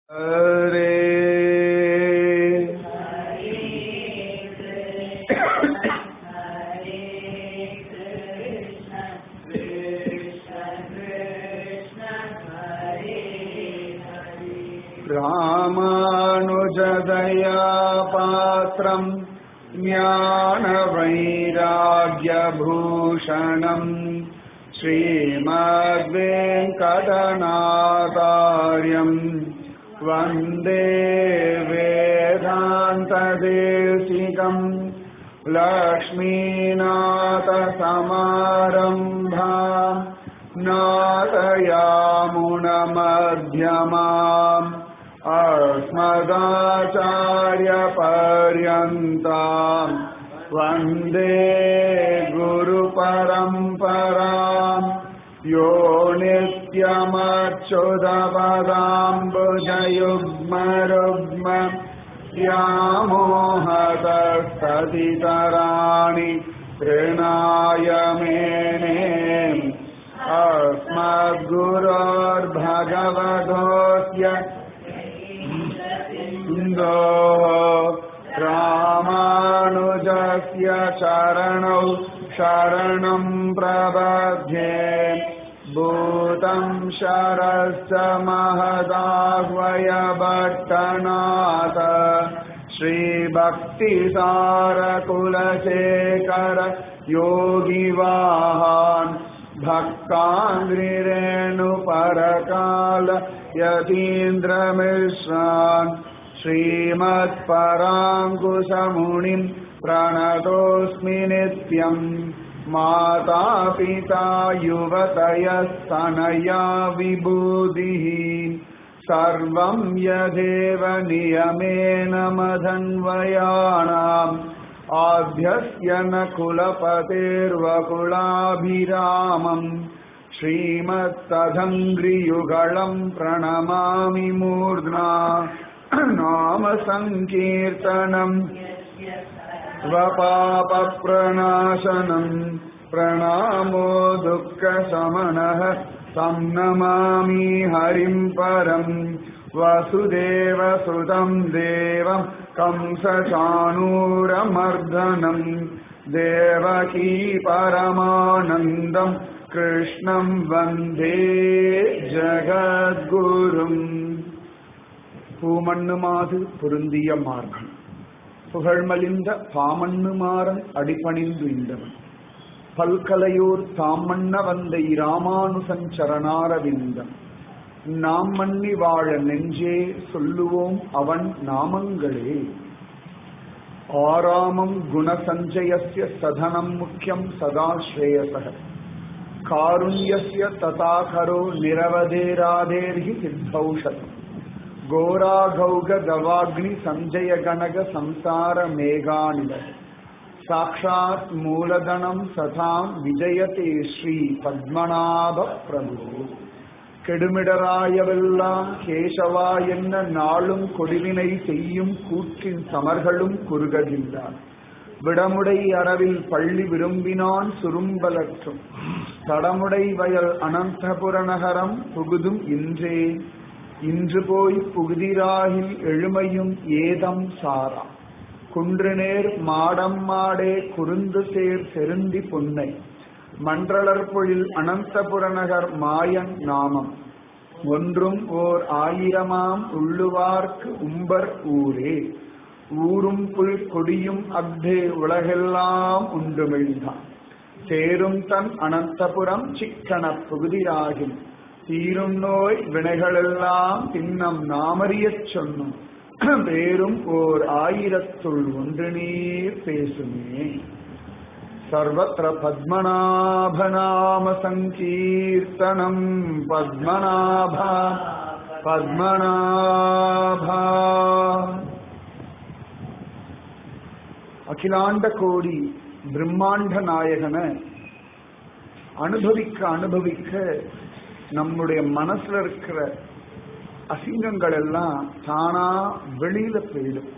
हरे रामानुजदया पात्रम् ज्ञानवैराग्यभूषणम् श्रीमद्वेङ्कटनाथार्यम् वन्दे वेदान्तदेशिकम् लक्ष्मीनाथसमारम्भा नादयामुनमध्यमाम् अस्मदाचार्यपर्यन्ताम् वन्दे गुरुपरम्पराम् यो नित्यमच्युतपदाम्बुजयुग्मरुग्म व्यामोहतस्तदितराणि तृणाय मेने अस्मद्गुरोर्भगवतोऽस्य इन्दो रामानुजस्य चरणौ शरणम् प्रबध्ये भूतम् शरश्च महदाह्वयभट्टनाथ श्रीभक्तिसारकुलशेखर योगिवाहान् भक्ताङ्ग्रिरेणुपरकाल यतीन्द्रमिश्रान् श्रीमत्पराङ्कुशमुनिम् प्रणतोऽस्मि नित्यम् माता पिता युवतयस्तनया विभूतिः सर्वम् यदेव नियमेन मधन्वयाणाम् आद्यस्य न कुलपतेर्वकुलाभिरामम् श्रीमत्तदङ्घ्रियुगळम् प्रणमामि मूर्ध्ना नाम सङ्कीर्तनम् स्वपापप्रणाशनम् प्रणामो दुःखशमनः तं नमामि हरिम् परम् वसुदेवसुतम् देवम् कंसचाणूरमर्दनम् देवकी परमानन्दम् कृष्णम् वन्दे ஜகத்குரும் பூமண்ணுமாது பொருந்திய மார்கன் புகழ்மலிந்த பாமண்ணுமாறன் அடிபணிந்து இந்தவன் பல்கலையோர் தாமண்ண வந்த இராமானுசன் சரணாரவிந்தம் நாம் மன்னி வாழ நெஞ்சே சொல்லுவோம் அவன் நாமங்களே ஆராமம் குணசஞ்சயஸ்ய சதனம் முக்கியம் சதா ஸ்ரேயசக காருண்யஸ்ய ததாகரோ நிரவதேராதேர்ஹி சித்தௌஷதம் ಘೋರಾಘೌಗ ಗವಾಗ್ನಿ ಸಂಜಯ ಗಣಗ ಸಂಸಾರ ಮೇಘಾನಿಲ ಸಾಕ್ಷಾತ್ ಮೂಲಗಣಂ ಸತಾಂ ವಿಜಯತೆ ಶ್ರೀ ಪದ್ಮನಾಭ ಪ್ರಭು கெடுமிடராயவெல்லாம் கேசவா என்ன நாளும் கொடிவினை செய்யும் கூற்றின் சமர்களும் குறுககின்றான் விடமுடை அறவில் பள்ளி விரும்பினான் சுரும்பலற்றும் தடமுடை வயல் அனந்தபுர நகரம் புகுதும் இன்றே இன்று போய் புகுதிராகில் எழுமையும் ஏதம் சாரா குன்றுநேர் மாடம் மாடே குருந்து சேர் செருந்தி பொன்னை மன்றளற்பொழில் அனந்தபுர நகர் மாயன் நாமம் ஒன்றும் ஓர் ஆயிரமாம் உள்ளுவார்க்கு உம்பர் ஊரே ஊரும் புல் கொடியும் அக்தே உலகெல்லாம் உண்டுமிழ்ந்தான் சேரும் தன் அனந்தபுரம் சிக்கன புகுதிராகில் தீரும் நோய் வினைகளெல்லாம் தின்னம் நாமறியச் சொன்னோம் வேறும் ஓர் ஆயிரத்துள் ஒன்று நீர் பேசுமே சர்வத்திர பத்மநாபநாம சங்கீர்த்தனம் பத்மநாபா பத்மநாபா அகிலாண்ட கோடி பிரம்மாண்ட நாயகனை அனுபவிக்க அனுபவிக்க நம்முடைய மனசுல இருக்கிற அசிங்கங்கள் எல்லாம் தானா வெளியில போயிடும்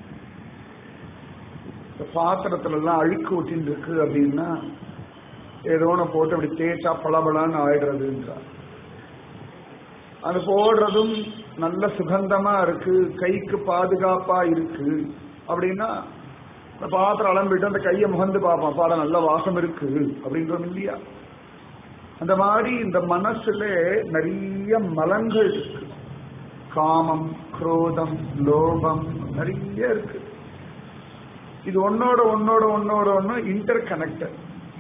இந்த பாத்திரத்துல எல்லாம் அழுக்கு ஒட்டின்னு இருக்கு அப்படின்னா ஏதோ ஒன்று போட்டு அப்படி தேய்ச்சா பளபளன்னு ஆயிடுறதுன்றார் அது போடுறதும் நல்ல சுகந்தமா இருக்கு கைக்கு பாதுகாப்பா இருக்கு அப்படின்னா இந்த பாத்திரம் அலம்பிட்டு அந்த கையை முகந்து பார்ப்பான் பாட நல்ல வாசம் இருக்கு அப்படின்றோம் இல்லையா அந்த மாதிரி இந்த மனசுல நிறைய மலங்கள் இருக்கு காமம் குரோதம் லோபம் நிறைய இருக்கு இது ஒன்னோட ஒன்னோட ஒன்னோட ஒன்னு இன்டர் கனெக்டட்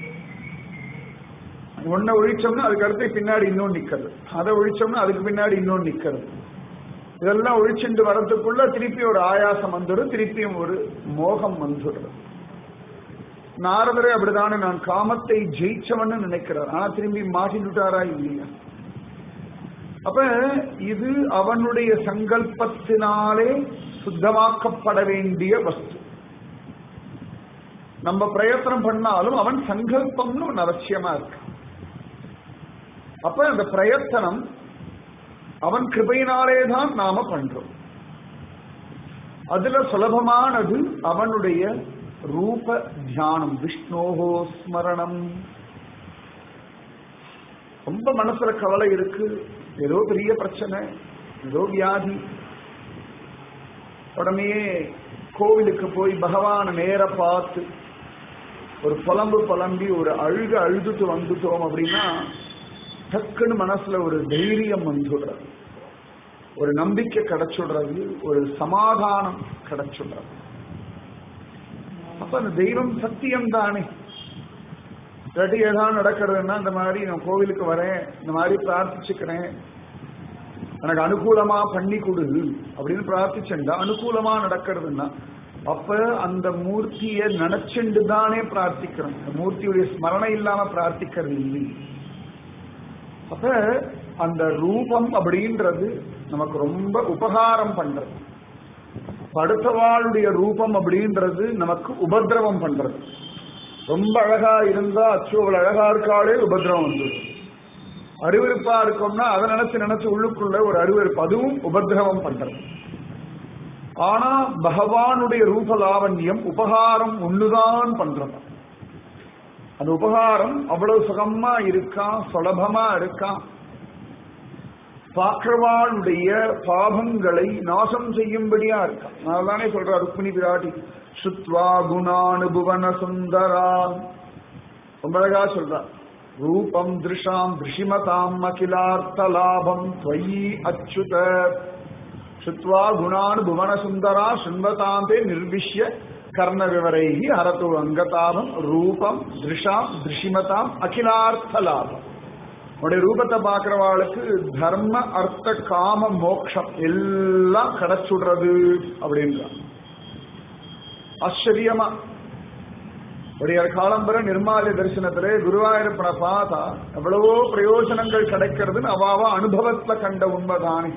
ஒன்ன ஒழிச்சோம்னா அதுக்கு அடுத்து பின்னாடி இன்னொன்று நிக்கிறது அதை ஒழிச்சோம்னா அதுக்கு பின்னாடி இன்னொன்று நிக்கிறது இதெல்லாம் ஒழிச்சுட்டு வரதுக்குள்ள திருப்பி ஒரு ஆயாசம் வந்துடும் திருப்பியும் ஒரு மோகம் வந்துடுறது நாரதரே அப்படிதானே நான் காமத்தை ஜெயிச்சவன்னு நினைக்கிறார் ஆனா திரும்பி மாட்டிட்டுட்டாரா இல்லையா அப்ப இது அவனுடைய சங்கல்பத்தினாலே சுத்தமாக்கப்பட வேண்டிய வஸ்து நம்ம பிரயத்தனம் பண்ணாலும் அவன் சங்கல்பம்னு ஒன்று அவசியமா இருக்கு அப்ப அந்த பிரயத்தனம் அவன் கிருபையினாலே தான் நாம பண்றோம் அதுல சுலபமானது அவனுடைய ரூப தியானம் விஷ்ணோகோ ஸ்மரணம் ரொம்ப மனசுல கவலை இருக்கு ஏதோ பெரிய பிரச்சனை ஏதோ வியாதி உடனே கோவிலுக்கு போய் பகவான நேர பார்த்து ஒரு புலம்பு புலம்பி ஒரு அழுக அழுதுட்டு வந்துட்டோம் அப்படின்னா டக்குன்னு மனசுல ஒரு தைரியம் வந்துடுறது ஒரு நம்பிக்கை கிடைச்சுடுறது ஒரு சமாதானம் கிடைச்சுடுறது அப்ப அந்த தெய்வம் சத்தியம் தானே இல்லாட்டி ஏதாவது நடக்கிறதுன்னா இந்த மாதிரி நான் கோவிலுக்கு வரேன் இந்த மாதிரி பிரார்த்திச்சுக்கிறேன் எனக்கு அனுகூலமா பண்ணி கொடு அப்படின்னு பிரார்த்திச்சுண்டா அனுகூலமா நடக்கிறதுன்னா அப்ப அந்த மூர்த்தியை நினைச்சுண்டு தானே பிரார்த்திக்கிறோம் அந்த மூர்த்தியுடைய ஸ்மரணை இல்லாம பிரார்த்திக்கிறது இல்லை அப்ப அந்த ரூபம் அப்படின்றது நமக்கு ரொம்ப உபகாரம் பண்றது படுத்தவாளுடைய ரூபம் அப்படின்றது நமக்கு உபதிரவம் பண்றது ரொம்ப அழகா இருந்தா அச்சோ அவள் அழகா இருக்காளே உபதிரவம் வந்துடும் அருவருப்பா இருக்கோம்னா அதை நினைச்சு நினைச்சு உள்ளுக்குள்ள ஒரு அருவருப்பு அதுவும் உபதிரவம் பண்றது ஆனா பகவானுடைய ரூப லாவண்யம் உபகாரம் ஒண்ணுதான் பண்றது அந்த உபகாரம் அவ்வளவு சுகமா இருக்கான் சுலபமா இருக்கான் பாக்கிறவாளுடைய பாவங்களை நாசம் செய்யும்படியா இருக்கான் நான் தானே சொல்ற ருக்மிணி பிராட்டி சுத்வா குணானுபுவன சுந்தரா ரொம்ப அழகா சொல்றா ரூபம் திருஷாம் திருஷிமதாம் அகிலார்த்த லாபம் துவயி அச்சுத சுத்வா குணானுபுவன சுந்தரா சுண்வதாந்தே நிர்விஷ்ய கர்ண விவரைகி ஹரத்து அங்கதாபம் ரூபம் திருஷாம் திருஷிமதாம் அகிலார்த்த லாபம் உடைய ரூபத்தை பார்க்கிறவாளுக்கு தர்ம அர்த்த காம மோக்ஷம் எல்லாம் கிடைச்சுடுறது அப்படின்றான் ஆச்சரியமா உடைய காலம்பர நிர்மாலய தரிசனத்திலே குருவாயூரப்பனை பார்த்தா எவ்வளவோ பிரயோஜனங்கள் கிடைக்கிறதுன்னு அவாவா அனுபவத்துல கண்ட உண்மைதானே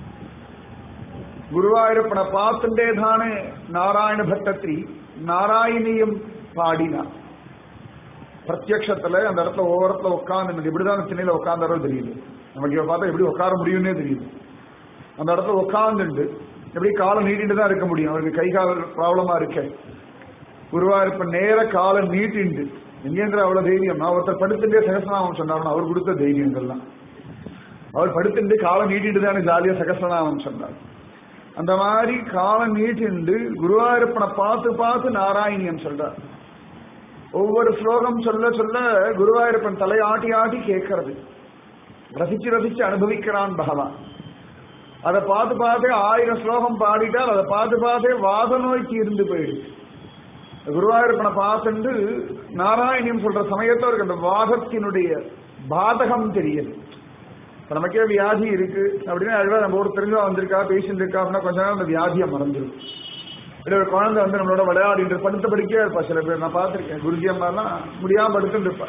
குருவாயூரப்பனை பார்த்துட்டே தானே நாராயண பட்டத்திரி நாராயணியம் பாடினா பிரத்யக்ஷத்துல அந்த இடத்துல ஓரத்துல உட்காந்து எப்படிதான் திண்ணையில உட்காந்தாரோ தெரியுது நமக்கு இவ பார்த்தா எப்படி உட்கார முடியும்னே தெரியுது அந்த இடத்துல உட்காந்துண்டு எப்படி காலம் நீட்டிட்டு தான் இருக்க முடியும் அவருக்கு கை கால் ப்ராப்ளமா இருக்க குருவாயிருப்ப நேர காலை நீட்டிண்டு எங்கேங்கிற அவ்வளவு தைரியம் நான் ஒருத்தர் படுத்துட்டே சகசநாமம் சொன்னார் அவர் கொடுத்த தைரியங்கள்லாம் அவர் படுத்துட்டு காலை நீட்டிட்டு தானே ஜாலியா சகசநாமம் சொன்னார் அந்த மாதிரி காலம் நீட்டிண்டு குருவாயூரப்பனை பார்த்து பார்த்து நாராயணியம் சொல்றார் ஒவ்வொரு ஸ்லோகம் சொல்ல சொல்ல குருவாயூரப்பன் தலை ஆட்டி ஆட்டி கேட்கறது ரசிச்சு ரசிச்சு அனுபவிக்கிறான் பகவான் அதை பார்த்து பார்த்தே ஆயிரம் ஸ்லோகம் பாடிட்டால் அதை பார்த்து பார்த்தே வாத நோய்க்கு இருந்து போயிடுச்சு குருவாயூரப்பனை பார்த்துட்டு நாராயணியம் சொல்ற சமயத்துல அவருக்கு அந்த வாதத்தினுடைய பாதகம் தெரியுது இப்ப நமக்கே வியாதி இருக்கு அப்படின்னா அதுவே நம்ம ஒரு தெரிஞ்சா வந்திருக்கா பேசிட்டு இருக்கா அப்படின்னா கொஞ்ச நேரம் அந்த வியாதியை மறந்துடும் இப்படி ஒரு குழந்தை வந்து நம்மளோட விளையாடிட்டு படுத்த படிக்கவே இருப்பா சில பேர் நான் பார்த்திருக்கேன் குருஜி அம்மாலாம் முடியாம படுத்துட்டு இருப்பா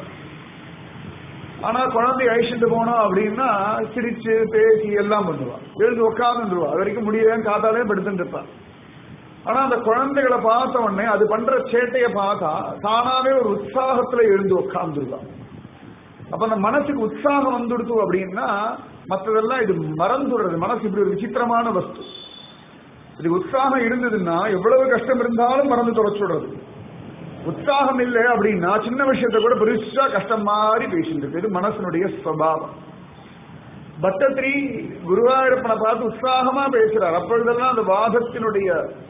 ஆனா குழந்தை அழிச்சுட்டு போனோம் அப்படின்னா சிரிச்சு பேசி எல்லாம் பண்ணுவா எழுந்து உட்காந்துருவா அது வரைக்கும் முடியலன்னு காத்தாலே படுத்துட்டு இருப்பா ஆனா அந்த குழந்தைகளை பார்த்த உடனே அது பண்ற சேட்டைய பார்த்தா தானாவே ஒரு உற்சாகத்துல எழுந்து உட்காந்துருவா அப்ப அந்த மனசுக்கு உற்சாகம் வந்துடுத்து அப்படின்னா மற்றதெல்லாம் இது மறந்துடுறது மனசு இப்படி ஒரு விசித்திரமான வஸ்து இது உற்சாகம் இருந்ததுன்னா எவ்வளவு கஷ்டம் இருந்தாலும் மறந்து தொலைச்சுடுறது உற்சாகம் இல்லை அப்படின்னா சின்ன விஷயத்த கூட பெருசா கஷ்டம் மாதிரி பேசிட்டு இருக்கு இது மனசனுடைய ஸ்வபாவம் பட்டத்திரி குருவாயூரப்பனை பார்த்து உற்சாகமா பேசுறார் அப்பொழுதெல்லாம் அந்த வாதத்தினுடைய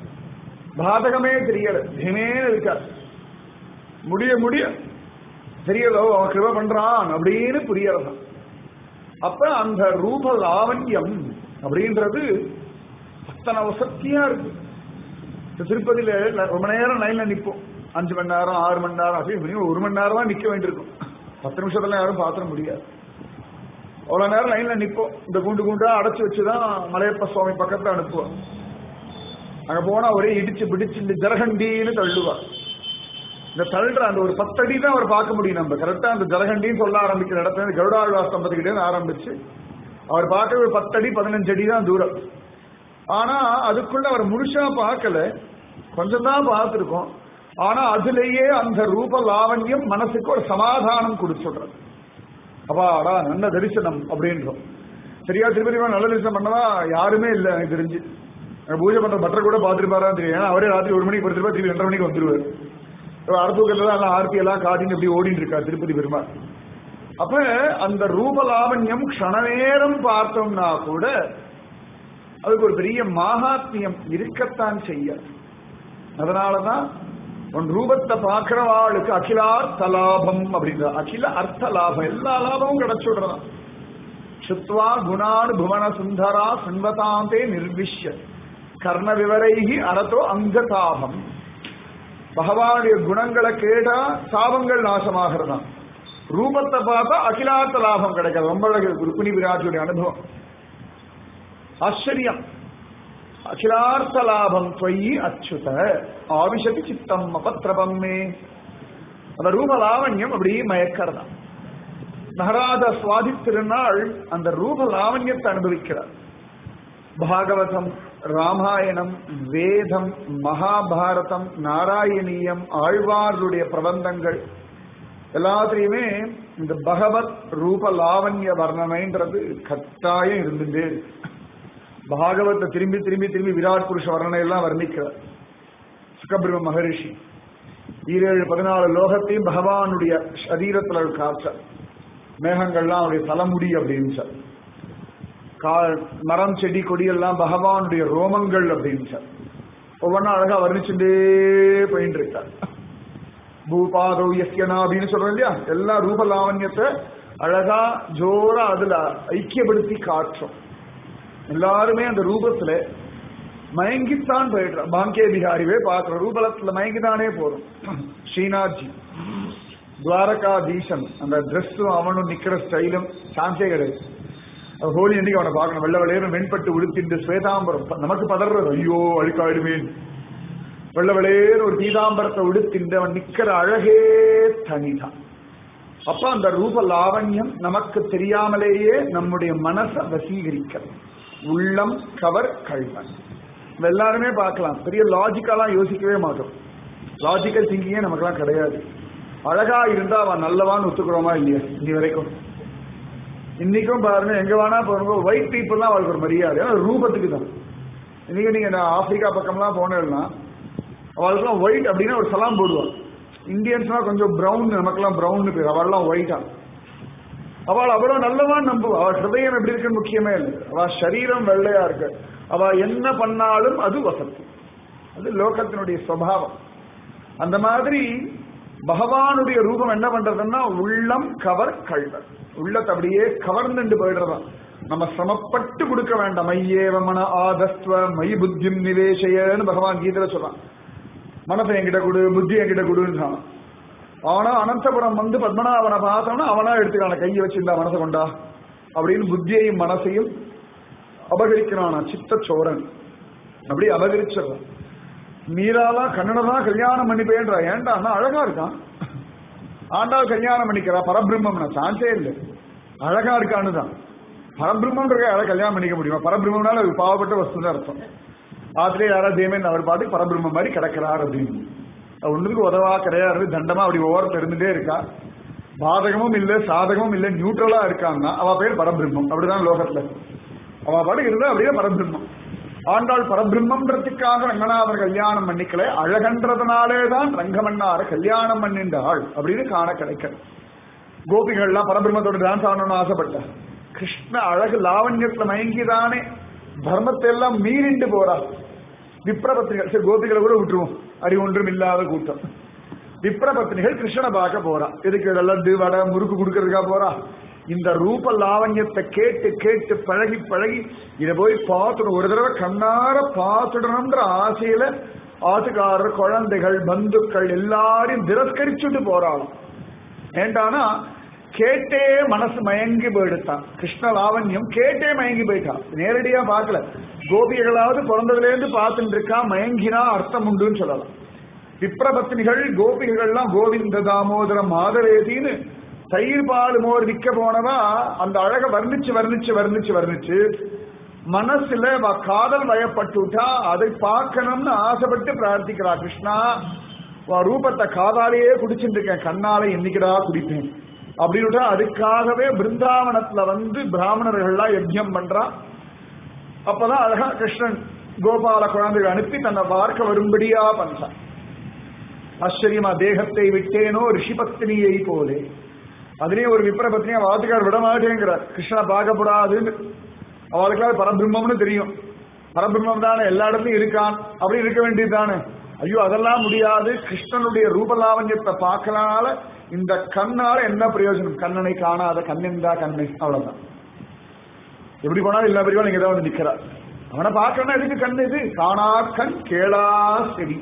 பாதகமே தெரியல தினே இருக்கார் முடிய முடிய தெரியலோ அவன் கிருப பண்றான் அப்படின்னு புரியறதான் அப்ப அந்த ரூப லாவண்யம் அப்படின்றது அத்தனை வசத்தியா இருக்கு இந்த திருப்பதியில ந- ரொம்ப நேரம் லைன்ல நிப்போம் அஞ்சு மணி நேரம் ஆறு மணி நேரம் அப்படி இப்படின்னு ஒரு மணி நேரம் தான் நிக்க வேண்டியிருக்கும் பத்து நிமிஷத்துல யாரும் பாத்திர முடியாது அவ்வளவு நேரம் லைன்ல நிப்போம் இந்த குண்டு குண்டா அடைச்சு வச்சுதான் மலையப்ப சுவாமி பக்கத்துல அனுப்புவோம் அங்க போனா ஒரே இடிச்சு பிடிச்சு இந்த ஜரகண்டின்னு தள்ளுவா இந்த தள்ளுற அந்த ஒரு பத்தடி தான் அவர் பார்க்க முடியும் நம்ம கரெக்டா அந்த ஜலகண்டின்னு சொல்ல ஆரம்பிக்கிற இடத்துல இருந்து கருடாழ்வார் தம்பதிக்கிட்டே இருந்து ஆரம்பிச்சு அவர் பார்க்க ஒரு பத்தடி பதினஞ்சு அடி தான் தூரம் ஆனா அதுக்குள்ள அவர் முழுசா பார்க்கல கொஞ்சம் தான் பார்த்திருக்கோம் ஆனா அதுலயே அந்த ரூப லாவண்யம் மனசுக்கு ஒரு சமாதானம் கொடுத்துடுறது அப்பாடா நல்ல தரிசனம் அப்படின்றோம் சரியா திருப்பதி நல்ல தரிசனம் பண்ணவா யாருமே இல்லை எனக்கு தெரிஞ்சு அங்க பூஜை பண்ற பட்டர் கூட பார்த்துருப்பாரா தெரியும் ஏன்னா அவரே ராத்திரி ஒரு மணிக்கு படுத்துருப்பா திருப்பி ரெண்டரை மணிக்கு வந்துருவாரு அறுத்தூக்கத்துல தான் எல்லாம் ஆர்த்தி எல்லாம் காட்டின்னு இப்படி ஓடிட்டு இருக்கார் திருப்பதி பெருமாள் அப்ப அந்த ரூப லாவண்யம் க்ஷண நேரம் பார்த்தோம்னா கூட அதுக்கு ஒரு பெரிய மாகாத்மியம் இருக்கத்தான் செய்ய அதனாலதான் உன் ரூபத்தை பார்க்கிறவாளுக்கு அகிலார்த்த லாபம் அப்படின்ற அகில அர்த்த லாபம் எல்லா லாபமும் கிடைச்சுடுறதான் சுத்வா குணானு புவன சுந்தரா சண்வதாந்தே நிர்விஷ்ய கர்ண விவரைகி அரதோ அங்கதாபம் பகவானுடைய குணங்களை கேட்டா சாபங்கள் நாசமாகிறதாம் ரூபத்தை பார்த்தா அகிலார்த்த லாபம் கிடைக்காது ரொம்ப அழகு ருக்குனி விராட்டுடைய அனுபவம் ஆச்சரியம் அகிலார்த்த லாபம் தொயி அச்சுத ஆவிஷதி சித்தம் அபத்திரபம் மே அந்த ரூப லாவண்யம் அப்படி மயக்கிறதா நகராஜ சுவாதி திருநாள் அந்த ரூப லாவண்யத்தை அனுபவிக்கிறார் பாகவதம் ராமாயணம் வேதம் மகாபாரதம் நாராயணீயம் ஆழ்வார்களுடைய பிரபந்தங்கள் எல்லாத்துலயுமே இந்த பகவத் ரூப லாவண்ய வர்ணனைன்றது கட்டாயம் இருந்துட்டே இருக்கு பாகவத்தை திரும்பி திரும்பி திரும்பி விராட் புருஷ வர்ணனை எல்லாம் வர்ணிக்கிறார் சுகபிரம மகரிஷி ஈரேழு பதினாலு லோகத்தையும் பகவானுடைய சரீரத்தில் காற்ற மேகங்கள்லாம் அவருடைய தலைமுடி அப்படின்னு சார் கா- மரம் செடி கொடி எல்லாம் பகவானுடைய ரோமங்கள் அப்படின்னு சார் ஒவ்வொன்றும் அழகா வர்ணிச்சுட்டே போயிட்டு இருக்கார் பூபாதோ யஸ்யனா அப்படின்னு சொல்றோம் இல்லையா எல்லா ரூப லாவண்யத்தை அழகா ஜோரா அதுல ஐக்கியப்படுத்தி காட்டுறோம் எல்லாருமே அந்த ரூபத்துல மயங்கித்தான் போயிடுறோம் பாங்கே பிகாரிவே பார்க்கிற ரூபலத்துல மயங்கிதானே போறோம் ஸ்ரீநாத்ஜி துவாரகாதீசன் அந்த ட்ரெஸ்ஸும் அவனும் நிக்கிற ஸ்டைலும் சான்ஸே கிடையாது அது ஹோலி அன்னைக்கு அவனை பார்க்கணும் வெள்ள வெளையரும் வெண்பட்டு உடுத்திட்டு ஸ்வேதாம்பரம் ப- நமக்கு பதறது ஐயோ அழுக்காயிடுவேன் வெள்ள வெளையர் ஒரு பீதாம்பரத்தை உடுத்திட்டு அவன் நிக்கிற அழகே தனிதான் அப்ப அந்த ரூப லாவண்யம் நமக்கு தெரியாமலேயே நம்முடைய மனசை வசீகரிக்கிறது உள்ளம் கவர் கல்வன் நம்ம எல்லாருமே பார்க்கலாம் பெரிய லாஜிக்கலா யோசிக்கவே மாட்டோம் லாஜிக்கல் திங்கிங்கே நமக்கெல்லாம் கிடையாது அழகா இருந்தா அவன் நல்லவான்னு ஒத்துக்கிறோமா இல்லையா இன்னி வரைக்கும் இன்னைக்கும் பாருங்க எங்க வேணா பாருங்க ஒயிட் பீப்புள் தான் அவளுக்கு ஒரு மரியாதை ஏன்னா ரூபத்துக்கு தான் இன்னைக்கு நீங்க நான் ஆப்பிரிக்கா பக்கம்லாம் போனேன்னா அவளுக்குலாம் ஒயிட் அப்படின்னா ஒரு சலாம் போடுவான் இந்தியன்ஸ்னா கொஞ்சம் பிரவுன் நமக்கெல்லாம் பிரவுன் பேர் அவள்லாம் ஒயிட்டா அவள் அவ்வளவு நல்லவான் நம்புவா அவள் ஹிருதயம் எப்படி இருக்குன்னு முக்கியமே இல்லை அவள் சரீரம் வெள்ளையா இருக்கு அவ என்ன பண்ணாலும் அது வசதி அது லோகத்தினுடைய சுவாவம் அந்த மாதிரி பகவானுடைய ரூபம் என்ன பண்றதுன்னா உள்ளம் கவர் கழ்வர் உள்ளத்தை அப்படியே கவர்ந்துட்டு போயிடுறதாம் நம்ம சிரமப்பட்டு கொடுக்க வேண்டாம் மையேவ மன ஆதஸ்வ மை புத்திம் நிவேசயன்னு பகவான் கீதையில சொல்றான் மனசை என்கிட்ட கொடு புத்தி என்கிட்ட கொடுன்னு சொன்னான். ஆனா அனந்தபுரம் வந்து பத்மநாபனை பார்த்தோம்னா அவனா எடுத்துக்கான கையை வச்சிருந்தா மனசை கொண்டா அப்படின்னு புத்தியையும் மனசையும் அபகரிக்கிறானா சித்த சோரன் அப்படி அபகரிச்சிடறான் மீராலாம் கண்ணனை தான் கல்யாணம் பண்ணிப்பேன்றா ஏன்டா அண்ணா அழகா இருக்கான் ஆண்டாள் கல்யாணம் பண்ணிக்கிறா பரபிரம்மம்னா சான்ஸே இல்லை அழகா இருக்கான்னு தான் பரபிரம்மன்ற யாரை கல்யாணம் பண்ணிக்க முடியுமா பரபிரம்மனால அது பாவப்பட்ட வஸ்து தான் அர்த்தம் ஆத்திரே யாரா தேமன் அவர் பாட்டுக்கு பரபிரம்ம மாதிரி கிடக்கிறார் அப்படின்னு அது ஒண்ணுக்கு உதவா கிடையாது தண்டமா அப்படி ஓரத்துல இருந்துட்டே இருக்கா பாதகமும் இல்ல சாதகமும் இல்ல நியூட்ரலா இருக்கான்னா அவ பேர் பரபிரம்மம் அப்படிதான் லோகத்துல அவ பாட்டுக்கு இருந்தா அப்படியே பரபிரம்மம் ஆண்டாள் பரபிரம்மன்றதுக்காக ரங்கநாதர் கல்யாணம் பண்ணிக்கல அழகன்றதுனாலே தான் ரங்கமன்னார கல்யாணம் பண்ணின்றாள் அப்படின்னு காண கிடைக்க கோபிகள்லாம் பரபிரம்மத்தோட டான்ஸ் ஆடணும்னு ஆசைப்பட்ட கிருஷ்ண அழகு லாவண்யத்துல மயங்கிதானே தர்மத்தை எல்லாம் மீறிண்டு போறா விப்ரபத்திரிகள் சரி கோபிகளை கூட விட்டுருவோம் அடி ஒன்றும் இல்லாத கூட்டம் விப்ரபத்தினிகள் கிருஷ்ணனை பார்க்க போறா எதுக்கு லட்டு வடை முறுக்கு கொடுக்கறதுக்கா போறா இந்த ரூப லாவண்யத்தை கேட்டு கேட்டு பழகி பழகி இதை போய் பார்த்துடும் ஒரு தடவை கண்ணார பார்த்துடணும்ன்ற ஆசையில ஆத்துக்காரர் குழந்தைகள் பந்துக்கள் எல்லாரையும் திரஸ்கரிச்சுட்டு போறாளாம் ஏண்டானா கேட்டே மனசு மயங்கி போயிடுத்தான் கிருஷ்ண லாவண்யம் கேட்டே மயங்கி போயிட்டான் நேரடியா பார்க்கல கோபிகளாவது பிறந்ததுல இருந்து பார்த்துட்டு இருக்கா மயங்கினா அர்த்தம் உண்டுன்னு சொல்லலாம் விப்ரபத்னிகள் கோபிகள்லாம் கோவிந்த தாமோதர மாதரேதின்னு தயிர் பால் மோர் விற்க போனவா அந்த அழக வர்ணிச்சு வர்ணிச்சு வர்ணிச்சு வர்ணிச்சு மனசுல அவ காதல் வயப்பட்டுட்டா அதை பார்க்கணும்னு ஆசைப்பட்டு பிரார்த்திக்கிறா கிருஷ்ணா உன் ரூபத்தை காதாலேயே குடிச்சுட்டு இருக்கேன் கண்ணால என்னைக்குடா குடிப்பேன் அப்படின்னுட்டா அதுக்காகவே பிருந்தாவனத்துல வந்து பிராமணர்கள்லாம் யஜ்யம் பண்றா அப்பதான் அழகா கிருஷ்ணன் கோபால குழந்தைகள் அனுப்பி தன்னை பார்க்க வரும்படியா பண்றான் ஆச்சரியமா தேகத்தை விட்டேனோ ரிஷிபத்தினியை போலே அதுலயே ஒரு விப்ரபத்னியா வாத்துக்கார் விட மாட்டேங்கிறார் கிருஷ்ணனை பார்க்கப்படாதுன்னு அவளுக்கெல்லாம் பரபிரம்மம்னு தெரியும் பரபிரம்மம் தானே எல்லா இடத்துலயும் இருக்கான் அப்படி இருக்க வேண்டியது தானே ஐயோ அதெல்லாம் முடியாது கிருஷ்ணனுடைய ரூபலாவண்யத்தை பார்க்கலனால இந்த கண்ணால என்ன பிரயோஜனம் கண்ணனை காணாத கண்ணெந்தா கண்ணை அவ்வளவுதான் எப்படி போனாலும் எல்லா பெரியவா நீங்க தான் வந்து நிக்கிறா அவனை பார்க்கணும்னா எதுக்கு கண் இது காணா கண் கேளா செடி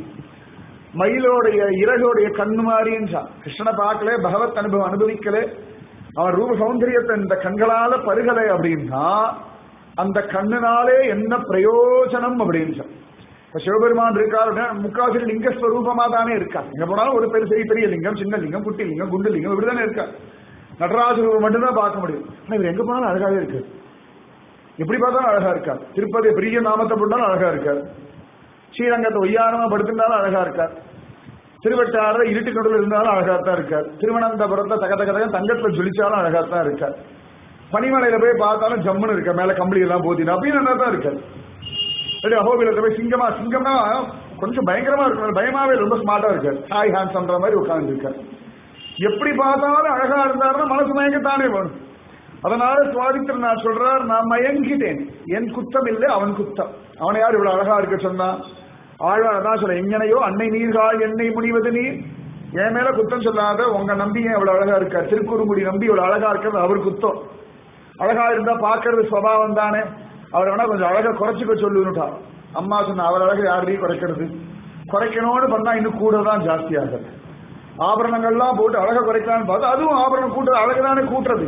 மயிலோடைய இறகோடைய கண்ணு மாதிரின்னு கிருஷ்ணனை பார்க்கல பகவத் அனுபவம் அனுபவிக்கல அவன் ரூப சௌந்தரியத்தை இந்த கண்களால பருகலை அப்படின்னா அந்த கண்ணுனாலே என்ன பிரயோஜனம் அப்படின்னு இப்ப சிவபெருமான் இருக்கார் முக்காசி லிங்க ஸ்வரூபமா தானே இருக்கா எங்க போனாலும் ஒரு பெரிய பெரிய லிங்கம் சின்ன லிங்கம் குட்டி லிங்கம் குண்டு லிங்கம் இப்படிதானே இருக்கா நடராஜ ரூபம் மட்டும்தான் பார்க்க முடியும் ஆனா இவர் எங்க போனாலும் அழகாவே இருக்கு எப்படி பார்த்தாலும் அழகா இருக்கார் திருப்பதி பெரிய நாமத்தை போட்டாலும் அழகா இருக்கார் ஸ்ரீரங்கத்தை ஒய்யாரமா படுத்திருந்தாலும் அழகா இருக்கார் திருவட்டார இருட்டு நடுவில் இருந்தாலும் அழகாத்தான் இருக்கார் திருவனந்தபுரத்தை தக தக தக தங்கத்துல ஜொலிச்சாலும் அழகாத்தான் இருக்கார் பனிமலையில போய் பார்த்தாலும் ஜம்முன்னு இருக்க மேல கம்பளி எல்லாம் போத்தினா அப்படின்னு நல்லா தான் இருக்காரு சரி அஹோபிலத்தை போய் சிங்கமா சிங்கம்னா கொஞ்சம் பயங்கரமா இருக்கு பயமாவே ரொம்ப ஸ்மார்ட்டா இருக்காரு ஹாய் ஹான்ஸ்ன்ற மாதிரி உட்கார்ந்து இருக்காரு எப்படி பார்த்தாலும் அழகா இருந்தாருன்னா மனசு மயங்கத்தானே வேணும் அதனால சுவாதித்தர் நான் சொல்றார் நான் மயங்கிட்டேன் என் குத்தம் இல்லை அவன் குத்தம் அவனை யார் இவ்வளவு அழகா இருக்க சொன்னான் ஆழ்வார் தான் சொல்ல எங்கனையோ அன்னை நீர்கால் எண்ணெய் முனிவது நீர் என் மேல குத்தம் சொல்லாத உங்க நம்பி ஏன் இவ்வளவு அழகா இருக்கா திருக்குறுங்குடி நம்பி இவ்வளவு அழகா இருக்கிறது அவர் குத்தம் அழகா இருந்தா பாக்குறது சுவாவம் தானே அவர் வேணா கொஞ்சம் அழகா குறைச்சிக்க சொல்லுன்னுட்டா அம்மா சொன்ன அவர் அழகு யாரையும் குறைக்கிறது குறைக்கணும்னு பண்ணா இன்னும் கூட தான் ஜாஸ்தி ஆகுது ஆபரணங்கள்லாம் போட்டு அழகா குறைக்கலாம்னு பார்த்தா அதுவும் ஆபரணம் கூட்டுறது அழகுதானே கூட்டுறது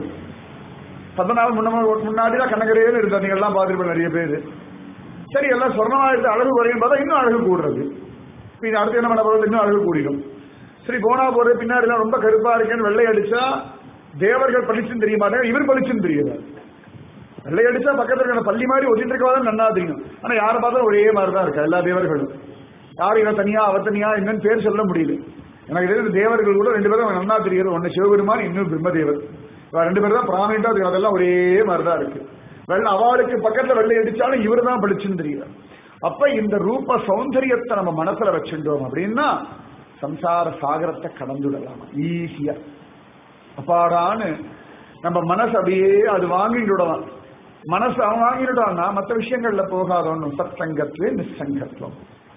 பத்து நாள் முன்ன முன்னாடி தான் கண்ணகரையே இருந்தா நீங்க எல்லாம் பார்த்துருப்போம் நிறைய பேர் சரி எல்லாம் சொர்ணமா இருந்து அழகு குறையும் பார்த்தா இன்னும் அழகு கூடுறது இப்ப இது அடுத்து என்ன பண்ண போறது இன்னும் அழகு கூடிடும் சரி போனா போறது பின்னாடி எல்லாம் ரொம்ப கருப்பா இருக்கேன்னு வெள்ளை அடிச்சா தேவர்கள் பளிச்சுன்னு தெரிய மாட்டாங்க இவர் பளிச்சுன்னு தெரியுது வெள்ளை அடிச்சா பக்கத்துல இருக்கிற பள்ளி மாதிரி ஒட்டிட்டு இருக்கவாதான் நன்னா தெரியும் ஆனா யாரை பார்த்தாலும் ஒரே மாதிரி தான் இருக்கா எல்லா தேவர்களும் யார் இவன் தனியா அவ தனியா என்னன்னு பேர் சொல்ல முடியல எனக்கு தெரிஞ்ச தேவர்கள் கூட ரெண்டு பேரும் நன்னா தெரியுது ஒன்னு சிவபெருமான் இன்னும் பிரம்மதேவர் இவன் ரெண்டு பேரும் தான் பிராமிட்டா தெரியும் அதெல்லாம் ஒரே மாதிரி தான் இருக்கு வெள்ள அவளுக்கு பக்கத்துல வெள்ளை அடிச்சாலும் இவர் தான் பளிச்சுன்னு தெரியுது அப்ப இந்த ரூப சௌந்தரியத்தை நம்ம மனசுல வச்சுட்டோம் அப்படின்னா சம்சார சாகரத்தை கடந்துடலாம் ஈஸியா அப்பாடான்னு நம்ம மனசு அப்படியே அது வாங்கிட்டுடலாம் மனசு அவன் வாங்கிட்டான்னா மற்ற விஷயங்கள்ல போகாத ஒன்றும் சத் சங்கத்துவே நிசங்கத்துவம்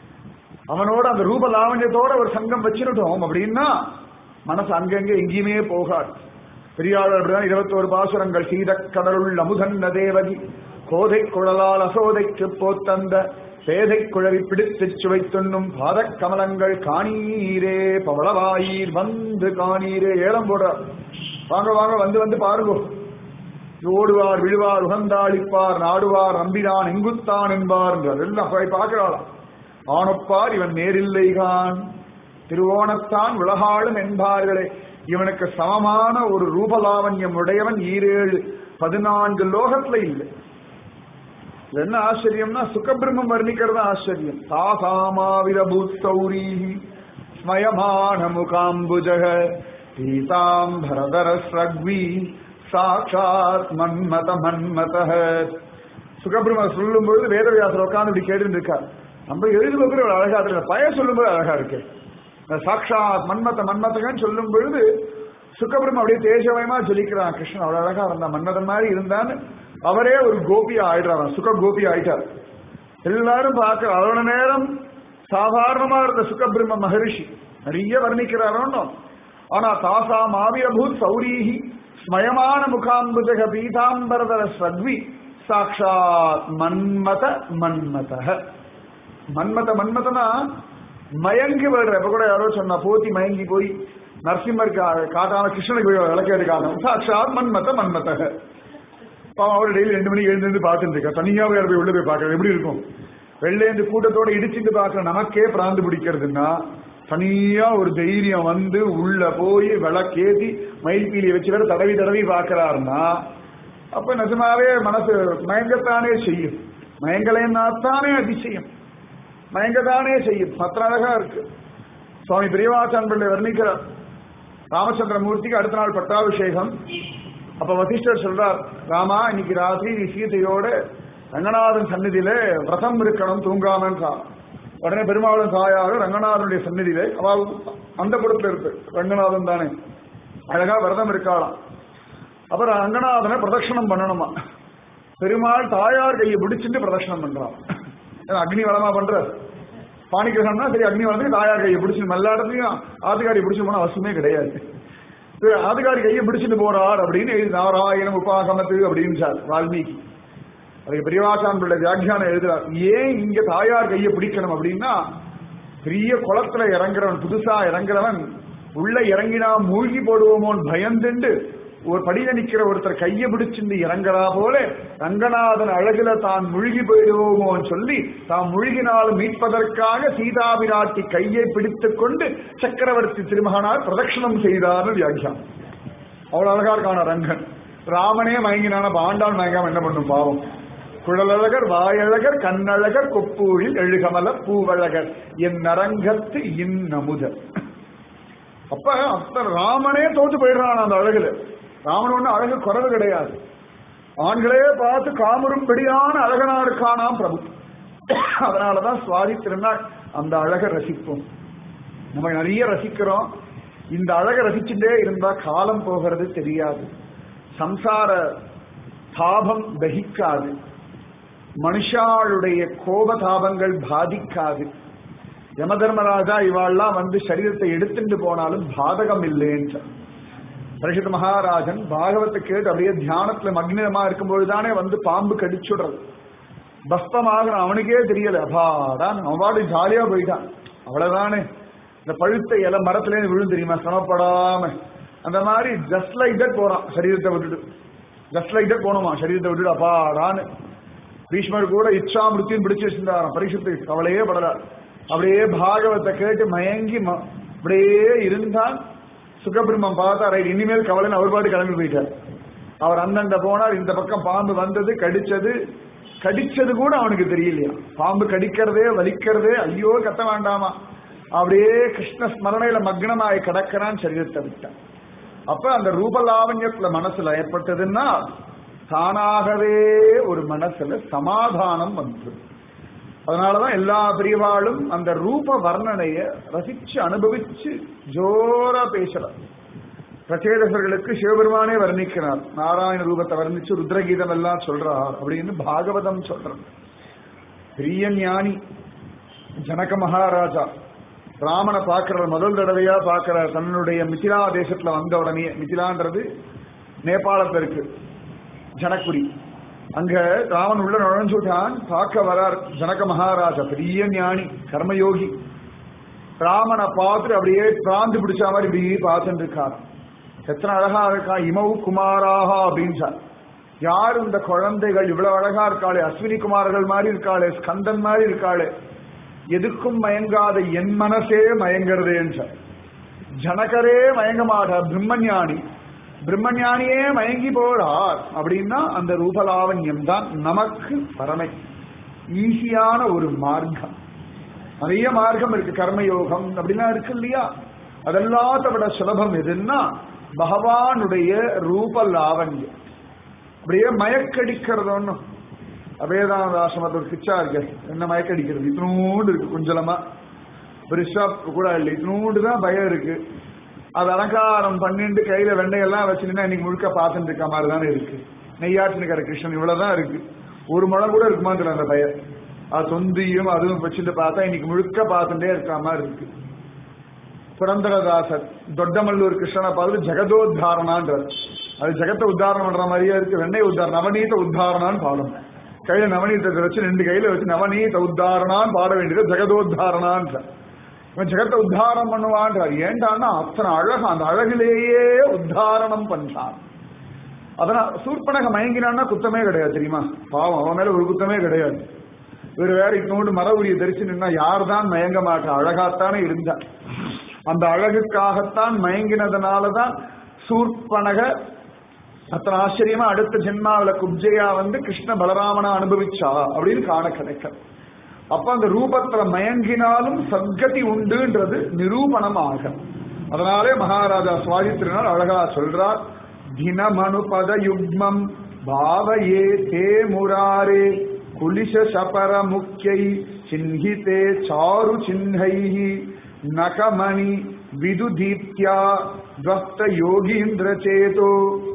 அவனோட அந்த ரூப லாவண்யத்தோட ஒரு சங்கம் வச்சிருட்டோம் அப்படின்னா மனசு அங்கங்க எங்கேயுமே போகாது பெரியாளர் அப்படிதான் இருபத்தோரு பாசுரங்கள் சீதக்கடலுள் அமுதன்ன தேவகி கோதை குழலால் அசோதைக்கு போத்தந்த பேதை குழவி பிடித்து சுவை துண்ணும் பாதக் கமலங்கள் காணீரே பவளவாயீர் வந்து காணீரே ஏலம் போடுறார் வாங்க வாங்க வந்து வந்து பாருங்கோ ஓடுவார் விழுவார் உகந்தாளிப்பார் நாடுவார் நம்பினான் எங்குத்தான் என்பார் எல்லாம் போய் பார்க்கிறாளாம் ஆனப்பார் இவன் நேரில்லைகான் திருவோணத்தான் உலகாளும் என்பார்களே இவனுக்கு சமமான ஒரு ரூபலாவண்யம் உடையவன் ஈரேழு பதினான்கு லோகத்துல இல்லை என்ன ஆச்சரியம்னா சுகபிரம்மம் வர்ணிக்கிறது ஆச்சரியம் தாசாமாவித பூத்தௌரி ஸ்மயமான முகாம்புஜக பீதாம்பரதர ஸ்ரக்வி சாட்சாத் மன்மத மன்மத சுகபிரம சொல்லும் பொழுது வேதவியாசர் உட்கார்ந்து இப்படி கேட்டு இருக்கார் நம்ம எழுதும்போது ஒரு அழகா இருக்கு பய சொல்லும் போது அழகா இருக்கு சாட்சாத் மன்மத மன்மதகன் சொல்லும் பொழுது சுக்கபிரம் அப்படியே தேஜமயமா ஜொலிக்கிறான் கிருஷ்ணன் அவ்வளவு அழகா இருந்தான் மன்மதன் மாதிரி இருந்தான்னு அவரே ஒரு கோபியா ஆயிடுறாராம் சுக கோபி ஆயிட்டார் எல்லாரும் பார்க்கிற அவ்வளவு நேரம் சாதாரணமா இருந்த சுகபிரம்ம மகரிஷி நிறைய வர்ணிக்கிறாரோன்னு ஆனா தாசா மாவியபூத் சௌரீஹி ஸ்மயமான முகாம்புஜக பீதாம்பரதர ஸ்ரக்வி சாட்சாத் மன்மத மன்மத மன்மத மன்மதனா மயங்கி விடுற இப்ப கூட யாரோ சொன்னா போத்தி மயங்கி போய் நரசிம்மருக்கு காட்டாம கிருஷ்ணனுக்கு போய் விளக்கேடு காட்டும் சாட்சாத் மன்மத மன்மத பாவம் அவர் டெய்லி ரெண்டு மணிக்கு எழுந்து பார்த்துட்டு இருக்கா தனியாவே போய் உள்ள போய் பார்க்கறது எப்படி இருக்கும் வெள்ளையந்து கூட்டத்தோட இடிச்சுட்டு பார்க்கற நமக்கே பிராந்து பிடிக்கிறதுன்னா தனியா ஒரு தைரியம் வந்து உள்ள போய் விளக்கேத்தி மயில் பீலியை வச்சு வேற தடவி தடவி பார்க்கறாருன்னா அப்ப நிஜமாவே மனசு மயங்கத்தானே செய்யும் மயங்கலைன்னாத்தானே அதிசயம் மயங்கத்தானே செய்யும் மற்ற அழகா இருக்கு சுவாமி பிரியவாச்சான் பிள்ளை வர்ணிக்கிறார் ராமச்சந்திரமூர்த்திக்கு அடுத்த நாள் பட்டாபிஷேகம் அப்ப வசிஷ்டர் சொல்றார் ராமா இன்னைக்கு ராத்திரி நீ சீதையோட ரங்கநாதன் சந்நிதியில விரதம் இருக்கணும் தூங்காமன்னு உடனே பெருமாளும் தாயாரும் ரங்கநாதனுடைய சந்நிதியில அவ அந்த புறத்துல இருக்கு ரங்கநாதன் தானே அழகா விரதம் இருக்காளாம் அப்புறம் ரங்கநாதனை பிரதட்சணம் பண்ணணுமா பெருமாள் தாயார் கையை பிடிச்சிட்டு பிரதட்சணம் பண்றான் ஏன்னா அக்னி வளமா பண்ற பாணிகிரகம்னா சரி அக்னி வளத்துக்கு தாயார் கையை பிடிச்சு எல்லா இடத்துலயும் ஆதிகாரி பிடிச்சு போன அவசியமே கிடையாது சரி, ஆதிகாரி கையை பிடிச்சிட்டு போறார் அப்படின்னு எழுதி நாராயணம் உபாகமத்து அப்படின்னு சார் வால்மீகி அதுக்கு பெரியவாசான்களுடைய வியாக்கியானம் எழுதுறார் ஏன் இங்க தாயார் கையை பிடிக்கணும் அப்படின்னா பெரிய குளத்துல இறங்குறவன் புதுசா இறங்குறவன் உள்ள இறங்கினா மூழ்கி போடுவோமோன்னு பயந்துண்டு ஒரு படியில நிக்கிற ஒருத்தர் கையை பிடிச்சிருந்து இறங்குறா போல ரங்கநாதன் அழகுல தான் முழுகி போயிடுவோமோன்னு சொல்லி தான் முழுகினாலும் மீட்பதற்காக சீதா பிராட்டி கையை பிடித்துக் கொண்டு சக்கரவர்த்தி திருமகனார் பிரதட்சணம் செய்தார்னு வியாக்கியானம் அவ்வளவு அழகா இருக்கான ரங்கன் ராமனே மயங்கினான பாண்டான் மயங்காம என்ன பண்ணும் பாவம் குழலழகர் வாயழகர் கண்ணழகர் கொப்பூழில் எழுகமல பூவழகர் என் நரங்கத்து இன்னமுதர் அப்ப அப்ப ராமனே தோத்து போயிடுறான் அந்த அழகுல ராமன் ஒண்ணு அழகு குறைவு கிடையாது ஆண்களே பார்த்து காமரும்படியான அழகனா இருக்கானாம் பிரபு அதனாலதான் சுவாதி திருநாள் அந்த அழகை ரசிப்போம் நம்ம நிறைய ரசிக்கிறோம் இந்த அழகை ரசிச்சுட்டே இருந்தா காலம் போகிறது தெரியாது சம்சார தாபம் தகிக்காது மனுஷாளுடைய கோபதாபங்கள் பாதிக்காது யமதர்மராஜா இவாள்லாம் வந்து சரீரத்தை எடுத்துட்டு போனாலும் பாதகம் இல்லைன்ற பரிஷத் மகாராஜன் பாகவத்தை கேட்டு அப்படியே தியானத்துல மக்னமா இருக்கும்போது தானே வந்து பாம்பு கடிச்சுடுறது பஸ்தமாக அவனுக்கே தெரியல அபாடான் அவன் பாட்டு ஜாலியா போயிட்டான் அவ்வளவுதானே இந்த பழுத்த இலை மரத்துல இருந்து விழுந்து தெரியுமா சிரமப்படாம அந்த மாதிரி ஜஸ்ட் லைக் தட் போறான் சரீரத்தை விட்டுட்டு ஜஸ்ட் லைக் தட் போனோமா சரீரத்தை விட்டுட்டு அப்பாடான்னு பீஷ்மர் கூட இச்சா மிருத்தியும் பிடிச்சு வச்சிருந்தாராம் பரிசுத்துக்கு கவலையே படல அப்படியே பாகவத்தை கேட்டு மயங்கி ம- அப்படியே இருந்தான் சுகபிரம்மம் பார்த்தா ரைட் இனிமேல் கவலைன்னு அவர் பாட்டு கிளம்பி போயிட்டார் அவர் அந்தண்ட போனார் இந்த பக்கம் பாம்பு வந்தது கடிச்சது கடிச்சது கூட அவனுக்கு தெரியலையா பாம்பு கடிக்கிறதே வலிக்கிறதே ஐயோ கத்த வேண்டாமா அப்படியே கிருஷ்ண ஸ்மரணையில மக்னமாய் கிடக்கிறான் சரீரத்தை விட்டான் அப்ப அந்த ரூபலாவண்யத்துல மனசுல ஏற்பட்டதுன்னா தானாகவே ஒரு மனசுல சமாதானம் வந்து அதனாலதான் எல்லா பிரிவாளும் அந்த ரூப வர்ணனைய ரசிச்சு அனுபவிச்சு ஜோரா பேசலாம் பிரச்சேதசர்களுக்கு சிவபெருமானே வர்ணிக்கிறார் நாராயண ரூபத்தை வர்ணிச்சு ருத்ரகீதம் எல்லாம் சொல்றார் அப்படின்னு பாகவதம் சொல்றார் பெரிய ஞானி ஜனக மகாராஜா ராமனை பார்க்கிற முதல் தடவையா பார்க்கிற தன்னுடைய மிதிலா தேசத்துல வந்த உடனே மிதிலான்றது நேபாளத்துல இருக்கு ஜனக்குடி அங்க ராமன் உள்ள நுழைஞ்சுட்டான் பார்க்க வரார் ஜனக மகாராஜா பெரிய ஞானி கர்மயோகி ராமனை பார்த்துட்டு அப்படியே பிராந்து பிடிச்ச மாதிரி இப்படியே பார்த்துட்டு இருக்கார் எத்தனை அழகா இருக்கா இமவு குமாராக அப்படின்னு சார் யார் இந்த குழந்தைகள் இவ்வளவு அழகா இருக்காளே அஸ்வினி குமார்கள் மாதிரி இருக்காளே ஸ்கந்தன் மாதிரி இருக்காளே எதுக்கும் மயங்காத என் மனசே மயங்கிறதே சார் ஜனகரே மயங்க மாட்டார் பிரம்மஞானி பிரம்மஞானியே மயங்கி போறார் அப்படின்னா அந்த ரூபலாவண்யம் தான் நமக்கு பரமை ஈஸியான ஒரு மார்க்கம் நிறைய மார்க்கம் இருக்கு கர்மயோகம் அப்படிலாம் இருக்கு இல்லையா அதெல்லாத்த விட சுலபம் எதுன்னா பகவானுடைய ரூப லாவண்யம் அப்படியே மயக்கடிக்கிறது ஒண்ணும் அபேதானந்த ஆசிரமத்தில் ஒரு கிச்சா இருக்கு என்ன மயக்கடிக்கிறது இத்தினூண்டு இருக்கு குஞ்சலமா பெருசா கூட இல்லை இத்தினூண்டு தான் பயம் இருக்கு அது அலங்காரம் பண்ணிட்டு கையில வெண்ணையெல்லாம் வச்சுன்னா இன்னைக்கு முழுக்க பார்த்துட்டு இருக்க மாதிரி தானே இருக்கு நெய்யாற்றினுக்கிற கிருஷ்ணன் இவ்வளவுதான் இருக்கு ஒரு முழம் கூட இருக்குமான்னு தெரியல அந்த பையன் அது தொந்தியும் அதுவும் வச்சுட்டு பார்த்தா இன்னைக்கு முழுக்க பார்த்துட்டே இருக்க மாதிரி இருக்கு புரந்தரதாசர் தொட்டமல்லூர் கிருஷ்ணனை பார்த்து ஜெகதோத்தாரணான்றார் அது ஜெகத்தை உத்தாரணம் பண்ற மாதிரியே இருக்கு வெண்ணெய் உத்தாரணம் நவநீத உத்தாரணான்னு பாடும் கையில நவநீதத்தை வச்சு ரெண்டு கையில வச்சு நவநீத உத்தாரணான்னு பாட வேண்டியது ஜெகதோத்தாரணான்றார் இவன் ஜெகத்தை உத்தாரணம் பண்ணுவான்றார் ஏண்டான்னா அத்தனை அழகு அந்த அழகிலேயே உத்தாரணம் பண்றான் அதனால் சூர்பனக மயங்கினான்னா குத்தமே கிடையாது தெரியுமா பாவம் அவன் மேல ஒரு குத்தமே கிடையாது இவர் வேற இத்தோண்டு மர உரிய தரிச்சு நின்னா யார் தான் மயங்க மாட்டா அழகாத்தானே இருந்தா அந்த அழகுக்காகத்தான் மயங்கினதுனாலதான் சூர்பனக அத்தனை ஆச்சரியமா அடுத்த ஜென்மாவில குப்ஜையா வந்து கிருஷ்ண பலராமனை அனுபவிச்சா அப்படின்னு காண கிடைக்க அப்ப அந்த ரூபத்துல மயங்கினாலும் சத்கதி உண்டுன்றது நிரூபணம் ஆகும் அதனாலே மகாராஜா சுவாதி திருநாள் அழகா சொல்றார் தினமனுபத யுக்மம் பாவையே தே முராரே குலிஷ சபர முக்கியை சின்ஹிதே சாரு சின்ஹைஹி நகமணி விதுதீப்தியா துவஸ்த யோகீந்திர சேதோ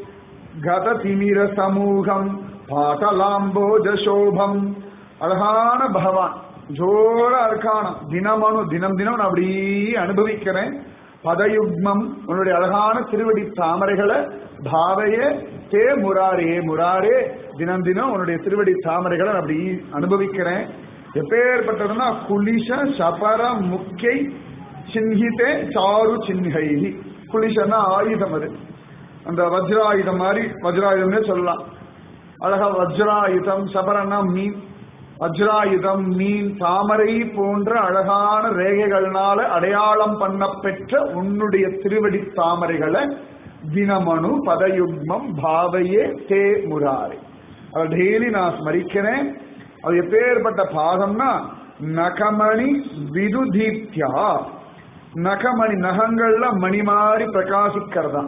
கததிமிர சமூகம் பாட்டலாம்போஜ சோபம் அழகான பகவான் ஜோரா இருக்கான தினமனு தினம் தினம் நான் அப்படியே அனுபவிக்கிறேன் பதயுக்மம் உன்னுடைய அழகான திருவடி தாமரைகளை பாவையே தே முராரே முராரே தினம் தினம் உன்னுடைய திருவடி தாமரைகளை நான் அப்படி அனுபவிக்கிறேன் எப்பேற்பட்டதுன்னா குலிஷ சபர முக்கியை சின்ஹிதே சாரு சின்ஹை குலிஷன்னா ஆயுதம் அது அந்த வஜ்ராயுதம் மாதிரி வஜ்ராயுதம்னே சொல்லலாம் அழகா வஜ்ராயுதம் சபரன்னா மீன் வஜ்ராயுதம் மீன் தாமரை போன்ற அழகான ரேகைகள்னால அடையாளம் பண்ணப்பெற்ற உன்னுடைய திருவடி தாமரைகளை தினமனு பதயுக்மம் பாவையே தே முராரி அதை டெய்லி நான் ஸ்மரிக்கிறேன் அது எப்பேற்பட்ட பாகம்னா நகமணி விதுதீப்தியா நகமணி நகங்கள்ல மணி மாறி பிரகாசிக்கிறதா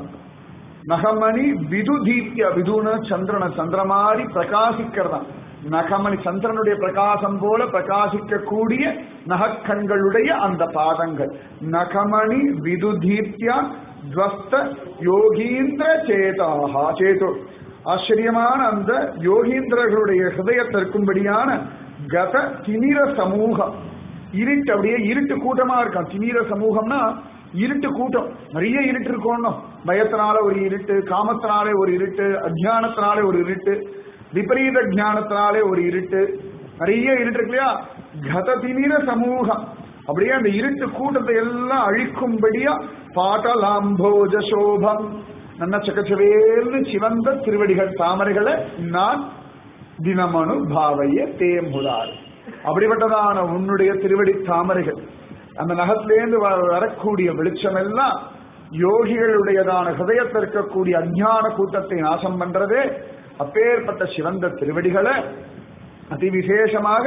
நகமணி விதுதீப்தியா விதுன சந்திரன சந்திர மாதிரி பிரகாசிக்கிறதா நகமணி சந்திரனுடைய பிரகாசம் போல பிரகாசிக்கக்கூடிய நகக்கண்களுடைய அந்த பாதங்கள் நகமணி விதுதீப்தியா துவஸ்த யோகீந்திர சேதாக சேதோ ஆச்சரியமான அந்த யோகீந்திரர்களுடைய ஹிருதயத்திற்கும்படியான கத திமிர சமூகம் இருட்டு அப்படியே இருட்டு கூட்டமா இருக்கான் திமிர சமூகம்னா இருட்டு கூட்டம் நிறைய இருட்டு இருக்கணும் பயத்தினால ஒரு இருட்டு காமத்தினாலே ஒரு இருட்டு அஜானத்தினாலே ஒரு இருட்டு விபரீத ஜானத்தினாலே ஒரு இருட்டு நிறைய இருட்டு இருக்கு இல்லையா கத திமிர சமூகம் அப்படியே அந்த இருட்டு கூட்டத்தை எல்லாம் அழிக்கும்படியா பாட்டலாம்போஜ சோபம் நல்ல சக்கச்சவேல்னு சிவந்த திருவடிகள் தாமரைகளை நான் தினமனு பாவைய தேம்புடார் அப்படிப்பட்டதான உன்னுடைய திருவடி தாமரைகள் அந்த நகத்திலேருந்து வரக்கூடிய வெளிச்சம் எல்லாம் யோகிகளுடையதான ஹிருதயத்தில் இருக்கக்கூடிய அஜான கூட்டத்தை நாசம் பண்றதே அப்பேற்பட்ட சிவந்த திருவடிகளை அதி விசேஷமாக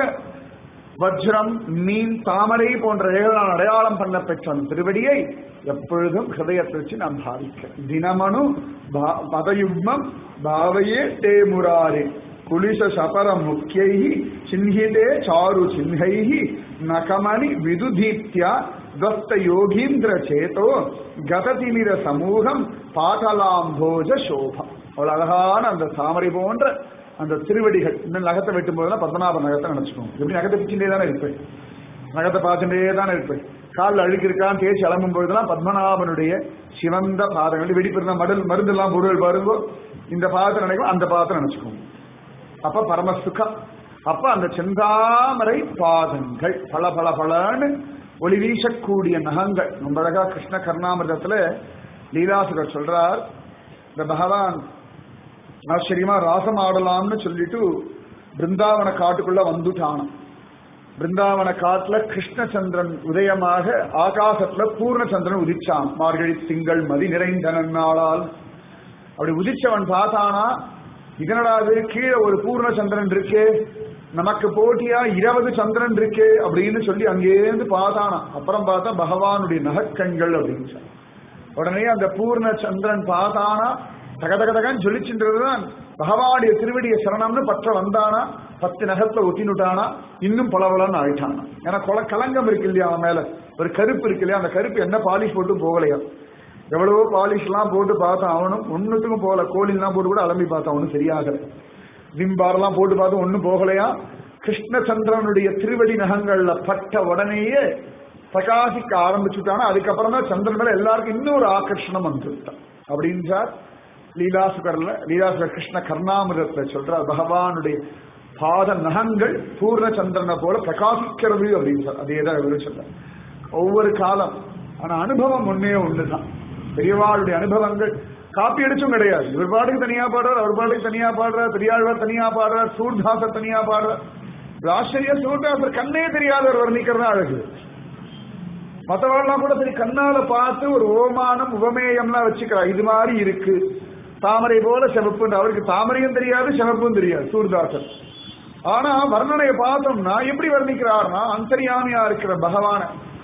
வஜ்ரம் மீன் தாமரை போன்ற ரேகளால் அடையாளம் பண்ண பெற்ற அந்த திருவடியை எப்பொழுதும் ஹிருதயத்தை வச்சு நான் பாவிக்கிறேன் தினமனு பதயுக்மம் பாவையே தே முராரே குலிச சபர முக்கியை சின்ஹிதே சாரு சின்ஹை நகமணி விதுதீப்தியா துவஸ்த யோகீந்திர சேதோ கததிமிர சமூகம் பாட்டலாம்போஜ சோபம் அவ்வளவு அழகான அந்த தாமரை போன்ற அந்த திருவடிகள் இன்னும் நகத்தை வெட்டும் போதெல்லாம் பத்மநாப நகத்தை நினைச்சுக்கோங்க எப்படி நகத்தை பிச்சுட்டே தானே இருப்பேன் நகத்தை பார்த்துட்டே தானே இருப்பேன் காலில் அழுக்கு இருக்கான் தேய்ச்சி அலம்பும் பொழுதெல்லாம் பத்மநாபனுடைய சிவந்த பாதங்கள் வெடிப்பிருந்த மடல் மருந்தெல்லாம் பொருள் பாருங்கோ இந்த பாதத்தை நினைக்கும் அந்த பாதத்தை நினைச்சுக்கோங்க அப்ப பரம சுகம் அப்ப அந்த செந்தாமரை பாதங்கள் பல பல பலன்னு ஒளி வீசக்கூடிய நகங்கள் ரொம்ப அழகா கிருஷ்ண கர்ணாமிரதத்துல லீலாசுரர் சொல்றார் இந்த பகவான் ஆச்சரியமா ராசம் ஆடலாம்னு சொல்லிட்டு பிருந்தாவன காட்டுக்குள்ள வந்துட்டானாம் பிருந்தாவன காட்டுல கிருஷ்ணச்சந்திரன் உதயமாக ஆகாசத்துல பூர்ணச்சந்திரன் உதிச்சான் மார்கழி திங்கள் மதி நிறைந்த நன்னாளால் அப்படி உதிச்சவன் பார்த்தானா இதனடாது கீழே ஒரு பூர்ண சந்திரன் இருக்கே நமக்கு போட்டியா இருபது சந்திரன் இருக்கே அப்படின்னு சொல்லி அங்கேருந்து பார்த்தானா அப்புறம் பார்த்தா பகவானுடைய நகக்கண்கள் அப்படின்னு சொல்லி உடனே அந்த பூர்ண சந்திரன் பார்த்தானா தகதகதகன்னு ஜொலிச்சுன்றதுதான் பகவானுடைய திருவடிய சரணம்னு பற்ற வந்தானா பத்து நகத்துல ஒட்டினுட்டானா இன்னும் பளபளன்னு ஆயிட்டானா ஏன்னா கொல கலங்கம் இருக்கு இல்லையா அவன் மேல ஒரு கருப்பு இருக்கு இல்லையா அந்த கருப்பு என்ன பாலிஷ் போட்டு போகலையா எவ்வளவோ பாலிஷ் எல்லாம் போட்டு பார்த்தான் அவனும் ஒன்னுத்துக்கும் போகல கோலிலாம் போட்டு கூட அலம்பி பார்த்தான் ஒன்னும் சரியாகல விம்பார் எல்லாம் போட்டு பார்த்து ஒன்னும் போகலையா கிருஷ்ணச்சந்திரனுடைய திருவடி நகங்கள்ல பட்ட உடனேயே பிரகாசிக்க ஆரம்பிச்சுட்டானா அதுக்கப்புறம் தான் சந்திரன் மேல எல்லாருக்கும் இன்னொரு ஆகர்ஷணம் வந்துட்டான் அப்படின்றார் லீலாசுகர்ல லீலாசுகர் கிருஷ்ண கர்ணாமிரத்துல சொல்றார் பகவானுடைய பாத நகங்கள் பூர்ண சந்திரனை போல பிரகாசிக்கிறது அப்படின்னு சொல்ற அதே தான் இவரு சொல்ற ஒவ்வொரு காலம் ஆனா அனுபவம் ஒன்னே ஒண்ணுதான் பெரியவாளுடைய அனுபவங்கள் காப்பி அடிச்சும் கிடையாது இவர் பாட்டுக்கு தனியா பாடுறார் அவர் பாட்டுக்கு தனியா பாடுறார் பெரியாழ்வார் தனியா பாடுறார் சூர்தாசர் தனியா பாடுறார் ஆச்சரிய சூர்தாசர் கண்ணே தெரியாதவர் வர்ணிக்கிறதா அழகு மற்றவர்கள்லாம் கூட சரி கண்ணால பார்த்து ஒரு ஓமானம் உபமேயம்லாம் வச்சுக்கிறா இது மாதிரி இருக்கு தாமரை போல சிவப்பு அவருக்கு தாமரையும் தெரியாது சிவப்பும் தெரியாது சூர்தாசர் ஆனா வர்ணனையை பார்த்தோம்னா எப்படி வர்ணிக்கிறார்னா அந்தரியாமியா இருக்கிற பகவான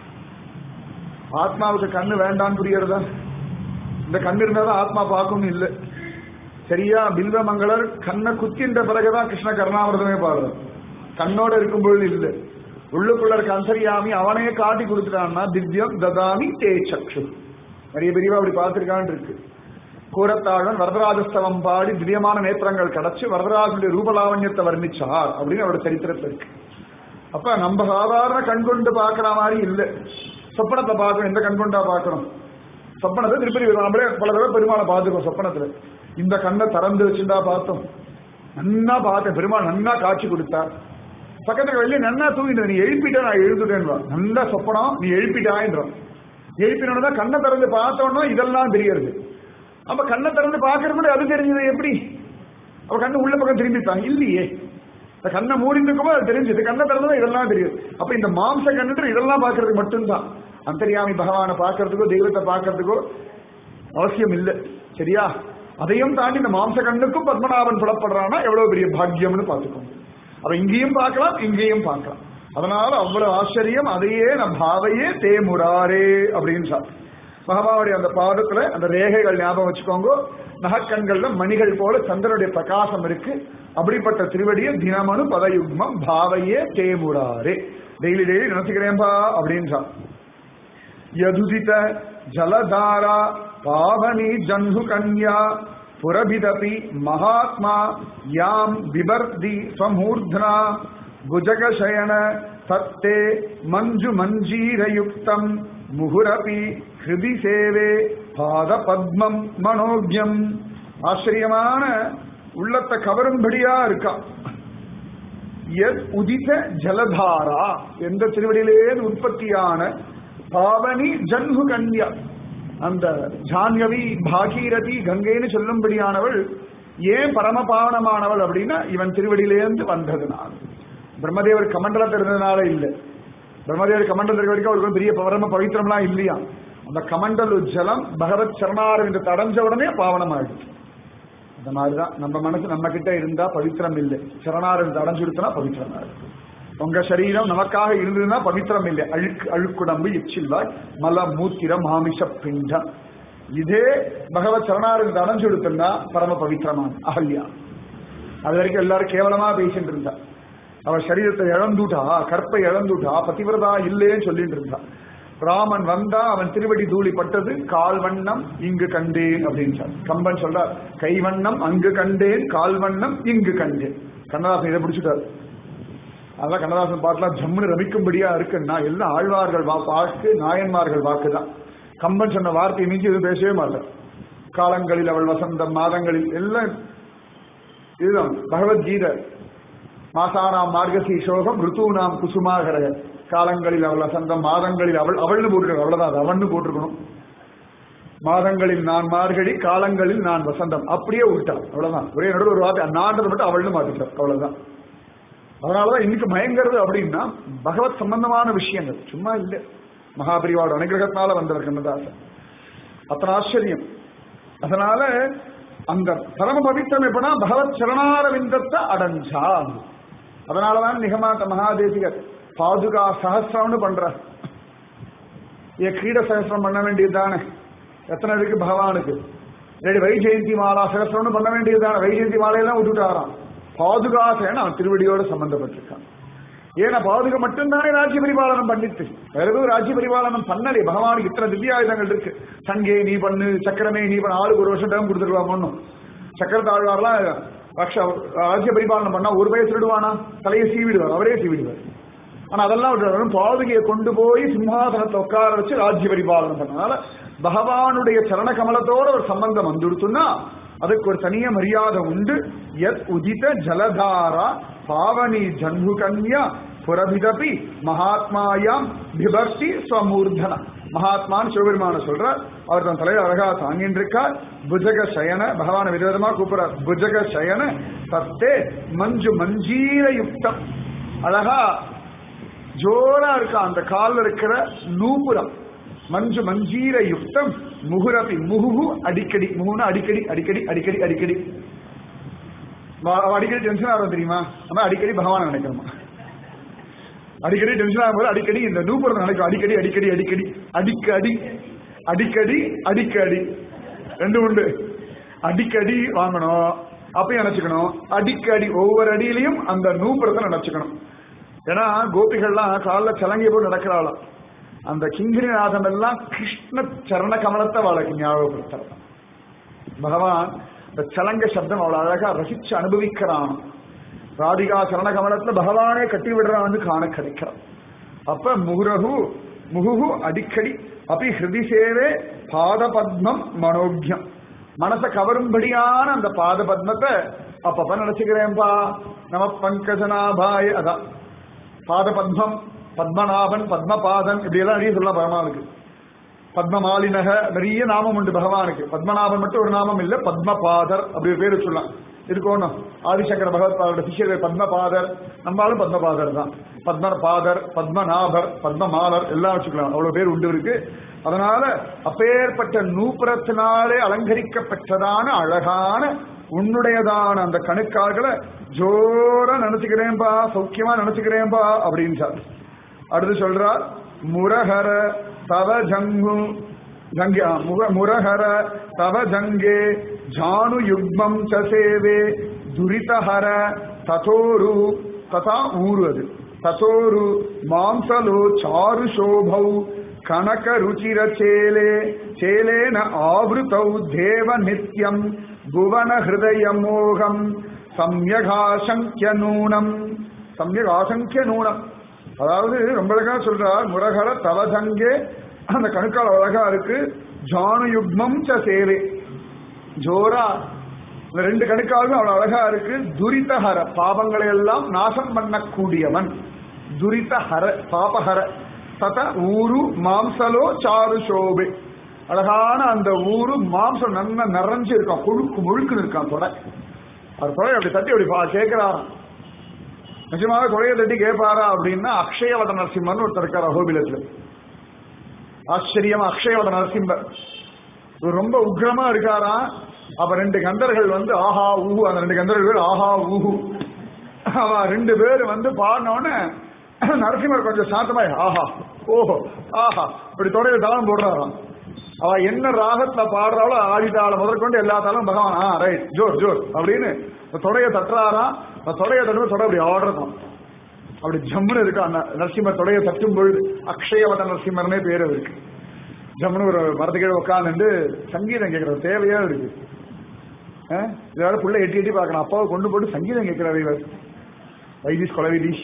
ஆத்மாவுக்கு கண்ணு வேண்டான்னு புரியறதா இந்த கண்ணு இருந்தாதான் ஆத்மா பார்க்கணும் இல்லை சரியா பில்வமங்களர் கண்ணை குத்தின்ற பிறகுதான் கிருஷ்ண கருணாமிரதமே பாடுறார் கண்ணோட இருக்கும் பொழுது இல்லை உள்ளுக்குள்ள இருக்க அந்தரியாமி அவனையே காட்டி கொடுத்துட்டான்னா திவ்யம் ததாமி தே சக்ஷு நிறைய பெரியவா அப்படி பார்த்திருக்கான்னு இருக்கு கூரத்தாழன் வரதராஜஸ்தவம் பாடி திவ்யமான நேத்திரங்கள் கிடைச்சு வரதராஜனுடைய ரூபலாவண்யத்தை வர்ணிச்சார் அப்படின்னு அவரோட சரித்திரத்தில் இருக்கு அப்ப நம்ம சாதாரண கண் கொண்டு பாக்குற மாதிரி இல்லை சொப்பனத்தை பார்க்கணும் எந்த கண் கொண்டா பார்க்கணும் சொப்பனத்தை திருப்பதி நம்மளே பல தடவை பெருமாளை பார்த்துக்கோம் சொப்பனத்துல இந்த கண்ணை திறந்து வச்சிருந்தா பார்த்தோம் நன்னா பார்த்தேன் பெருமாள் நன்னா காட்சி கொடுத்தார் பக்கத்துக்கு வெளியே நன்னா தூங்கிட்டு நீ எழுப்பிட்ட நான் எழுந்துட்டேன் நல்லா சொப்பனம் நீ எழுப்பிட்டாயின்றான் எழுப்பினோட கண்ணை திறந்து பார்த்தோன்னா இதெல்லாம் தெரியறது அப்ப கண்ணை திறந்து பாக்குறது அது தெரிஞ்சது எப்படி அவ கண்ணு உள்ள பக்கம் திரும்பிட்டான் இல்லையே இந்த கண்ணை மூடிந்துக்குமோ அது தெரிஞ்சது கண்ணை திறந்தா இதெல்லாம் தெரியும் அப்ப இந்த மாம்ச கண்ணு இதெல்லாம் பாக்குறது மட்டும்தான் அந்தரியாமி பகவானை பாக்குறதுக்கோ தெய்வத்தை பாக்குறதுக்கோ அவசியம் இல்லை சரியா அதையும் தாண்டி இந்த மாம்ச கண்ணுக்கும் பத்மநாபன் புலப்படுறான்னா எவ்வளவு பெரிய பாக்கியம்னு பார்த்துக்கோங்க அவ இங்கேயும் பார்க்கலாம் இங்கேயும் பார்க்கலாம் அதனால அவ்வளவு ஆச்சரியம் அதையே நம் பாவையே தேமுராரே அப்படின்னு சார் மகாபாவுடைய அந்த பாதத்துல அந்த ரேகைகள் ஞாபகம் வச்சுக்கோங்க நகக்கண்கள்ல மணிகள் போல சந்திரனுடைய பிரகாசம் இருக்கு அப்படிப்பட்ட திருவடியை தினமனு பதயுக்மம் பாவையே தேமுராரே டெய்லி டெய்லி நினைச்சுக்கிறேன்பா அப்படின்னு யதுதித ஜலதாரா பாவனி ஜன்ஹு கன்யா புரபிதபி மகாத்மா யாம் விபர்தி ஸ்வமூர்த்னா புஜகசயன தத்தே மஞ்சு மஞ்சீரயுக்தம் முகுரபி ஹிருதி சேவே பாத பத்மம் மனோஜம் ஆச்சரியமான உள்ளத்தை கவரும்படியா இருக்கா எத் உதித ஜலதாரா எந்த திருவடியிலேயே உற்பத்தியான பாவனி ஜன்ஹு கன்யா அந்த ஜான்யவி பாகீரதி கங்கைன்னு சொல்லும்படியானவள் ஏன் பரமபாவனமானவள் அப்படின்னா இவன் திருவடியிலேருந்து வந்ததுனால பிரம்மதேவர் கமண்டலத்தில் இருந்ததுனால இல்லை பிரம்மதேவர் கமண்டலத்தில் இருக்க வரைக்கும் அவருக்கு பெரிய பரம பவித்திரம்லாம் இல்லையா அந்த கமண்டலு ஜலம் பகவத் சரணாரவிந்த தடைஞ்ச உடனே பாவனமாயிடுச்சு அந்த மாதிரிதான் நம்ம மனசு நம்ம கிட்ட இருந்தா பவித்திரம் இல்லை சரணாரவிந்த அடைஞ்சுடுத்துனா பவித்திரமா இருக்கு உங்க சரீரம் நமக்காக இருந்ததுன்னா பவித்திரம் இல்லை அழுக்கு அழுக்குடம்பு எச்சில்வாய் மல மூத்திரம் மாமிஷ பிண்டம் இதே பகவத் சரணாரவிந்த அடைஞ்சுடுத்துனா பரம பவித்திரமான அகல்யா அது வரைக்கும் எல்லாரும் கேவலமா பேசிட்டு இருந்தா அவ சரீரத்தை இழந்துட்டா கற்பை இழந்துட்டா பதிவிரதா இல்லேன்னு சொல்லிட்டு இருந்தா ராமன் வந்தா அவன் திருவடி தூளி பட்டது கால் வண்ணம் இங்கு கண்டேன் அப்படின்றார் கம்பன் சொல்றார் கை வண்ணம் அங்கு கண்டேன் கால் வண்ணம் இங்கு கண்டேன் கண்ணதாசன் இதை பிடிச்சிட்டார் அதான் கண்ணதாசன் பாட்டுலாம் ஜம்முன்னு ரமிக்கும்படியா இருக்குன்னா எல்லாம் ஆழ்வார்கள் வா வாக்கு நாயன்மார்கள் வாக்கு தான் கம்பன் சொன்ன வார்த்தையை மிஞ்சி எதுவும் பேசவே மாட்டார் காலங்களில் அவள் வசந்தம் மாதங்களில் எல்லாம் இதுதான் பகவத்கீதை மாசானாம் மார்கசி சோகம் ருத்தூனாம் குசுமாகர காலங்களில் அவள் வசந்தம் மாதங்களில் அவள் அவள்னு போட்டிருக்கணும் அவ்வளவுதான் அது அவன்னு போட்டிருக்கணும் மாதங்களில் நான் மார்கழி காலங்களில் நான் வசந்தம் அப்படியே விட்டான் அவ்வளவுதான் ஒரே நடுவில் ஒரு வார்த்தை நான்றது மட்டும் அவள்னு மாத்திட்டார் அவ்வளவுதான் அதனாலதான் இன்னைக்கு மயங்கிறது அப்படின்னா பகவத் சம்பந்தமான விஷயங்கள் சும்மா இல்லை மகாபிரிவாவோட அனுகிரகத்தினால வந்தவர் கண்ணதாசன் அத்தனை ஆச்சரியம் அதனால அந்த பரம பவித்திரம் எப்படின்னா பகவத் சரணாரவிந்தத்தை அடைஞ்சா அதனாலதான் நிகமாத்த மகாதேசிகர் பாதுகா சகசிரம்னு பண்ற ஏ கிரீட சகசிரம் பண்ண வேண்டியது தானே எத்தனை இருக்கு பகவானுக்கு ரெடி வைஜெயந்தி மாலா சகசிரம்னு பண்ண வேண்டியது தானே வைஜெயந்தி மாலையெல்லாம் விட்டுட்டாராம் பாதுகாசேன்னு அவன் திருவடியோட சம்பந்தப்பட்டிருக்கான் ஏன்னா பாதுக மட்டும்தானே ராஜ்ய பரிபாலனம் பண்ணிட்டு வேற எதுவும் ராஜ்ய பரிபாலனம் பண்ணலே பகவானுக்கு இத்தனை திவ்யாயுதங்கள் இருக்கு சங்கே நீ பண்ணு சக்கரமே நீ பண்ணு ஆளுக்கு ஒரு வருஷம் டைம் கொடுத்துருவாங்க ஒன்றும் சக்கரத்தாழ்வார்லாம் ரக்ஷ ராஜ்ய பரிபாலனம் பண்ணா ஒரு வயசு விடுவானா தலையை சீவிடுவார் அவரே சீவிடுவார் ஆனா அதெல்லாம் விட்டு பாதுகையை கொண்டு போய் சிம்மாசனத்தை உட்கார வச்சு ராஜ்ய பரிபாலனம் பண்ணனால பகவானுடைய சரண கமலத்தோட ஒரு சம்பந்தம் வந்துடுத்துன்னா அதுக்கு ஒரு தனிய மரியாதை உண்டு எத் உதித ஜலதாரா பாவனி ஜன்மு கன்யா புரபிதபி மகாத்மாயாம் பிபர்த்தி ஸ்வமூர்தன மகாத்மான்னு சிவபெருமான சொல்றார் அவர் தன் தலையை அழகா தாங்கின்னு இருக்கார் புஜக சயன பகவான விதவிதமா கூப்பிடுறார் புஜக சயன சத்தே மஞ்சு மஞ்சீர யுக்தம் அழகா ஜோரா இருக்கா அந்த காலில் இருக்கிற நூபுரம் மஞ்சு மஞ்சீர யுக்தம் முகுரபி முகுகு அடிக்கடி முகுனா அடிக்கடி அடிக்கடி அடிக்கடி அடிக்கடி அடிக்கடி டென்ஷன் ஆகும் தெரியுமா நம்ம அடிக்கடி பகவான் நினைக்கிறோமா அடிக்கடி டென்ஷன் ஆகும்போது அடிக்கடி இந்த நூபுரம் நினைக்கும் அடிக்கடி அடிக்கடி அடிக்கடி அடிக்கடி அடிக்கடி அடிக்கடி ரெண்டு உண்டு அடிக்கடி வாங்கணும் அப்பயும் நினைச்சுக்கணும் அடிக்கடி ஒவ்வொரு அடியிலையும் அந்த நூபுரத்தை நினைச்சுக்கணும் ஏன்னா கோபிகள்லாம் காலில் சலங்கை போட்டு நடக்கிறாளாம் அந்த கிங்கிரிநாதம் எல்லாம் கிருஷ்ண சரண கமலத்தை அவளுக்கு ஞாபகப்படுத்துற பகவான் இந்த சலங்க சப்தம் அவளை அழகா ரசிச்சு அனுபவிக்கிறான் ராதிகா சரண கமலத்துல பகவானே கட்டி விடுறான் வந்து காண கிடைக்கிறான் அப்ப முகுரகு முகுகு அடிக்கடி அப்படி ஹிருதி சேவே பாத பத்மம் மனோக்கியம் மனசை கவரும்படியான அந்த பாத பத்மத்தை அப்பப்ப நினைச்சுக்கிறேன்பா நம பங்கஜனாபாய அதான் பாத பத்மம் பத்மநாபன் பத்மபாதன் இப்படி எல்லாம் நிறைய சொல்லலாம் பகவானுக்கு பத்மமாலினக நிறைய நாமம் உண்டு பகவானுக்கு பத்மநாபன் மட்டும் ஒரு நாமம் இல்ல பத்மபாதர் அப்படி ஒரு பேரு சொல்லலாம் இருக்கணும் ஆதிசங்கர பகவத்பாதோட சிஷியர் பத்மபாதர் நம்மளும் பத்மபாதர் தான் பத்மபாதர் பத்மநாபர் பத்மமாலர் எல்லாம் வச்சுக்கலாம் அவ்வளவு பேர் உண்டு இருக்கு அதனால அப்பேற்பட்ட நூப்புரத்தினாலே அலங்கரிக்கப்பட்டதான அழகான உன்னுடையதான அந்த கணுக்கால்களை ஜோரா நினைச்சுக்கிறேன்பா சௌக்கியமா நினைச்சுக்கிறேன்பா அப்படின்னு அடுத்து சொல்றார் முரஹர தவ ஜங்கு ஜங்கே முக முரஹர தவ ஜங்கே ஜானு யுக்மம் சேவே துரிதஹர ததோரு ததா ஊரு அது ததோரு மாம்சலோ சாரு சோபௌ கனக ருச்சிர சேலே சேலேன ஆவృతௌ தேவ நித்யம் புவன ஹிருதய மோகம் சம்யகாசங்கிய நூனம் சம்யகாசங்கிய நூனம் அதாவது ரொம்ப அழகா சொல்றார் முரகர தவசங்கே அந்த கணுக்கால் அழகா இருக்கு ஜானு யுக்மம் ச சேவை ஜோரா இந்த ரெண்டு கணுக்காலும் அவ்வளவு அழகா இருக்கு துரிதஹர பாவங்களை எல்லாம் நாசம் பண்ணக்கூடியவன் துரிதஹர பாபஹர தத ஊரு மாம்சலோ சாரு சோபே அழகான அந்த ஊரு மாம்சம் நல்லா நிறைஞ்சு இருக்கான் கொழுக்கு முழுக்குன்னு இருக்கான் தொடை அவர் தொடை அப்படி தட்டி அப்படி பா- கேட்கிறாராம் நிஜமாக தொடையை தட்டி கேட்பாரா அப்படின்னா அக்ஷயவத நரசிம்மன் ஒருத்தர் இருக்கார் அகோபிலத்துல ஆச்சரியமா அக்ஷயவத நரசிம்மர் இவர் ரொம்ப உக்ரமா இருக்காரா அப்ப ரெண்டு கந்தர்கள் வந்து ஆஹா ஊஹு அந்த ரெண்டு கந்தர்கள் ஆஹா ஊஹு அவ ரெண்டு பேர் வந்து பாடினோடனே நரசிம்மர் கொஞ்சம் சாந்தமாய் ஆஹா ஓஹோ ஆஹா இப்படி தொடையில தாளம் போடுறாராம் அவ என்ன ராகத்துல பாடுறாளோ ஆதிதாளம் முதற்கொண்டு எல்லா தாளும் பகவான் ஆ ரைட் ஜோர் ஜோர் அப்படின்னு இந்த தொடைய தட்டுறாராம் அந்த தொடைய தட்டும்போது தொடை அப்படி ஆடுறதாம் அப்படி ஜம்முன்னு இருக்கா அந்த நரசிம்மர் தொடைய தட்டும் பொழுது அக்ஷயவத நரசிம்மர்னே பேர் இருக்கு ஜம்முன்னு ஒரு மரத்துக்கீழே உட்காந்துட்டு சங்கீதம் கேட்கற தேவையா இருக்கு ஆ? இதோட புள்ள எட்டி எட்டி பார்க்கணும் அப்பாவை கொண்டு போட்டு சங்கீதம் கேட்கிறார் இவர் வைதிஷ் கொலை வைதிஷ்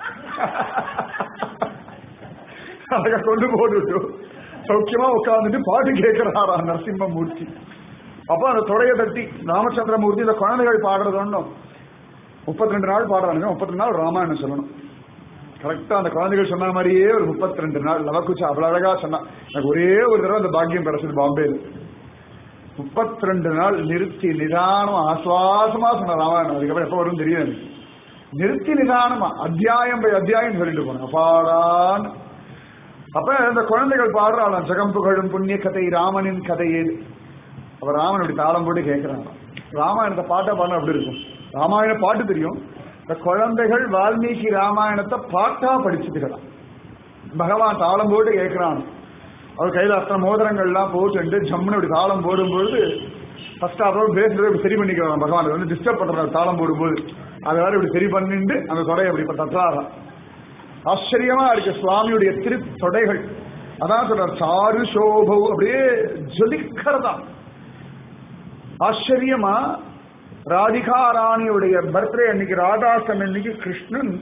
அழகா கொண்டு போட்டு சௌக்கியமா உட்கார்ந்துட்டு பாட்டு கேட்கிறாரா நரசிம்மமூர்த்தி அப்ப அந்த தொடைய தட்டி ராமச்சந்திரமூர்த்தி இந்த குழந்தைகள் பாடுறது ஒன்றும் முப்பத்தி ரெண்டு நாள் பாடுறாங்க முப்பத்தி நாள் ராமாயணம் சொல்லணும் கரெக்டா அந்த குழந்தைகள் சொன்ன மாதிரியே ஒரு முப்பத்தி ரெண்டு நாள் லவக்குச்சா அவ்வளவு அழகா சொன்னா எனக்கு ஒரே ஒரு தடவை அந்த பாக்கியம் கிடைச்சது பாம்பேல முப்பத்தி ரெண்டு நாள் நிறுத்தி நிதானம் ஆசுவாசமா சொன்ன ராமாயணம் அதுக்கப்புறம் எப்ப வரும் தெரியாது எனக்கு. நிறுத்தி நிதானமா அத்தியாயம் பை அத்தியாயம் சொல்லிட்டு போனேன் அப்பாடான் அப்ப இந்த குழந்தைகள் பாடுறாளாம் ஜெகம் புகழும் புண்ணிய கதை ராமனின் கதையே அப்ப ராமன் இப்படி தாளம் போட்டு கேட்கிறான் ராமாயணத்தை பாட்டா பாடினா அப்படி இருக்கும் ராமாயண பாட்டு தெரியும் இந்த குழந்தைகள் வால்மீகி ராமாயணத்தை பாட்டா படிச்சுக்கிறான் பகவான் தாளம் போட்டு கேட்கிறான் அவர் கையில அத்தனை மோதிரங்கள்லாம் போட்டு ஜம்முன்னு இப்படி தாளம் போடும்பொழுது ஃபர்ஸ்ட் அப்புறம் பேசுறதை இப்படி சரி பண்ணிக்கிறான் பகவான் வந்து டிஸ்டர்ப் பண்றாரு தாளம் போடும்போது அதை வேற இப்படி சரி பண்ணிட்டு அந்த தொடையை இப்படி இப்ப தட்டுறாராம் ஆச்சரியமா இருக்கு சுவாமியுடைய திருத்தொடைகள் அதான் சொல்றார் சாரு சோபவ் அப்படியே ஜொலிக்கிறதா ஆச்சரியமா ராதிகா ராணியுடைய பர்த்டே அன்னைக்கு ராதாசம் அன்னைக்கு கிருஷ்ணன்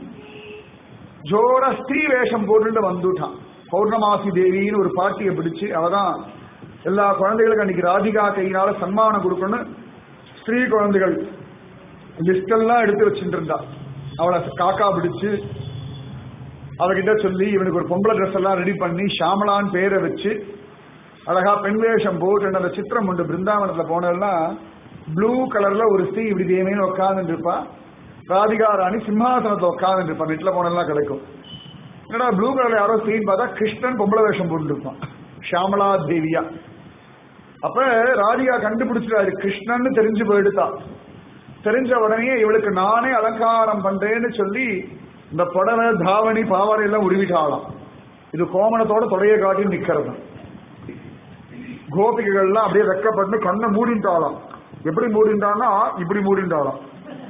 ஜோர ஸ்திரீ வேஷம் போட்டுட்டு வந்துட்டான் பௌர்ணமாசி தேவின்னு ஒரு பாட்டியை பிடிச்சு அவதான் எல்லா குழந்தைகளுக்கும் அன்னைக்கு ராதிகா கையினால சன்மானம் கொடுக்கணும்னு ஸ்திரீ குழந்தைகள் லிஸ்ட் எல்லாம் எடுத்து வச்சுட்டு இருந்தா அவளை காக்கா பிடிச்சு அவகிட்ட சொல்லி இவனுக்கு ஒரு பொம்பளை ட்ரெஸ் எல்லாம் ரெடி பண்ணி ஷாமலான்னு பேரை வச்சு அழகா பெண் வேஷம் போட்டு அந்த சித்திரம் உண்டு பிருந்தாவனத்துல போனதெல்லாம் ப்ளூ கலர்ல ஒரு ஸ்திரீ இப்படி தேவைன்னு உட்காந்துட்டு இருப்பா ராதிகா ராணி சிம்ஹாசனத்துல உட்காந்துட்டு இருப்பா நெட்ல போனதெல்லாம் கிடைக்கும் என்னடா ப்ளூ கலர்ல யாரோ ஸ்திரீன்னு பார்த்தா கிருஷ்ணன் பொம்பளை வேஷம் போட்டு இருப்பான் ஷியாமலா தேவியா அப்ப ராதிகா கண்டுபிடிச்சிட்டாரு கிருஷ்ணன்னு தெரிஞ்சு போயிடுதா தெரிஞ்ச உடனே இவளுக்கு நானே அலங்காரம் பண்றேன்னு சொல்லி இந்த புடவை தாவணி பாவாடை எல்லாம் உருவிட்டாளாம் இது கோமணத்தோட தொடைய காட்டி நிக்கிறது கோபிகைகள்லாம் அப்படியே வெக்கப்பட்டு கண்ணை மூடிட்டாளாம் எப்படி மூடிட்டான்னா இப்படி மூடிட்டாளாம்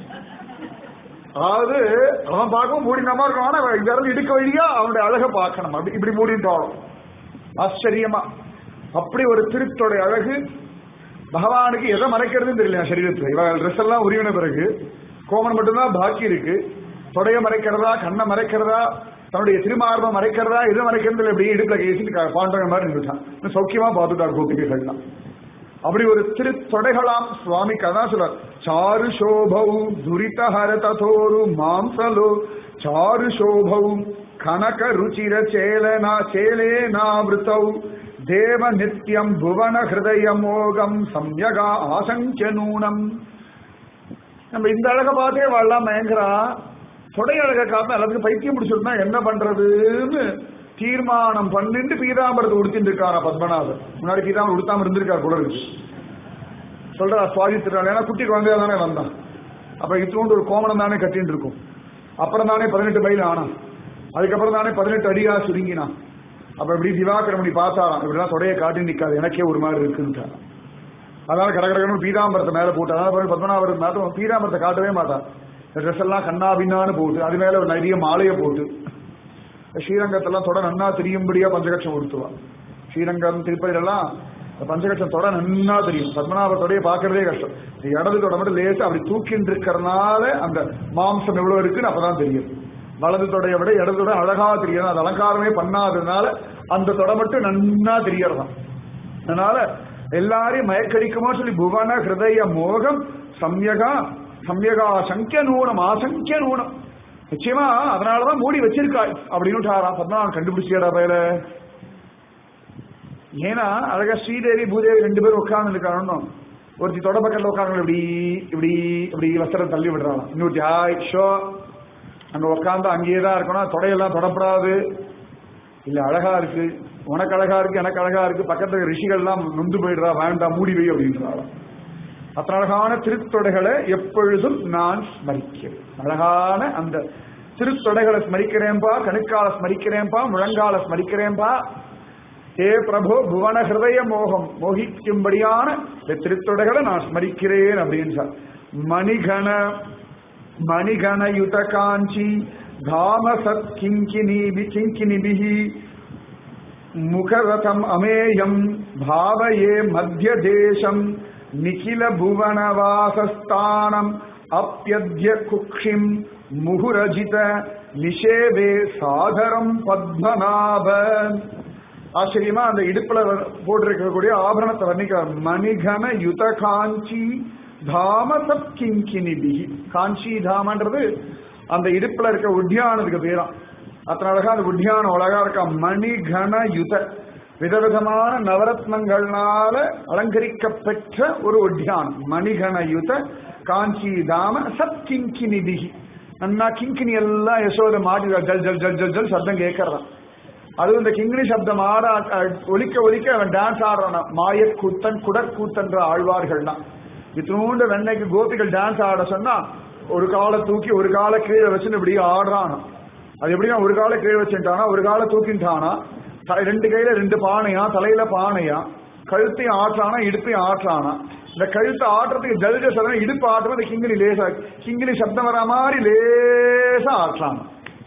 அதாவது அவன் பார்க்கவும் மூடினாமா இருக்கும் ஆனா விரல் இடுக்க வழியா அவனுடைய அழகை பார்க்கணும் அப்படி இப்படி மூடிட்டாலும் ஆச்சரியமா அப்படி ஒரு திருத்தோடைய அழகு பகவானுக்கு எதை மறைக்கிறதுன்னு தெரியல சரீரத்துல இவ ட்ரெஸ் எல்லாம் உருவின பிறகு கோமன் மட்டும்தான் பாக்கி இருக்கு தொடைய மறைக்கிறதா கண்ணை மறைக்கிறதா தன்னுடைய திருமார்பம் மறைக்கிறதா எது மறைக்கிறது இப்படி இடுப்புல கேசிட்டு பாண்டவங்க மாதிரி இருந்துட்டான் இன்னும் சௌக்கியமா பார்த்துட்டார் கோபிகைகள்லாம் அப்படி ஒரு திருத்தொடைகளாம் சுவாமிக்கு அதான் சொல்றார் சாரு சோபௌ துரித ஹர ததோரு மாம்சலோ சாரு சோபௌ கனக ருச்சிர சேலனா சேலேனாவிருத்தௌ தேவ நித்யம் புவன ஹிருதய மோகம் சம்யகா ஆசங்கிய நூனம் நம்ம இந்த அழகை பார்த்தே வாழலாம் மயங்குறா தொடை அழகை காத்த எல்லாத்துக்கும் பைத்தியம் பிடிச்சிருந்தா என்ன பண்றதுன்னு தீர்மானம் பண்ணிட்டு பீதாம்பரத்தை உடுத்திட்டு இருக்காரா பத்மநாபர் முன்னாடி பீதாம்பரம் உடுத்தாம இருந்திருக்காரு கூட இருக்கு சொல்றா சுவாதி திருநாள் ஏன்னா குட்டி குழந்தையா தானே வந்தான் அப்ப இத்தோண்டு ஒரு கோமணம் தானே கட்டின்னு இருக்கும் அப்புறம் தானே பதினெட்டு மைல் ஆனான் அதுக்கப்புறம் தானே பதினெட்டு அடியா சுருங்கினான் அப்ப இப்படி திவாகரமணி பார்த்தாராம் இப்படிலாம் தொடையை காட்டி நிக்காது எனக்கே ஒரு மாதிரி இருக்குன்ட்டான் அதனால கடற்கடன்னு பீதாம்பரத்தை மேல போட்டு அதனால பத்மநாபரத்தை மேல பீதாம்பரத்தை காட்டவே மாட்டான் ட்ரெஸ் எல்லாம் கண்ணா பின்னான்னு போட்டு அது மேல ஒரு நிறைய மாலையை போட்டு ஸ்ரீரங்கத்தெல்லாம் தொட நன்னா தெரியும்படியா பஞ்சகட்சம் கொடுத்துவா ஸ்ரீரங்கம் திருப்பதிலெல்லாம் பஞ்சகட்சம் தொட நன்னா தெரியும் பத்மநாபத்தோடய பார்க்கறதே கஷ்டம் இடது தொட மட்டும் லேசா அப்படி தூக்கின்னு இருக்கிறதுனால அந்த மாம்சம் எவ்வளவு இருக்குன்னு அப்பதான் தெரியும் வலது தொடைய விட இடது தொட அழகா தெரியும் அது அலங்காரமே பண்ணாததுனால அந்த தொட மட்டும் நன்னா தெரியறதாம் அதனால எல்லாரையும் மயக்கடிக்குமோ சொல்லி புவன ஹிருதய மோகம் சம்யகா சம்யகா சங்கிய நூனம் ஆசங்கிய நூனம் நிச்சயமா அதனாலதான் மூடி வச்சிருக்காய் அப்படின்னு பத்மநாபன் கண்டுபிடிச்சியடா பயல ஏன்னா அழகா ஸ்ரீதேவி பூதேவி ரெண்டு பேரும் உட்கார்ந்து இருக்காங்க ஒருத்தி தொட பக்கத்துல உட்காந்து இப்படி இப்படி இப்படி வஸ்திரம் தள்ளி விடுறாங்க இன்னொருத்தி ஹாய் ஷோ அங்க உட்காந்து அங்கேயே தான் இருக்கணும் தொடையெல்லாம் தொடப்படாது இல்ல அழகா இருக்கு உனக்கு அழகா இருக்கு எனக்கு அழகா இருக்கு பக்கத்துல ரிஷிகள்லாம் நொந்து போயிடுறா வேண்டாம் மூடி வை அப்படின்றாங்க அத்தனை அழகான திருத்தொடைகளை எப்பொழுதும் நான் ஸ்மரிக்கிறேன் அழகான அந்த திருத்தொடைகளை ஸ்மரிக்கிறேன்பா கணுக்கால ஸ்மரிக்கிறேன்பா முழங்கால ஸ்மரிக்கிறேன்பா ஹே பிரபு புவன ஹிருதய மோகம் மோகிக்கும்படியான இந்த திருத்தொடைகளை நான் ஸ்மரிக்கிறேன் அப்படின்னு சார் மணிகண மணிகண யுத காஞ்சி தாம சத் கிங்கினி கிங்கினிபிஹி முகரதம் அமேயம் பாவயே மத்திய தேசம் நிகில புவனவாசஸ்தானம் அப்பியத்ய குக்ஷிம் முகுரஜித நிஷேதே சாதரம் பத்மநாப ஆச்சரியமா அந்த இடுப்புல போட்டிருக்கக்கூடிய ஆபரணத்தை வர்ணிக்கிறார் மணிகன யுத காஞ்சி தாம சப் கிங்கினிபி காஞ்சி தாமன்றது அந்த இடுப்புல இருக்க உத்தியானதுக்கு பேராம் அத்தனை அழகா அந்த உத்தியானம் அழகா இருக்கா மணிகன யுத விதவிதமான நவரத்னங்கள்னால அலங்கரிக்கப்பெற்ற ஒரு உத்தியானம் மணிகன யுத காஞ்சி தாம சத் கிங்கினிபி நன்னா கிங்கினி எல்லாம் யசோத மாட்டி ஜல் ஜல் ஜல் ஜல் ஜல் சப்தம் கேட்கறான் அது இந்த கிங்கினி சப்தம் ஆட ஒலிக்க ஒலிக்க அவன் டான்ஸ் ஆடுறான் மாய கூத்தன் குடக்கூத்தன்ற ஆழ்வார்கள்னா இத்தினூண்டு வெண்ணைக்கு கோபிகள் டான்ஸ் ஆட சொன்னா ஒரு காலை தூக்கி ஒரு காலை கீழே வச்சுன்னு இப்படி ஆடுறான் அது எப்படின்னா ஒரு காலை கீழே வச்சுட்டானா ஒரு காலை தூக்கிட்டானா ரெண்டு கையில ரெண்டு பானையா தலையில பானையா கழுத்தையும் ஆற்றானா இடுப்பையும் ஆற்றானா இந்த கழுத்தை ஆட்டுறதுக்கு ஜல்ஜ சதம் இடுப்பு ஆட்டுறது கிங்கிலி லேசா கிங்கிலி சப்தம் வரா மாதிரி லேசா ஆற்றானா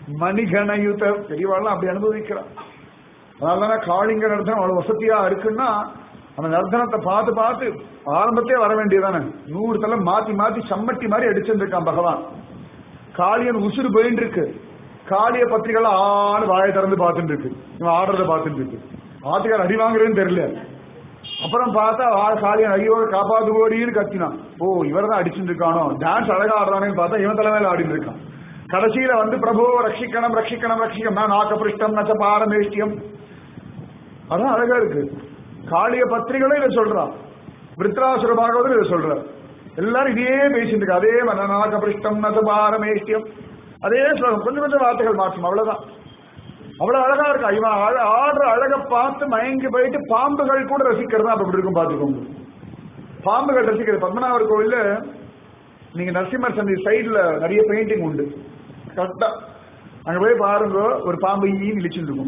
மணிகணயுத பெரியவாள்லாம் அப்படி அனுபவிக்கிறான் அதனால காளிங்க நர்த்தனம் அவ்வளவு வசதியா இருக்குன்னா அந்த நர்த்தனத்தை பார்த்து பார்த்து ஆரம்பத்தே வர வேண்டியதானே நூறு தலை மாத்தி மாத்தி சம்மட்டி மாதிரி அடிச்சிருக்கான் பகவான் காளியன் உசுறு போயின்னு இருக்கு காளிய பத்திரிகள் ஆறு வாயை திறந்து பார்த்துட்டு இருக்கு இவன் ஆடுறத பார்த்துட்டு இருக்கு ஆத்துக்கார் அடி வாங்குறதுன்னு தெரியல அப்புறம் பார்த்தா ஆ காளியன் ஐயோ காப்பாத்து ஓடின்னு கத்தினான் ஓ இவர் தான் அடிச்சுட்டு இருக்கானோ டான்ஸ் அழகா ஆடுறானேன்னு பார்த்தா இவன் தலைமையில ஆடிட்டு இருக்கான் கடைசியில வந்து பிரபு ரட்சிக்கணும் ரட்சிக்கணும் ரட்சிக்கணும் நான் நாக்கபிருஷ்டம் நச்ச பாரமேஷ்டியம் அதான் அழகா இருக்கு காளிய பத்திரிகளும் இதை சொல்றான் விருத்ராசுர பாகவதர் இதை சொல்ற எல்லாரும் இதையே பேசிட்டு இருக்கு அதே நாகபிருஷ்டம் நச்ச பாரமேஷ்டியம் அதே ஸ்லோகம் கொஞ்சம் கொஞ்சம் வார்த்தைகள் மாற்றும் அவ்வளவுதான் அவ்வளவு அழகா இருக்கா இவன் அழ- ஆடுற அழக பார்த்து மயங்கி போயிட்டு பாம்புகள் கூட ரசிக்கிறதா அப்படி இருக்கும் பாத்துக்கோங்க பாம்புகள் ரசிக்கிறது பத்மநாபர் கோவில்ல நீங்க நரசிம்மர் சந்தி சைடுல நிறைய பெயிண்டிங் உண்டு கரெக்டா அங்க போய் பாருங்க ஒரு பாம்பு ஈன்னு இழிச்சுட்டு இருக்கும்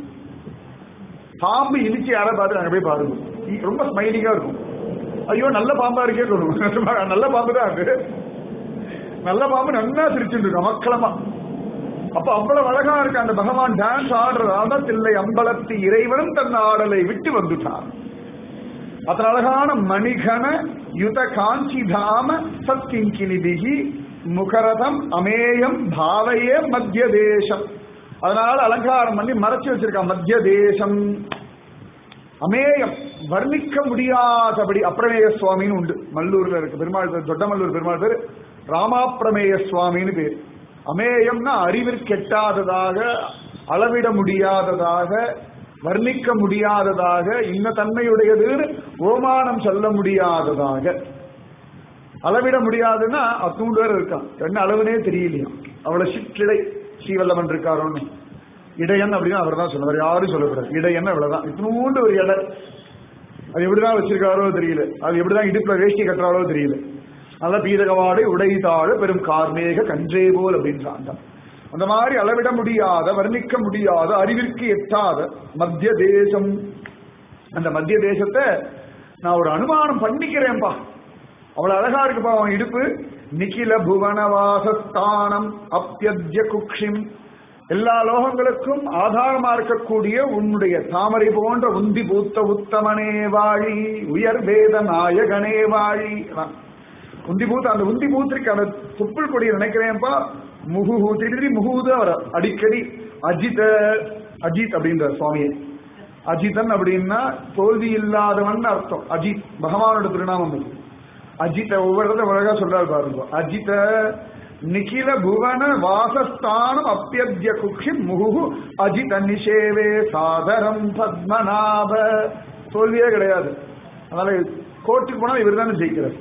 பாம்பு இழிச்சு யாரை பார்த்து அங்க போய் பாருங்க ஈ ரொம்ப ஸ்மைலிங்கா இருக்கும் ஐயோ நல்ல பாம்பா இருக்கே சொல்லுவோம் நல்ல பாம்பு தான் அது நல்ல பாம்பு நல்லா சிரிச்சுட்டு இருக்கும் அமக்களமா அப்ப அவ்வளவு அழகா இருக்கு அந்த பகவான் டான்ஸ் ஆடுறதால தில்லை அம்பலத்து இறைவனும் தன் ஆடலை விட்டு வந்துட்டான் அத்தனை அழகான மணிகண யுத காஞ்சி தாம சத்கிங்கினிதிகி முகரதம் அமேயம் பாவையே மத்திய தேசம் அதனால அலங்காரம் பண்ணி மறைச்சு வச்சிருக்கான் மத்திய தேசம் அமேயம் வர்ணிக்க முடியாதபடி அப்பிரமேய சுவாமின்னு உண்டு மல்லூர்ல இருக்கு பெருமாள் பேர் தொட்டமல்லூர் பெருமாள் பேர் ராமாப்பிரமேய சுவாமின்னு பேர் அமேயம்னா அறிவிற்கெட்டாததாக அளவிட முடியாததாக வர்ணிக்க முடியாததாக இன்ன தன்மையுடையதுன்னு ஓமானம் சொல்ல முடியாததாக அளவிட முடியாதுன்னா அத்தூண்டு வேற இருக்கான் என்ன அளவுனே தெரியலையா அவ்வளவு சிற்றிடை ஸ்ரீவல்லவன் இருக்காரோன்னு இடையன் அப்படின்னு அவர் தான் சொல்லுவார் யாரும் சொல்லக்கூடாது இடையன் அவ்வளவுதான் இத்தினூண்டு ஒரு இடம் அது எப்படிதான் வச்சிருக்காரோ தெரியல அது எப்படிதான் இடுப்புல வேஷ்டி கட்டுறாரோ தெரியல நல்ல பீதகவாடை உடைதாழ பெரும் கார்மேக கன்றே போல் அப்படின்றாங்க அந்த மாதிரி அளவிட முடியாத வர்ணிக்க முடியாத அறிவிற்கு எட்டாத மத்திய தேசம் அந்த மத்திய தேசத்தை நான் ஒரு அனுமானம் பண்ணிக்கிறேன்பா அவ்வளவு அழகா இருக்குப்பா அவன் இடுப்பு நிகில புவனவாசஸ்தானம் அப்பியத்ய குக்ஷிம் எல்லா லோகங்களுக்கும் ஆதாரமா இருக்கக்கூடிய உன்னுடைய தாமரை போன்ற உந்தி பூத்த உத்தமனே வாழி உயர் வேத நாயகனே வாழி அதான். உந்தி பூத்த அந்த உந்தி பூத்திருக்கு அந்த துப்புள் கொடியை நினைக்கிறேன்ப்பா முகுஹு திருடி முகுது அவர் அடிக்கடி அஜித அஜித் அப்படின்ற சுவாமியை அஜிதன் அப்படின்னா தோல்வி இல்லாதவன் அர்த்தம் அஜித் பகவானோட திருநாமம் அது அஜித ஒவ்வொரு இடத்துல அழகா சொல்றாரு பாருங்க அஜித நிகில புவன வாசஸ்தானம் அப்பியத்ய குக்ஷி முகு அஜித நிஷேவே சாதரம் பத்மநாப தோல்வியே கிடையாது அதனால கோர்ட்டுக்கு போனால் இவர் தானே ஜெயிக்கிறார்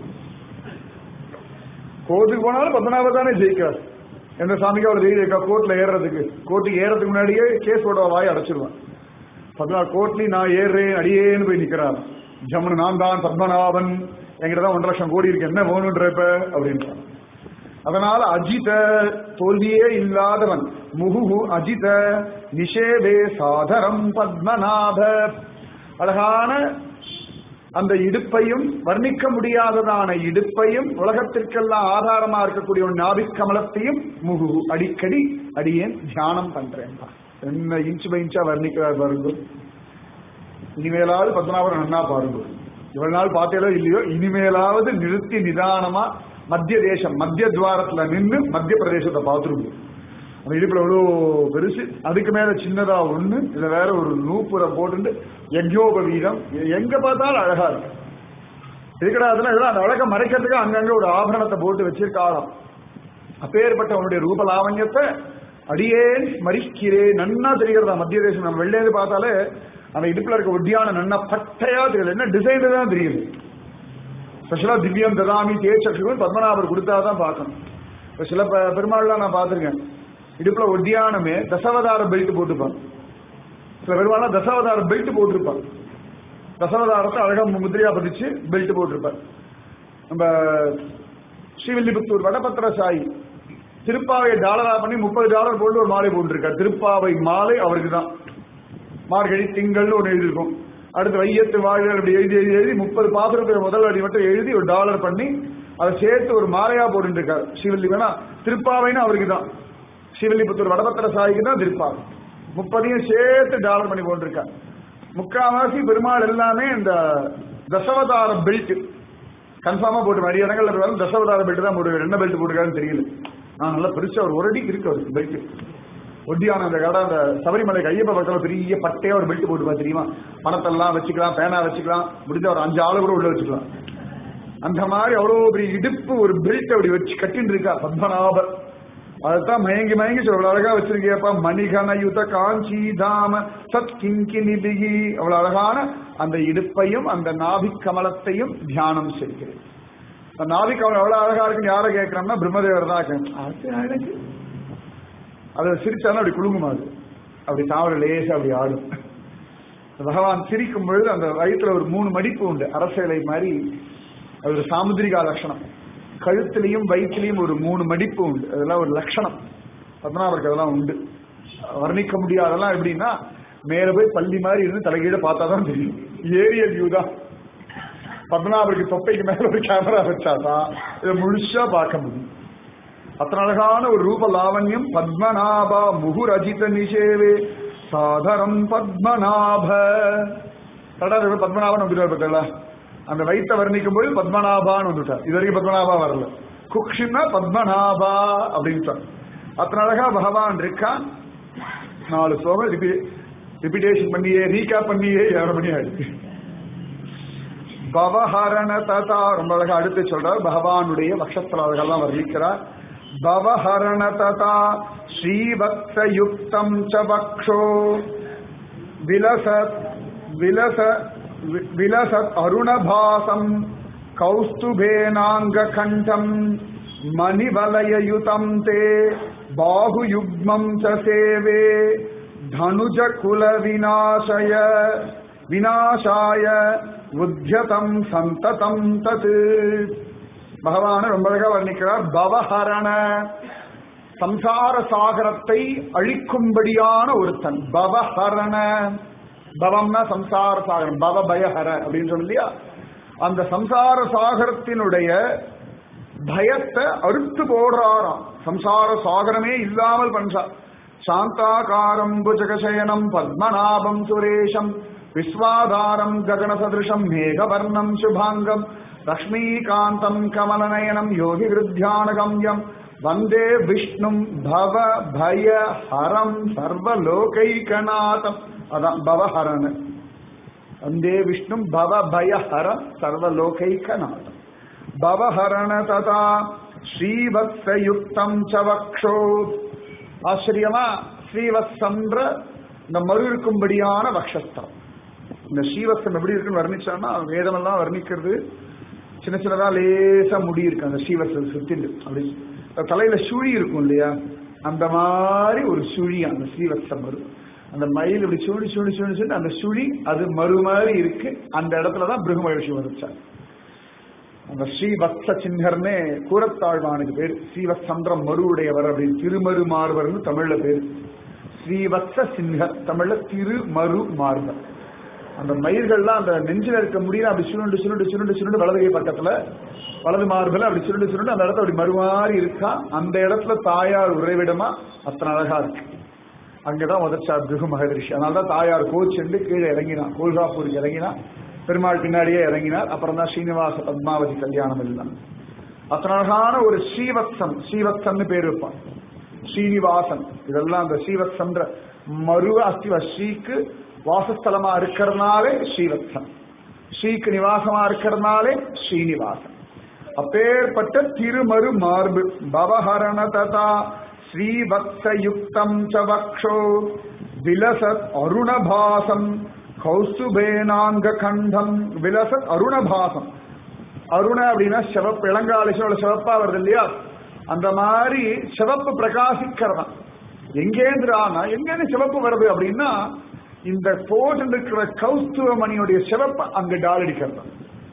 கோர்ட்டுக்கு போனாலும் பத்மநாப தானே ஜெயிக்கிறார் எந்த சாமிக்கு அவர் தைரியம் இருக்கா கோர்ட்ல ஏறுறதுக்கு கோர்ட்டுக்கு ஏறதுக்கு முன்னாடியே கேஸ் போட வாய் அடைச்சிருவான் பதினாறு கோட்லி நான் ஏறுறேன் அடியேன்னு போய் நிக்கிறார் ஜமுனு நான் தான் பத்மநாபன் என்கிட்ட தான் ஒன்றரை லட்சம் கோடி இருக்கு என்ன வேணுன்ற இப்ப அப்படின்றான் அதனால அஜித தோல்வியே இல்லாதவன் முகுகு அஜித நிஷேவே சாதரம் பத்மநாப அழகான அந்த இடுப்பையும் வர்ணிக்க முடியாததான இடுப்பையும் உலகத்திற்கெல்லாம் ஆதாரமா இருக்கக்கூடிய ஒரு நாபிக் கமலத்தையும் முகு அடிக்கடி அடியேன் தியானம் பண்றேன் என்ன இன்ச்சு பை இன்ச்சா வர்ணிக்கிறார் பாருங்க இனிமேலாவது பத்மநாபன் நன்னா பாருங்க இவ்வளவு நாள் பார்த்தேலோ இல்லையோ இனிமேலாவது நிறுத்தி நிதானமா மத்திய தேசம் மத்திய துவாரத்துல நின்று மத்திய பிரதேசத்தை பார்த்துருங்க அந்த இடுப்புல எவ்வளோ பெருசு அதுக்கு மேல சின்னதா ஒண்ணு இதுல வேற ஒரு நூப்புரை போட்டு யஜ்யோபவீதம் எங்க பார்த்தாலும் அழகா இருக்கு இருக்கடா அதெல்லாம் இதெல்லாம் அந்த அழகை மறைக்கிறதுக்கு அங்கங்க ஒரு ஆபரணத்தை போட்டு வச்சிருக்காளாம் அப்பேற்பட்ட அவனுடைய ரூப லாவண்யத்தை அடியேன் ஸ்மரிக்கிறேன் நன்னா தெரிகிறதா மத்திய தேசம் நம்ம வெள்ளையது பார்த்தாலே அந்த இடுப்புல இருக்க ஒட்டியான நன்னா பட்டையா தெரியுது என்ன டிசைன் தான் தெரியுது ஸ்பெஷலா திவ்யம் ததாமி தேச்சக்ஷுவன் பத்மநாபர் கொடுத்தாதான் பார்க்கணும் இப்ப சில பெ- பெருமாள்லாம் நான் பார்த்திருக்கேன் இடுப்புல ஒட்டியானமே தசவதார பெல்ட் போட்டுப்பான் சில பெருமாள்லாம் தசாவதார பெல்ட் போட்டிருப்பான் தசாவதாரத்தை அழகா முதிரையா பதிச்சு பெல்ட் போட்டிருப்பார் நம்ம ஸ்ரீவில்லிபுத்தூர் வடபத்திர சாயி திருப்பாவை டாலரா பண்ணி முப்பது டாலர் போட்டு ஒரு மாலை போட்டிருக்கார் திருப்பாவை மாலை அவருக்கு தான் மார்கழி திங்கள்னு ஒன்று எழுதியிருக்கும் அடுத்து வையத்து வாழ்கள் அப்படி எழுதி எழுதி எழுதி முப்பது பாசுரத்தை முதல் அடி மட்டும் எழுதி ஒரு டாலர் பண்ணி அதை சேர்த்து ஒரு மாலையா போட்டுருக்கார் ஸ்ரீவல்லி வேணா திருப்பாவைன்னு அவருக்கு தான் ஸ்ரீவில்லிபுத்தூர் வடபத்திர சாய்க்கு தான் திருப்பார் முப்பதையும் சேர்த்து டாலர் பண்ணி போட்டிருக்கா முக்காவாசி பெருமாள் எல்லாமே இந்த தசவதார பெல்ட் கன்ஃபார்மா போட்டு நிறைய இடங்கள்ல இருந்தாலும் தசவதார பெல்ட் தான் போட்டு என்ன பெல்ட் போட்டுருக்காருன்னு தெரியல நான் நல்லா பெருசா ஒரு ஒரு அடிக்கு இருக்கு அவருக்கு பெல்ட் ஒட்டியான அந்த கடை அந்த சபரிமலைக்கு ஐயப்ப பக்கத்துல பெரிய பட்டையா ஒரு பெல்ட் போட்டுப்பா தெரியுமா பணத்தெல்லாம் வச்சுக்கலாம் பேனா வச்சுக்கலாம் முடிஞ்ச ஒரு அஞ்சு ஆளு கூட உள்ள வச்சுக்கலாம் அந்த மாதிரி அவ்வளவு பெரிய இடுப்பு ஒரு பெல்ட் அப்படி வச்சு கட்டின்னு இருக்கா பத்மநாபர் அதைத்தான் மயங்கி மயங்கி சொல்ல அழகா வச்சிருக்கியப்பா மணிகனயுத காஞ்சி தாம சத் கிங்கி நிபிகி அவ்வளவு அழகான அந்த இடுப்பையும் அந்த நாபிக் கமலத்தையும் தியானம் செய்கிறேன் அந்த நாபிக் கமலம் எவ்வளவு அழகா இருக்குன்னு யாரை கேட்கிறோம்னா பிரம்மதேவர் தான் கேட்கணும் அது அழகு அதை சிரிச்சாலும் அப்படி குலுங்குமா அது அப்படி தாவர லேசா அப்படி ஆடும் பகவான் சிரிக்கும் பொழுது அந்த வயிற்றுல ஒரு மூணு மடிப்பு உண்டு அரசியலை மாதிரி அது ஒரு சாமுதிரிகா லட்சணம் கழுத்திலையும் வயிற்றிலையும் ஒரு மூணு மடிப்பு உண்டு அதெல்லாம் ஒரு லட்சணம் பத்மநாபருக்கு அதெல்லாம் உண்டு வர்ணிக்க முடியாதெல்லாம் எப்படின்னா மேல போய் பள்ளி மாதிரி இருந்து தலைகீழ பார்த்தா தான் தெரியும் ஏரியல் வியூ தான் பத்மநாபருக்கு தொப்பைக்கு மேல ஒரு கேமரா வச்சாதான் இதை முழுசா பார்க்க முடியும் அத்தனை அழகான ஒரு ரூப லாவண்யம் பத்மநாபா முகுரஜித நிஷேவே சாதரம் பத்மநாப தடாத பத்மநாபன் வந்துட்டார் பார்த்தல அந்த வயிற்ற வர்ணிக்கும் போது பத்மநாபான்னு வந்துட்டார் இது வரைக்கும் பத்மநாபா வரல குக்ஷின்னா பத்மநாபா அப்படின்ட்டார் அத்தனை அழகா பகவான் இருக்கான் நாலு ஸ்லோகம் ரிப்பீட்டேஷன் பண்ணியே ரீகேப் பண்ணியே ஏழரை மணி ஆயிடுச்சு பவஹரண ததா ரொம்ப அழகா அடுத்து சொல்றார் பகவானுடைய வக்ஷஸ்தல அழகெல்லாம் வர்ணிக்கிறார் பவஹரண ததா ஸ்ரீவத்சயுக்தம் ச வக்ஷோ விலசத் விலச வி- விலசத் அருணபாசம் கௌஸ்துபேனாங்ககண்டம் மணிவலயயுதம் தே பாகுயுக்மம் ச சேவே தனுஜ குல விநாசய விநாசாய உத்தியதம் சந்ததம் தத் பகவான ரொம்ப அழகா வர்ணிக்கிறார் பவஹரண சம்சார சாகரத்தை அழிக்கும்படியான ஒருத்தன் பவஹரண பவம்னா சம்சார சாகரம் பவ பயஹர அப்படின்னு சொல்லி இல்லையா அந்த சம்சார சாகரத்தினுடைய பயத்தை அறுத்து போடுறாராம் சம்சார சாகரமே இல்லாமல் பண்றார் சாந்தாகாரம் புஜகசயனம் பத்மநாபம் சுரேஷம் விஸ்வாதாரம் ககனசதிருஷம் மேகவர்ணம் சுபாங்கம் லக்ஷ்மீகாந்தம் கமலநயனம் யோகி விருத்தியானகம்யம் வந்தே விஷ்ணும் பவ பய ஹரம் சர்வலோகைகநாதம் அதான் பவஹரன் வந்தே விஷ்ணும் பவ பய ஹரம் சர்வலோகைகநாதம் பவஹரண ததா ஸ்ரீவத்ஸயுக்தம் ச வக்ஷோ ஆச்சரியமா ஸ்ரீவத்சன்ற இந்த மறு இருக்கும்படியான வக்ஷஸ்தம் இந்த ஸ்ரீவத்சம் எப்படி இருக்குன்னு வர்ணிச்சான்னா வேதமெல்லாம் வர்ணிக்கிறது சின்ன சின்னதா லேசா முடி இருக்கு அந்த ஸ்ரீவத்சம் சுத்திட்டு அப்படி தலையில சுழி இருக்கும் இல்லையா அந்த மாதிரி ஒரு சுழி அந்த ஸ்ரீவத்சம் மரு அந்த மயில் இப்படி சுழி சுழி சுழி சுழி அந்த சுழி அது மறு மாதிரி இருக்கு அந்த இடத்துலதான் பிருகு மகிழ்ச்சி வந்துச்சார் அந்த ஸ்ரீவத்ச சின்னர்னே கூரத்தாழ்வானுக்கு பேர் ஸ்ரீவத்சந்திரம் மறுவுடையவர் அப்படின்னு திருமரு மார்வர்னு தமிழ்ல பேர் ஸ்ரீவத்ச சின்ஹர் தமிழ்ல திருமரு மார்வர் அந்த மயிர்கள்லாம் அந்த நெஞ்சில இருக்க முடியல அப்படி சுருண்டு சுருண்டு சுருண்டு சுருண்டு வலது கை பக்கத்துல வலது மார்பில் அப்படி சுருண்டு சுருண்டு அந்த இடத்துல அப்படி மறுமாறி இருக்கா அந்த இடத்துல தாயார் உறைவிடமா அத்தனை அழகா இருக்கு அங்கதான் உதச்சார் பிருகு மகரிஷி அதனாலதான் தாயார் கோச்சுண்டு கீழே இறங்கினான் கோல்காப்பூருக்கு இறங்கினான் பெருமாள் பின்னாடியே இறங்கினார் அப்புறம் தான் ஸ்ரீனிவாச பத்மாவதி கல்யாணம் எல்லாம் அத்தனை அழகான ஒரு ஸ்ரீவத்சம் ஸ்ரீவத்சம்னு பேர் வைப்பான் ஸ்ரீனிவாசன் இதெல்லாம் அந்த ஸ்ரீவத்சம்ன்ற மருவ அஸ்திவ ஸ்ரீக்கு வாசஸ்தலமா இருக்கிறதுனாலே ஸ்ரீவத்சம் ஸ்ரீக்கு நிவாசமா இருக்கிறதுனாலே ஸ்ரீனிவாசன் அப்பேற்பட்ட திருமரு மார்பு பவஹரண ததா ஸ்ரீவத்சயுக்தம் ச வக்ஷோ விலசத் அருணபாசம் கௌஸ்துபேனாங்க கண்டம் விலசத் அருணபாசம் அருண அப்படின்னா சிவப்பு இளங்காலிசோட சிவப்பா வருது இல்லையா அந்த மாதிரி சிவப்பு பிரகாசிக்கிறதான் எங்கேந்து ஆனா எங்கேருந்து சிவப்பு வருது அப்படின்னா இந்த போட்டு இருக்கிற கௌஸ்துவ மணியுடைய சிவப்பு அங்க டால் அடிக்கிறது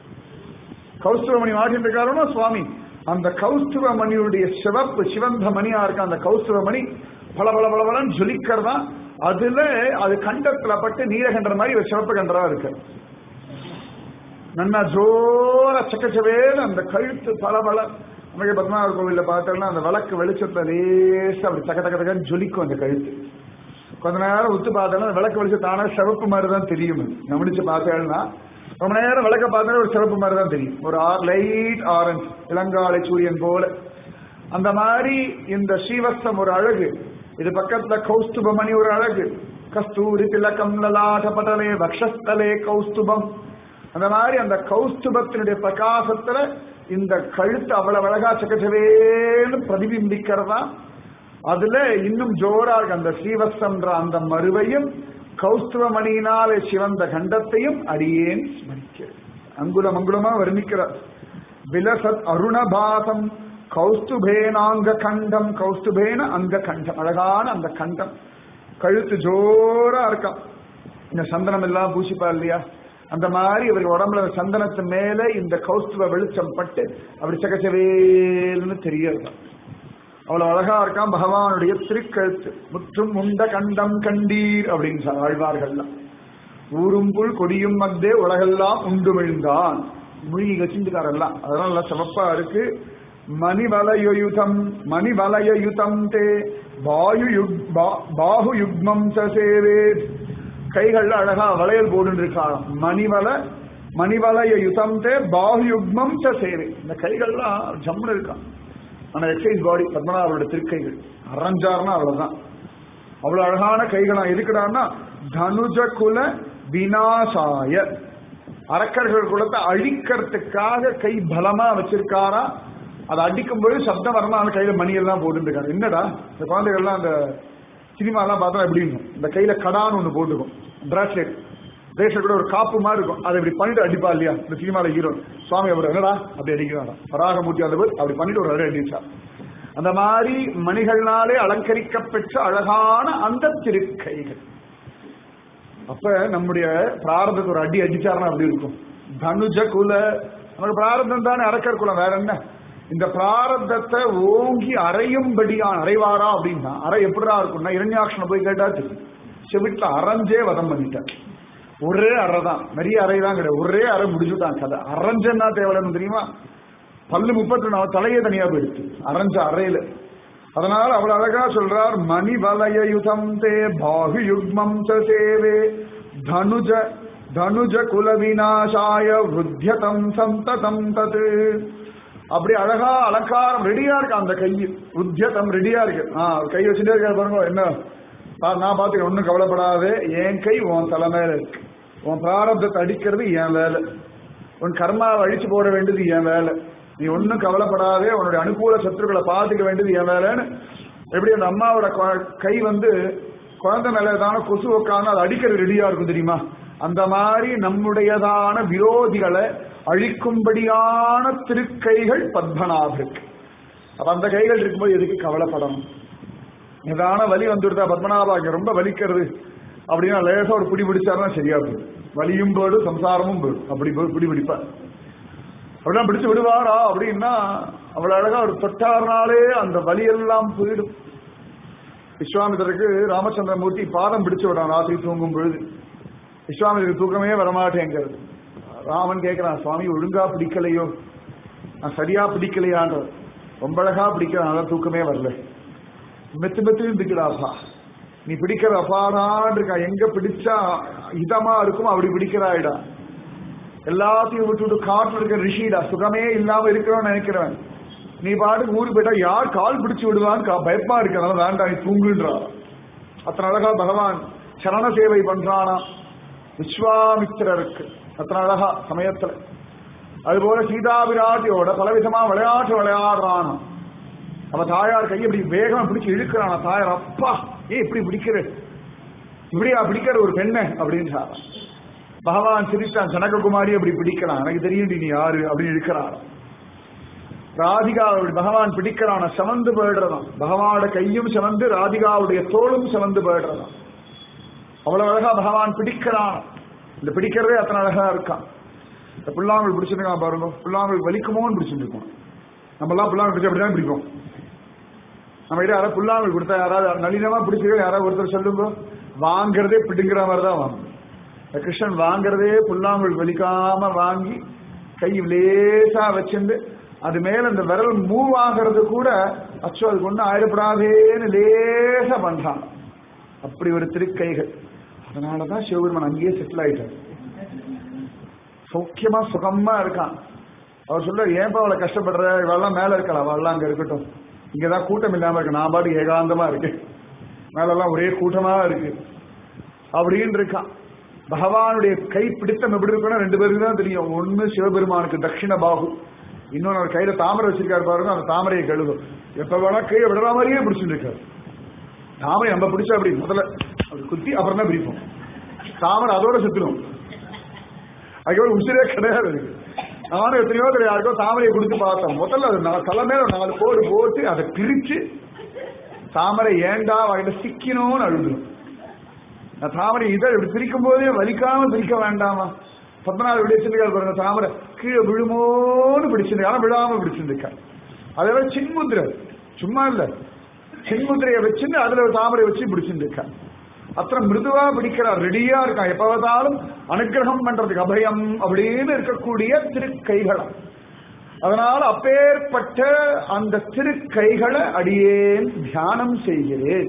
கௌஸ்துவமணி மாட்டிட்டு இருக்காருன்னா சுவாமி அந்த கௌஸ்துவ மணியுடைய சிவப்பு சிவந்த மணியா இருக்க அந்த கௌஸ்துவ மணி பல பல பல பலன்னு ஜொலிக்கிறதா அதுல அது கண்டத்துல பட்டு நீலகண்டர் மாதிரி ஒரு சிவப்பு கண்டரா இருக்கு நன்னா ஜோர சக்கச்சவேல அந்த கழுத்து பல பல நமக்கு பத்மநாபர் கோவில்ல பார்த்தோம்னா அந்த விளக்கு வெளிச்சத்துல லேசா அப்படி தக்க தக்க தக்கன்னு ஜொலிக்கும் அந்த கழுத்து கொஞ்ச நேரம் உத்து பார்த்தோம்னா அந்த விளக்கு வெளிச்சம் தானே சிவப்பு மாதிரி தான் தெரியும் அது. கவனிச்சு பார்த்தேன்னா ரொம்ப நேரம் விளக்க பார்த்தா ஒரு சிவப்பு மாதிரி தான் தெரியும் ஒரு லைட் ஆரஞ்சு இளங்காலை சூரியன் போல அந்த மாதிரி இந்த ஸ்ரீவஸ்தம் ஒரு அழகு இது பக்கத்துல கௌஸ்துபமணி ஒரு அழகு கஸ்தூரி திலகம் லலாட படலே வக்ஷஸ்தலே கௌஸ்துபம் அந்த மாதிரி அந்த கௌஸ்துபத்தினுடைய பிரகாசத்துல இந்த கழுத்து அவ்வளவு அழகா சக்கச்சவேன்னு பிரதிபிம்பிக்கிறதா அதுல இன்னும் ஜோரா இருக்கு அந்த ஸ்ரீவஸ்தம்ன்ற அந்த மறுவையும் கௌஸ்துவமணியினாலே சிவந்த கண்டத்தையும் அடியேன் ஸ்மரிக்கிறேன் அங்குலம் அங்குலமா வர்ணிக்கிறார் விலசத் அருணபாசம் கௌஸ்துபேனாங்க கண்டம் கௌஸ்துபேன அங்க கண்டம் அழகான அந்த கண்டம் கழுத்து ஜோரா இருக்கான் இந்த சந்தனம் எல்லாம் பூசிப்பா இல்லையா அந்த மாதிரி இவர் உடம்புல சந்தனத்து மேல இந்த கௌஸ்துவ வெளிச்சம் பட்டு அப்படி சகச்சவேல்னு தெரியாது அவ்வளவு அழகா இருக்கான் பகவானுடைய திருக்கழுத்து முற்றும் உண்ட கண்டம் கண்டீர் அப்படின்னு சொன்ன ஆழ்வார்கள்லாம் ஊரும் புல் கொடியும் மத்தே உலகெல்லாம் உண்டு விழுந்தான் மொழி வச்சிருக்காரெல்லாம் அதெல்லாம் நல்லா சிவப்பா இருக்கு மணிவலயுதம் மணிவலயுதம் தே வாயு யுக் பா- பாஹு யுக்மம் ச சேவேத் கைகள்ல அழகா வளையல் போட்டு இருக்காராம் மணிவல மணிவலய யுதம் தே பாஹு யுக்மம் ச சேவே இந்த கைகள்லாம் ஜம்முன்னு இருக்கான் ஆனா எக்ஸைஸ் பாடி பத்மநாபரோட திருக்கைகள் அரைஞ்சாருன்னா அவ்வளவுதான் அவ்வளவு அழகான கைகளா இருக்கிறான்னா தனுஜ குல விநாசாய அரக்கர்கள் குலத்தை அழிக்கிறதுக்காக கை பலமா வச்சிருக்காரா அதை அடிக்கும் போது சப்தம் வரணும் அந்த கையில மணி எல்லாம் போட்டுருக்காங்க என்னடா இந்த குழந்தைகள்லாம் அந்த சினிமா எல்லாம் பார்த்தா எப்படி இருக்கும் இந்த கையில கடான்னு ஒண்ணு போட்டுக்கும் பிராஸ்லெட் பிரேஸ்லெட் கூட ஒரு காப்பு மாதிரி இருக்கும் அதை இப்படி பண்ணிட்டு அடிப்பா இல்லையா இந்த சினிமால ஹீரோ சுவாமி அவர் என்னடா அப்படி அடிக்கிறாரா பராகமூர்த்தி அந்த போது அப்படி பண்ணிட்டு ஒரு அடி அடிச்சா அந்த மாதிரி மணிகள்னாலே அலங்கரிக்கப்பெற்ற அழகான அந்த திருக்கைகள் அப்ப நம்முடைய பிராரதத்துக்கு ஒரு அடி அடிச்சாருன்னா அப்படி இருக்கும் தனுஜ குல நமக்கு பிராரதம் தானே அரக்கர் குலம் வேற என்ன இந்த பிராரதத்தை ஓங்கி அறையும்படியான அறைவாரா அப்படின்னா அறை எப்படிடா இருக்கும்னா இரண்யாட்சனை போய் கேட்டா தெரியும் செவிட்ல அரைஞ்சே வதம் பண்ணிட்டார் ஒரே அறை தான் நிறைய அறை தான் கிடையாது ஒரே அறை முடிச்சுட்டான் கதை அரைஞ்சன்னா தேவைன்னு தெரியுமா பல்லு முப்பத்தி நாலு தலையே தனியா போயிடுச்சு அரைஞ்ச அறையில அதனால அவ்வளவு அழகா சொல்றார் மணி வலய யுதம் தே பாகு யுக்மம் ச சேவே தனுஜ தனுஜ குல விநாசாய விருத்தியதம் சந்ததம் தது அப்படி அழகா அலங்காரம் ரெடியா இருக்கு அந்த கை உத்தியதம் ரெடியா இருக்கு ஆ கை வச்சுட்டே இருக்காரு பாருங்க என்ன பா- நான் பாத்துக்க ஒன்னும் கவலைப்படாதே என் கை உன் தலை மேல இருக்கு உன் பிராரப்தத்தை அடிக்கிறது என் வேலை உன் கர்மாவை அழிச்சு போட வேண்டியது என் வேலை நீ ஒன்னும் கவலைப்படாதே உன்னுடைய அனுகூல சத்துருக்களை பார்த்துக்க வேண்டியது என் வேலைன்னு எப்படி அந்த அம்மாவோட கொ- கை வந்து குழந்தை மேல ஏதான கொசு உட்காந்து அதை அடிக்கிறது ரெடியா இருக்கும் தெரியுமா அந்த மாதிரி நம்முடையதான விரோதிகளை அழிக்கும்படியான திருக்கைகள் பத்மநாபருக்கு அப்ப அந்த கைகள் இருக்கும்போது எதுக்கு கவலைப்படணும் ஏதான வலி வந்துடுதா பத்மநாபா இங்க ரொம்ப வலிக்கிறது அப்படின்னா லேசா ஒரு பிடி பிடிச்சாருன்னா சரியா போயிடும் வலியும் போயிடும் சம்சாரமும் போயிடும் அப்படி போய் பிடி பிடிப்பார் அப்படிலாம் பிடிச்சு விடுவாரா அப்படின்னா அவ்வளவு அழகா ஒரு தொட்டார்னாலே அந்த வலியெல்லாம் போயிடும் விஸ்வாமித்தருக்கு ராமச்சந்திரமூர்த்தி பாதம் பிடிச்சு விடான் ராத்திரி தூங்கும் பொழுது விஸ்வாமித்தருக்கு தூக்கமே வரமாட்டேங்கிறது ராமன் கேட்கிறான் சுவாமி ஒழுங்கா பிடிக்கலையோ நான் சரியா பிடிக்கலையான்ற ரொம்ப அழகா பிடிக்கிறான் அதான் தூக்கமே வரல மெத்து மெத்து பிடிக்கிறாப்பா நீ பிடிக்கிற அப்பாடான் இருக்கா எங்க பிடிச்சா இதமா இருக்கும் அப்படி பிடிக்கிறாயிடா எல்லாத்தையும் விட்டுட்டு காட்டுல இருக்கிற ரிஷிடா சுகமே இல்லாம இருக்கிறோம்னு நினைக்கிறவன் நீ பாட்டுக்கு ஊருக்கு போயிட்டா யார் கால் பிடிச்சு விடுவான்னு கா- பயமா இருக்கிறனால வேண்டாம் நீ தூங்குன்றா அத்தனை அழகா பகவான் சரண சேவை பண்றானா விஸ்வாமித்திரருக்கு அத்தனை அழகா சமயத்துல அதுபோல சீதா விராட்டியோட பலவிதமா விளையாட்டு விளையாடுறானா அவ தாயார் கையை இப்படி வேகமா பிடிச்சு இழுக்கிறானா தாயார் அப்பா ஏன் இப்படி பிடிக்கிற இப்படியா பிடிக்கிற ஒரு பெண்ணை அப்படின்னு பகவான் சிரித்தான் ஜனககுமாரி அப்படி பிடிக்கிறான் எனக்கு தெரியும் நீ யாரு அப்படின்னு இழுக்கிறான் ராதிகா அப்படி பகவான் பிடிக்கிறான செவந்து போயிடுறதாம் பகவானோட கையும் செவந்து ராதிகாவுடைய தோளும் செவந்து போயிடுறதாம் அவ்வளவு அழகா பகவான் பிடிக்கிறான் இந்த பிடிக்கிறதே அத்தனை அழகா இருக்கான் இந்த புல்லாங்குழல் பிடிச்சிருக்கான் பாருங்க புல்லாங்குழல் வலிக்குமோன்னு பிடிச்சிட்டு இருக்கோம் நம்ம எல்லாம் புல்லாங்குழல் பிடிச்சா அப்படிதான் பிடிக்கும் நம்ம கிட்ட யாராவது புல்லாங்குழல் கொடுத்தா யாராவது நளினமா பிடிச்சிருக்க யாராவது ஒருத்தர் சொல்லுங்க வாங்குறதே பிடுங்குற மாதிரி தான் வாங்கும் இந்த கிருஷ்ணன் வாங்குறதே புல்லாங்குழல் வலிக்காம வாங்கி கை லேசா வச்சிருந்து அது மேல இந்த விரல் மூவ் ஆகிறது கூட அச்சோ அதுக்கு ஒன்றும் ஆயிடப்படாதேன்னு லேசா பண்றான் அப்படி ஒரு திருக்கைகள் அதனாலதான் சிவபெருமான் அங்கேயே செட்டில் ஆயிட்டார் சௌக்கியமா சுகமா இருக்கான் அவர் சொல்ற ஏன்பா அவளை கஷ்டப்படுற இவெல்லாம் மேல இருக்கலாம் அவள்லாம் அங்க இருக்கட்டும் இங்கதான் கூட்டம் இல்லாம இருக்கு நான் பாட்டு ஏகாந்தமா இருக்கேன் மேலெல்லாம் ஒரே கூட்டமா இருக்கு அப்படின்னு இருக்கான் பகவானுடைய கை பிடித்தம் எப்படி இருக்குன்னா ரெண்டு பேருக்கு தான் தெரியும் ஒண்ணு சிவபெருமானுக்கு தட்சிண பாகு இன்னொன்னு அவர் கையில தாமரை வச்சிருக்காரு பாருங்க அந்த தாமரையை கழுகும் எப்ப வேணா கையை விடுற மாதிரியே பிடிச்சிட்டு இருக்காரு தாமரை நம்ம பிடிச்சா அப்படி முதல்ல அப்படி குத்தி அப்புறம் தான் பிடிப்போம் தாமரை அதோட சுத்திடும் அதுக்கப்புறம் உசிரே கிடையாது அதுக்கு நானும் எத்தனையோ தடவை யாருக்கோ தாமரையை கொடுத்து பார்த்தோம் முதல்ல அது நான் தலை மேல ஒரு நாலு கோடு போட்டு அதை பிரிச்சு தாமரை ஏண்டா வாங்கிட்ட சிக்கணும்னு அழுதுடும் நான் தாமரை இதழ் இப்படி பிரிக்கும் போதே வலிக்காம பிரிக்க வேண்டாமா பத்மநாப விடிச்சிருக்காரு பாருங்க தாமரை கீழே விழுமோன்னு பிடிச்சிருக்கு ஆனா விழாம பிடிச்சிருக்கா அதே மாதிரி சின்முத்திரை சும்மா இல்ல சின்முத்திரையை வச்சுட்டு அதுல ஒரு தாமரை வச்சு பிடிச்சிருக்கா அத்தனை மிருதுவா பிடிக்கிறார் ரெடியா இருக்கான் எப்ப பார்த்தாலும் அனுகிரகம் பண்றதுக்கு அபயம் அப்படின்னு இருக்கக்கூடிய திருக்கைகளம் அதனால அப்பேற்பட்ட அந்த திருக்கைகளை அடியேன் தியானம் செய்கிறேன்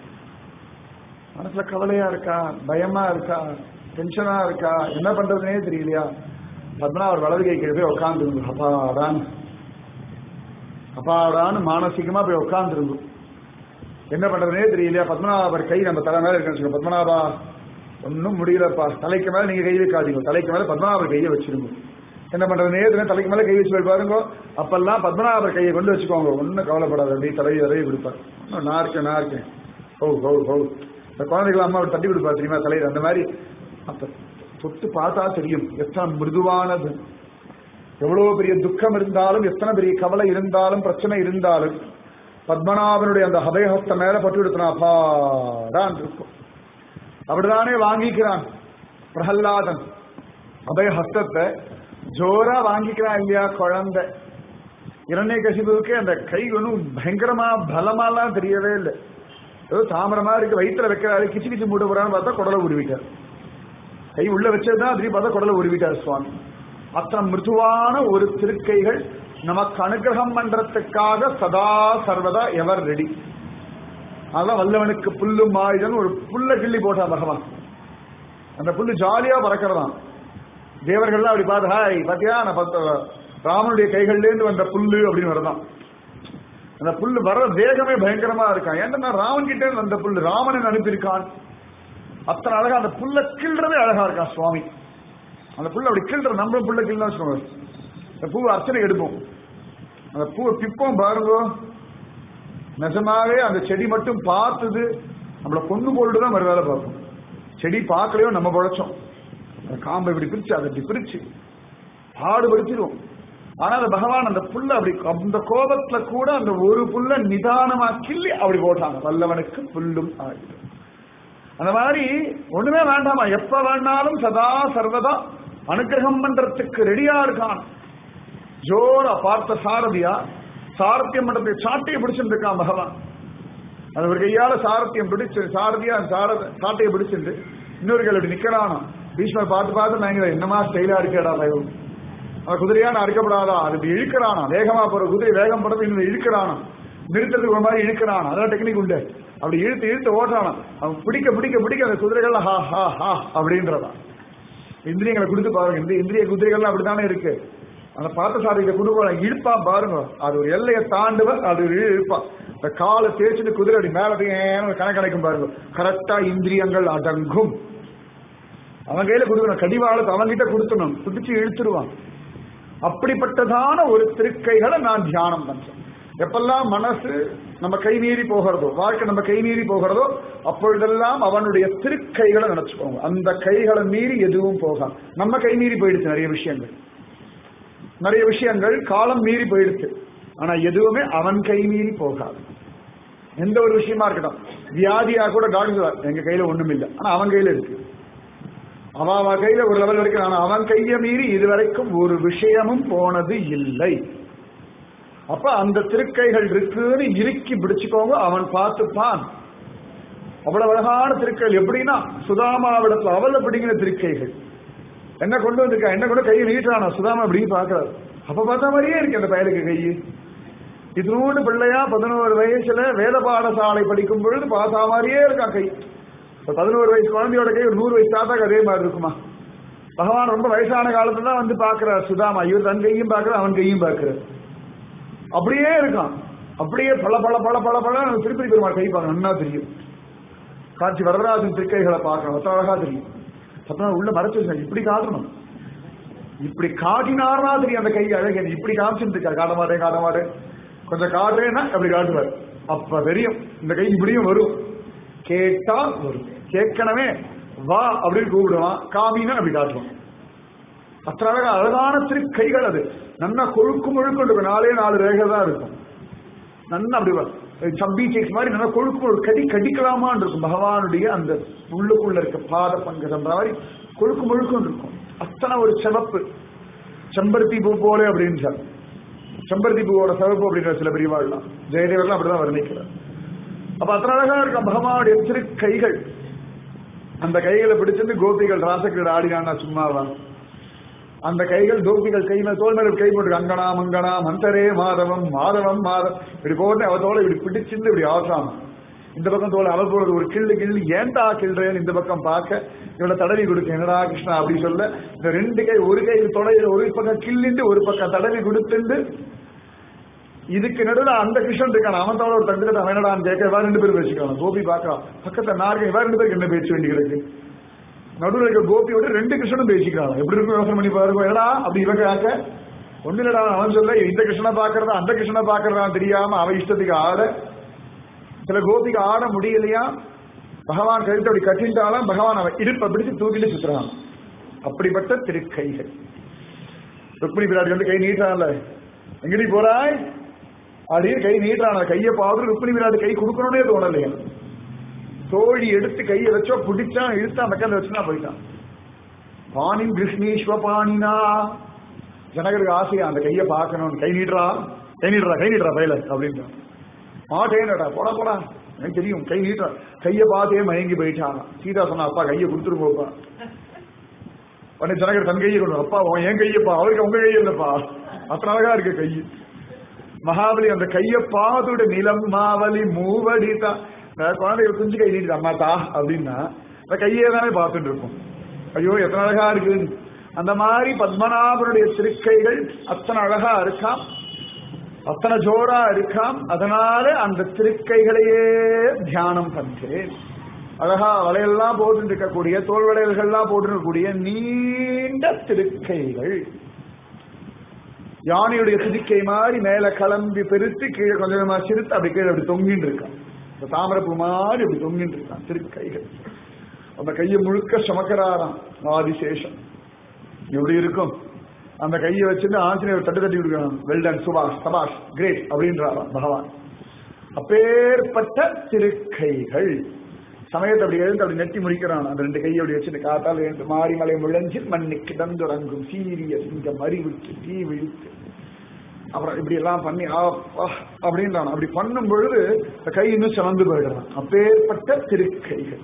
மனசுல கவலையா இருக்கா பயமா இருக்கா டென்ஷனா இருக்கா என்ன பண்றதுனே தெரியலையா பத்மநாபர் வலது கை கீழே போய் உட்காந்துருங்க அப்பாடான் அப்பாடான்னு மானசீகமா போய் உட்காந்துருங்க என்ன பண்றதுனே தெரியலையா பத்மநாபர் கை நம்ம தலை மேல இருக்குன்னு சொல்லுங்க பத்மநாபா ஒன்னும் முடியலப்பா தலைக்கு மேல நீங்க கை வைக்காதீங்க தலைக்கு மேல பத்மநாபர் கையை வச்சிருங்க என்ன பண்றதுனே தெரியல தலைக்கு மேல கை வச்சு பாருங்க அப்பெல்லாம் பத்மநாபர் கையை கொண்டு வச்சுக்கோங்க ஒன்னும் கவலைப்படாது அப்படியே தலையை வரைய கொடுப்பார் இன்னும் நான் இருக்கேன் நான் இருக்கேன் ஹோ ஹோ ஹோ இந்த குழந்தைகள் அம்மா தட்டி கொடுப்பா தெரியுமா தலையில அந்த மாதிரி அப்ப தொட்டு பார்த்தா தெரியும் எத்தனை மிருதுவானது எவ்வளவு பெரிய துக்கம் இருந்தாலும் எத்தனை பெரிய கவலை இருந்தாலும் பிரச்சனை இருந்தாலும் பத்மநாபனுடைய அந்த ஹதயஹஸ்த மேல பட்டு எடுத்தனா அப்பாடான் இருக்கும் அப்படிதானே வாங்கிக்கிறான் பிரகல்லாதன் அபயஹஸ்தத்தை ஜோரா வாங்கிக்கிறான் இல்லையா குழந்தை இரண்டே கசிபுவுக்கு அந்த கை ஒன்றும் பயங்கரமா பலமாலாம் தெரியவே இல்லை ஏதோ தாமரமா இருக்கு வயிற்றுல வைக்கிறாரு கிச்சு கிச்சு மூட்ட போறான்னு பார்த்தா குடலை உருவிட்டார் கை உள்ள வச்சதுதான் திருப்பி பார்த்தா குடலை உருவிட்டார் சுவாமி அத்தனை மிருதுவான ஒரு திருக்கைகள் நமக்கு அனுகிரகம் பண்றதுக்காக சதா சர்வதா எவர் ரெடி அதான் வல்லவனுக்கு புல்லு மாயுதன் ஒரு புல்ல கிள்ளி போட்டான் பகவான் அந்த புல்லு ஜாலியா பறக்கிறதாம் தேவர்கள்லாம் அப்படி பார்த்து ஹாய் பாத்தியா நான் பத்து ராமனுடைய கைகள்ல இருந்து வந்த புல்லு அப்படின்னு வரதான் அந்த புல்லு வர வேகமே பயங்கரமா இருக்கான் ஏன்னா ராமன் கிட்டே இருந்து வந்த புல்லு ராமன் அனுப்பியிருக்கான் அத்தனை அழகா அந்த புல்ல கிள்றதே அழகா இருக்கான் சுவாமி அந்த புல்ல அப்படி கிள்ற நம்மளும் புல்ல கிள்ளா வச்சுக்கோங்க அந்த பூவை அர்ச்சனை எடுப்போம் அந்த பூவை பிப்போம் பாருங்க நிஜமாவே அந்த செடி மட்டும் பார்த்தது நம்மளை கொண்டு போட்டு தான் மறு வேலை பார்ப்போம் செடி பார்க்கலையோ நம்ம பழைச்சோம் அந்த காம்பை இப்படி பிரிச்சு அதை இப்படி பிரிச்சு பாடுபடுத்திடுவோம் ஆனா அந்த பகவான் அந்த புல்ல அப்படி அந்த கோபத்துல கூட அந்த ஒரு புல்ல நிதானமா கிள்ளி அப்படி போட்டாங்க வல்லவனுக்கு புல்லும் ஆயுதம் அந்த மாதிரி ஒண்ணுமே வேண்டாமா எப்ப வேணாலும் சதா சர்வதா அனுகிரகம் பண்றதுக்கு ரெடியா இருக்கான் ஜோரா பார்த்த சாரதியா சாரத்தியம் பண்றதுக்கு சாட்டையை பிடிச்சிட்டு இருக்கான் பகவான் அது ஒரு கையால சாரத்தியம் பிடிச்சு சாரதியா சாரத சாட்டையை பிடிச்சிட்டு இன்னொரு கையில் அப்படி நிக்கிறானா பீஷ்மர் பார்த்து பார்த்து நாங்க என்னமா ஸ்டைலா இருக்கேடா பயம் அவன் குதிரையான அறுக்கப்படாதா அது இப்படி இழுக்கிறானா வேகமா போற குதிரை வேகம் போறது இன்னும் இழுக்கிறானா நிறுத்துறதுக்கு ஒரு மாதிரி இழுக்கிறான் அதான் டெக்னிக் உண்டு அப்படி இழுத்து இழுத்து ஓட்டுறானா அவன் பிடிக்க பிடிக்க பிடிக்க அந்த குதிரைகள் ஹா ஹா ஹா அப்படின்றதான் இந்திரியங்களை கொடுத்து பாருங்க இந்த இந்திரிய குதிரைகள்லாம் அப்படித்தானே இருக்கு அந்த பார்த்த சாதிக்க குடும்பம் இழுப்பா பாருங்க அது ஒரு எல்லையை தாண்டுவ அது ஒரு இழுப்பா இந்த காலை தேய்ச்சிட்டு குதிரை அப்படி மேல கணக்கணைக்கும் பாருங்க கரெக்டா இந்திரியங்கள் அடங்கும் அவன் கையில கொடுக்கணும் கடிவாளத்தை அவன் கிட்ட கொடுத்துணும் பிடிச்சு இழுத்துருவான் அப்படிப்பட்டதான ஒரு திருக்கைகளை நான் தியானம் பண்றேன் எப்பெல்லாம் மனசு நம்ம கை மீறி போகிறதோ வாழ்க்கை நம்ம கை மீறி போகிறதோ அப்பொழுதெல்லாம் அவனுடைய திருக்கைகளை நினைச்சுக்கோங்க அந்த கைகளை மீறி எதுவும் போகாது நம்ம கை மீறி போயிடுச்சு நிறைய விஷயங்கள் நிறைய விஷயங்கள் காலம் மீறி போயிடுச்சு ஆனா எதுவுமே அவன் கை மீறி போகாது எந்த ஒரு விஷயமா இருக்கட்டும் வியாதியா கூட டாக்டர் எங்க கையில ஒண்ணும் இல்லை ஆனா அவன் கையில இருக்கு அவன் அவன் கையில ஒரு லெவல் இருக்கு ஆனா அவன் கையை மீறி இதுவரைக்கும் ஒரு விஷயமும் போனது இல்லை அப்ப அந்த திருக்கைகள் இருக்குன்னு இறுக்கி பிடிச்சுக்கோங்க அவன் பார்த்துப்பான் அவ்வளவு அழகான திருக்கைகள் எப்படின்னா சுதாமாவிடத்துல அவள பிடிங்கிற திருக்கைகள் என்ன கொண்டு வந்திருக்கா என்ன கொண்டு கையை நீட்டுறானா சுதாமா அப்படின்னு பாக்குறாரு அப்ப பார்த்தா மாதிரியே இருக்கு அந்த பயலுக்கு கை இதனோடு பிள்ளையா பதினோரு வயசுல வேத பாடசாலை படிக்கும் பொழுது பார்த்தா மாதிரியே இருக்கான் கை இப்ப பதினோரு வயசு குழந்தையோட கை ஒரு நூறு வயசு தாத்தாக்கு அதே மாதிரி இருக்குமா பகவான் ரொம்ப வயசான காலத்துல தான் வந்து பாக்குறார் சுதாமா இவர் தன் கையும் பாக்குறார் அவன் கையும் பாக்குறார் அப்படியே இருக்கான் அப்படியே பல பல பல பல பல திருப்பதி பெருமாள் கை பார்க்க நல்லா தெரியும் காட்சி வரதராஜன் திருக்கைகளை பார்க்கணும் அത്ര அழகா தெரியும் சத்தம் உள்ள மறைச்சு வச்சிருக்காங்க. இப்படி காட்டணும் இப்படி காட்டினார்னா தெரியும் அந்த கை அழகு இப்படி காமிச்சுட்டு இருக்காரு காட்ட மாட்டேன் காட்ட மாட்டேன் கொஞ்சம் காட்டுறேன்னா அப்படி காட்டுவார் அப்ப தெரியும் இந்த கை இப்படியும் வரும் கேட்டா வரும் கேட்கணுமே வா அப்படின்னு கூப்பிடுவான் காமினா அப்படி காட்டுவான் அத்தனை அழகா அழகான திருக்கைகள் அது நல்லா கொழுக்கு முழுக்கு இருக்கும் நாலே நாலு ரேகை தான் இருக்கும் நல்லா அப்படி வ- சம்பி கேக்ஸ் மாதிரி நல்லா கொழுக்கு முழுக்கு கடி கடிக்கலாமான்னு இருக்கும் பகவானுடைய அந்த உள்ளுக்குள்ள இருக்க பாத பங்கஜம் மாதிரி கொழுக்கு முழுக்கும் இருக்கும் அத்தனை ஒரு சிவப்பு செம்பருத்தி பூ போல அப்படின்னு சார் செம்பருத்தி பூவோட சிவப்பு அப்படின்ற சில பிரிவாள்லாம் ஜெயதேவர்லாம் அப்படிதான் வர்ணிக்கிறார் அப்ப அத்தனை அழகா இருக்கும் பகவானுடைய திரு கைகள் அந்த கைகளை பிடிச்சிட்டு கோபிகள் ராசக்கிரீட ஆடினான்னா சும்மாவா அந்த கைகள் கோபிகள் கை மேல தோல் மேல கை போட்டு அங்கனா மங்கனா மந்தரே மாதவம் மாதவம் மாதம் இப்படி போட்டு அவ தோலை இப்படி பிடிச்சிருந்து இப்படி ஆசாம இந்த பக்கம் தோலை அவ போறது ஒரு கிள்ளு கிள்ளு ஏன்டா கிள்றேன்னு இந்த பக்கம் பார்க்க இவளை தடவி கொடுக்க என்னடா கிருஷ்ணா அப்படி சொல்ல இந்த ரெண்டு கை ஒரு கை தொலைல ஒரு பக்கம் கிள்ளிண்டு ஒரு பக்கம் தடவி கொடுத்துண்டு இதுக்கு நடுவில் அந்த கிருஷ்ணன் இருக்கான் அவன் தவிர ஒரு தந்துட்டு அவன் என்னடான்னு கேட்க இவா ரெண்டு பேரும் பேசிக்கலாம் கோபி பார்க்கலாம் பக்கத்துல நார்க்க இவா ரெண்டு பேருக்கு என்ன பேச்சு வேண்டி கிடக்கு நடுவில் இருக்க கோபியோட ரெண்டு கிருஷ்ணனும் பேசிக்கிறாங்க எப்படி இருக்கும் யோசனை பண்ணி பாருங்க என்னடா அப்படி இவன் கேட்க ஒண்ணு இல்லடா அவன் சொல்ல இந்த கிருஷ்ணனை பாக்குறதா அந்த கிருஷ்ணனை பாக்குறதா தெரியாம அவன் இஷ்டத்துக்கு ஆட சில கோபிக்கு ஆட முடியலையா பகவான் கழுத்து அப்படி கட்டிட்டாலும் பகவான் அவன் இடுப்பை பிடிச்சு தூக்கிட்டு சுத்துறான் அப்படிப்பட்ட திருக்கைகள் ருக்மிணி பிராட்டி வந்து கை நீட்டான்ல எங்கடி போறாய் அப்படின்னு கை நீட்டான கையை பார்த்து ருக்மிணி பிராட்டி கை கொடுக்கணும்னே தோணலையா தோழி எடுத்து கையை வச்சோ பிடிச்சான் இழுத்து அந்த கல்ல வச்சுனா போயிட்டான் பாணின் கிருஷ்ணீஸ்வ பாணினா ஜனகருக்கு ஆசையா அந்த கையை பார்க்கணும் கை நீட்டுறா கை நீட்டுறா கை நீட்டுறா பயில அப்படின்றான் மாட்டேன்டா போடா போடா எனக்கு தெரியும் கை நீட்டுறா கையை பார்த்தே மயங்கி போயிட்டான் சீதா சொன்னா அப்பா கையை கொடுத்துருப்போப்பா உடனே ஜனகர் தன் கையை கொண்டு வா. அப்பா உன் என் கையப்பா அவருக்கு உங்க கையை இல்லப்பா அத்தனை அழகா இருக்கு கை மகாபலி அந்த கையை பார்த்துட்டு நிலம் மாவலி மூவடி தான் குழந்தைகள் குஞ்சு கை நீட்டு அம்மா தா அப்படின்னா அந்த கையே தானே பார்த்துட்டு இருக்கும் ஐயோ எத்தனை அழகா இருக்கு அந்த மாதிரி பத்மநாபனுடைய திருக்கைகள் அத்தனை அழகா இருக்காம் அத்தனை ஜோரா இருக்காம் அதனால அந்த திருக்கைகளையே தியானம் பண்றேன் அழகா வளையெல்லாம் போட்டு இருக்கக்கூடிய தோல் வளையல்கள்லாம் போட்டு இருக்கக்கூடிய நீண்ட திருக்கைகள் யானையுடைய துதிக்கை மாதிரி மேல கிளம்பி பெருத்து கீழே கொஞ்சம் கொஞ்சமா சிறுத்து அப்படி கீழே அப்படி தொங்கின்னு இருக்கான் இந்த தாமரப்பூ மாதிரி அப்படி தொங்கின்னு இருக்கான் திருக்கைகள் அந்த கையை முழுக்க சுமக்கிறாராம் ஆதிசேஷன் எப்படி இருக்கும் அந்த கையை வச்சுட்டு ஆஞ்சநேயர் தட்டு தட்டி கொடுக்கணும் வெல்டன் சுபாஷ் சபாஷ் கிரேட் அப்படின்றாராம் பகவான் அப்பேற்பட்ட திருக்கைகள் சமயத்தை அப்படி எழுந்து அப்படி நெட்டி முடிக்கிறான் அந்த ரெண்டு கையை அப்படி வச்சுட்டு காத்தால் எழுந்து மாரிமலை முழஞ்சு மண்ணி கிடந்துறங்கும் சீரிய சிங்கம் அறிவிச்சு தீ விழித்து அப்புறம் இப்படி எல்லாம் பண்ணி ஆ, ஆ, அப்படின்றான் அப்படி பண்ணும் பொழுது இந்த கை இன்னும் சிவந்து போயிடுறான் அப்பேற்பட்ட திருக்கைகள்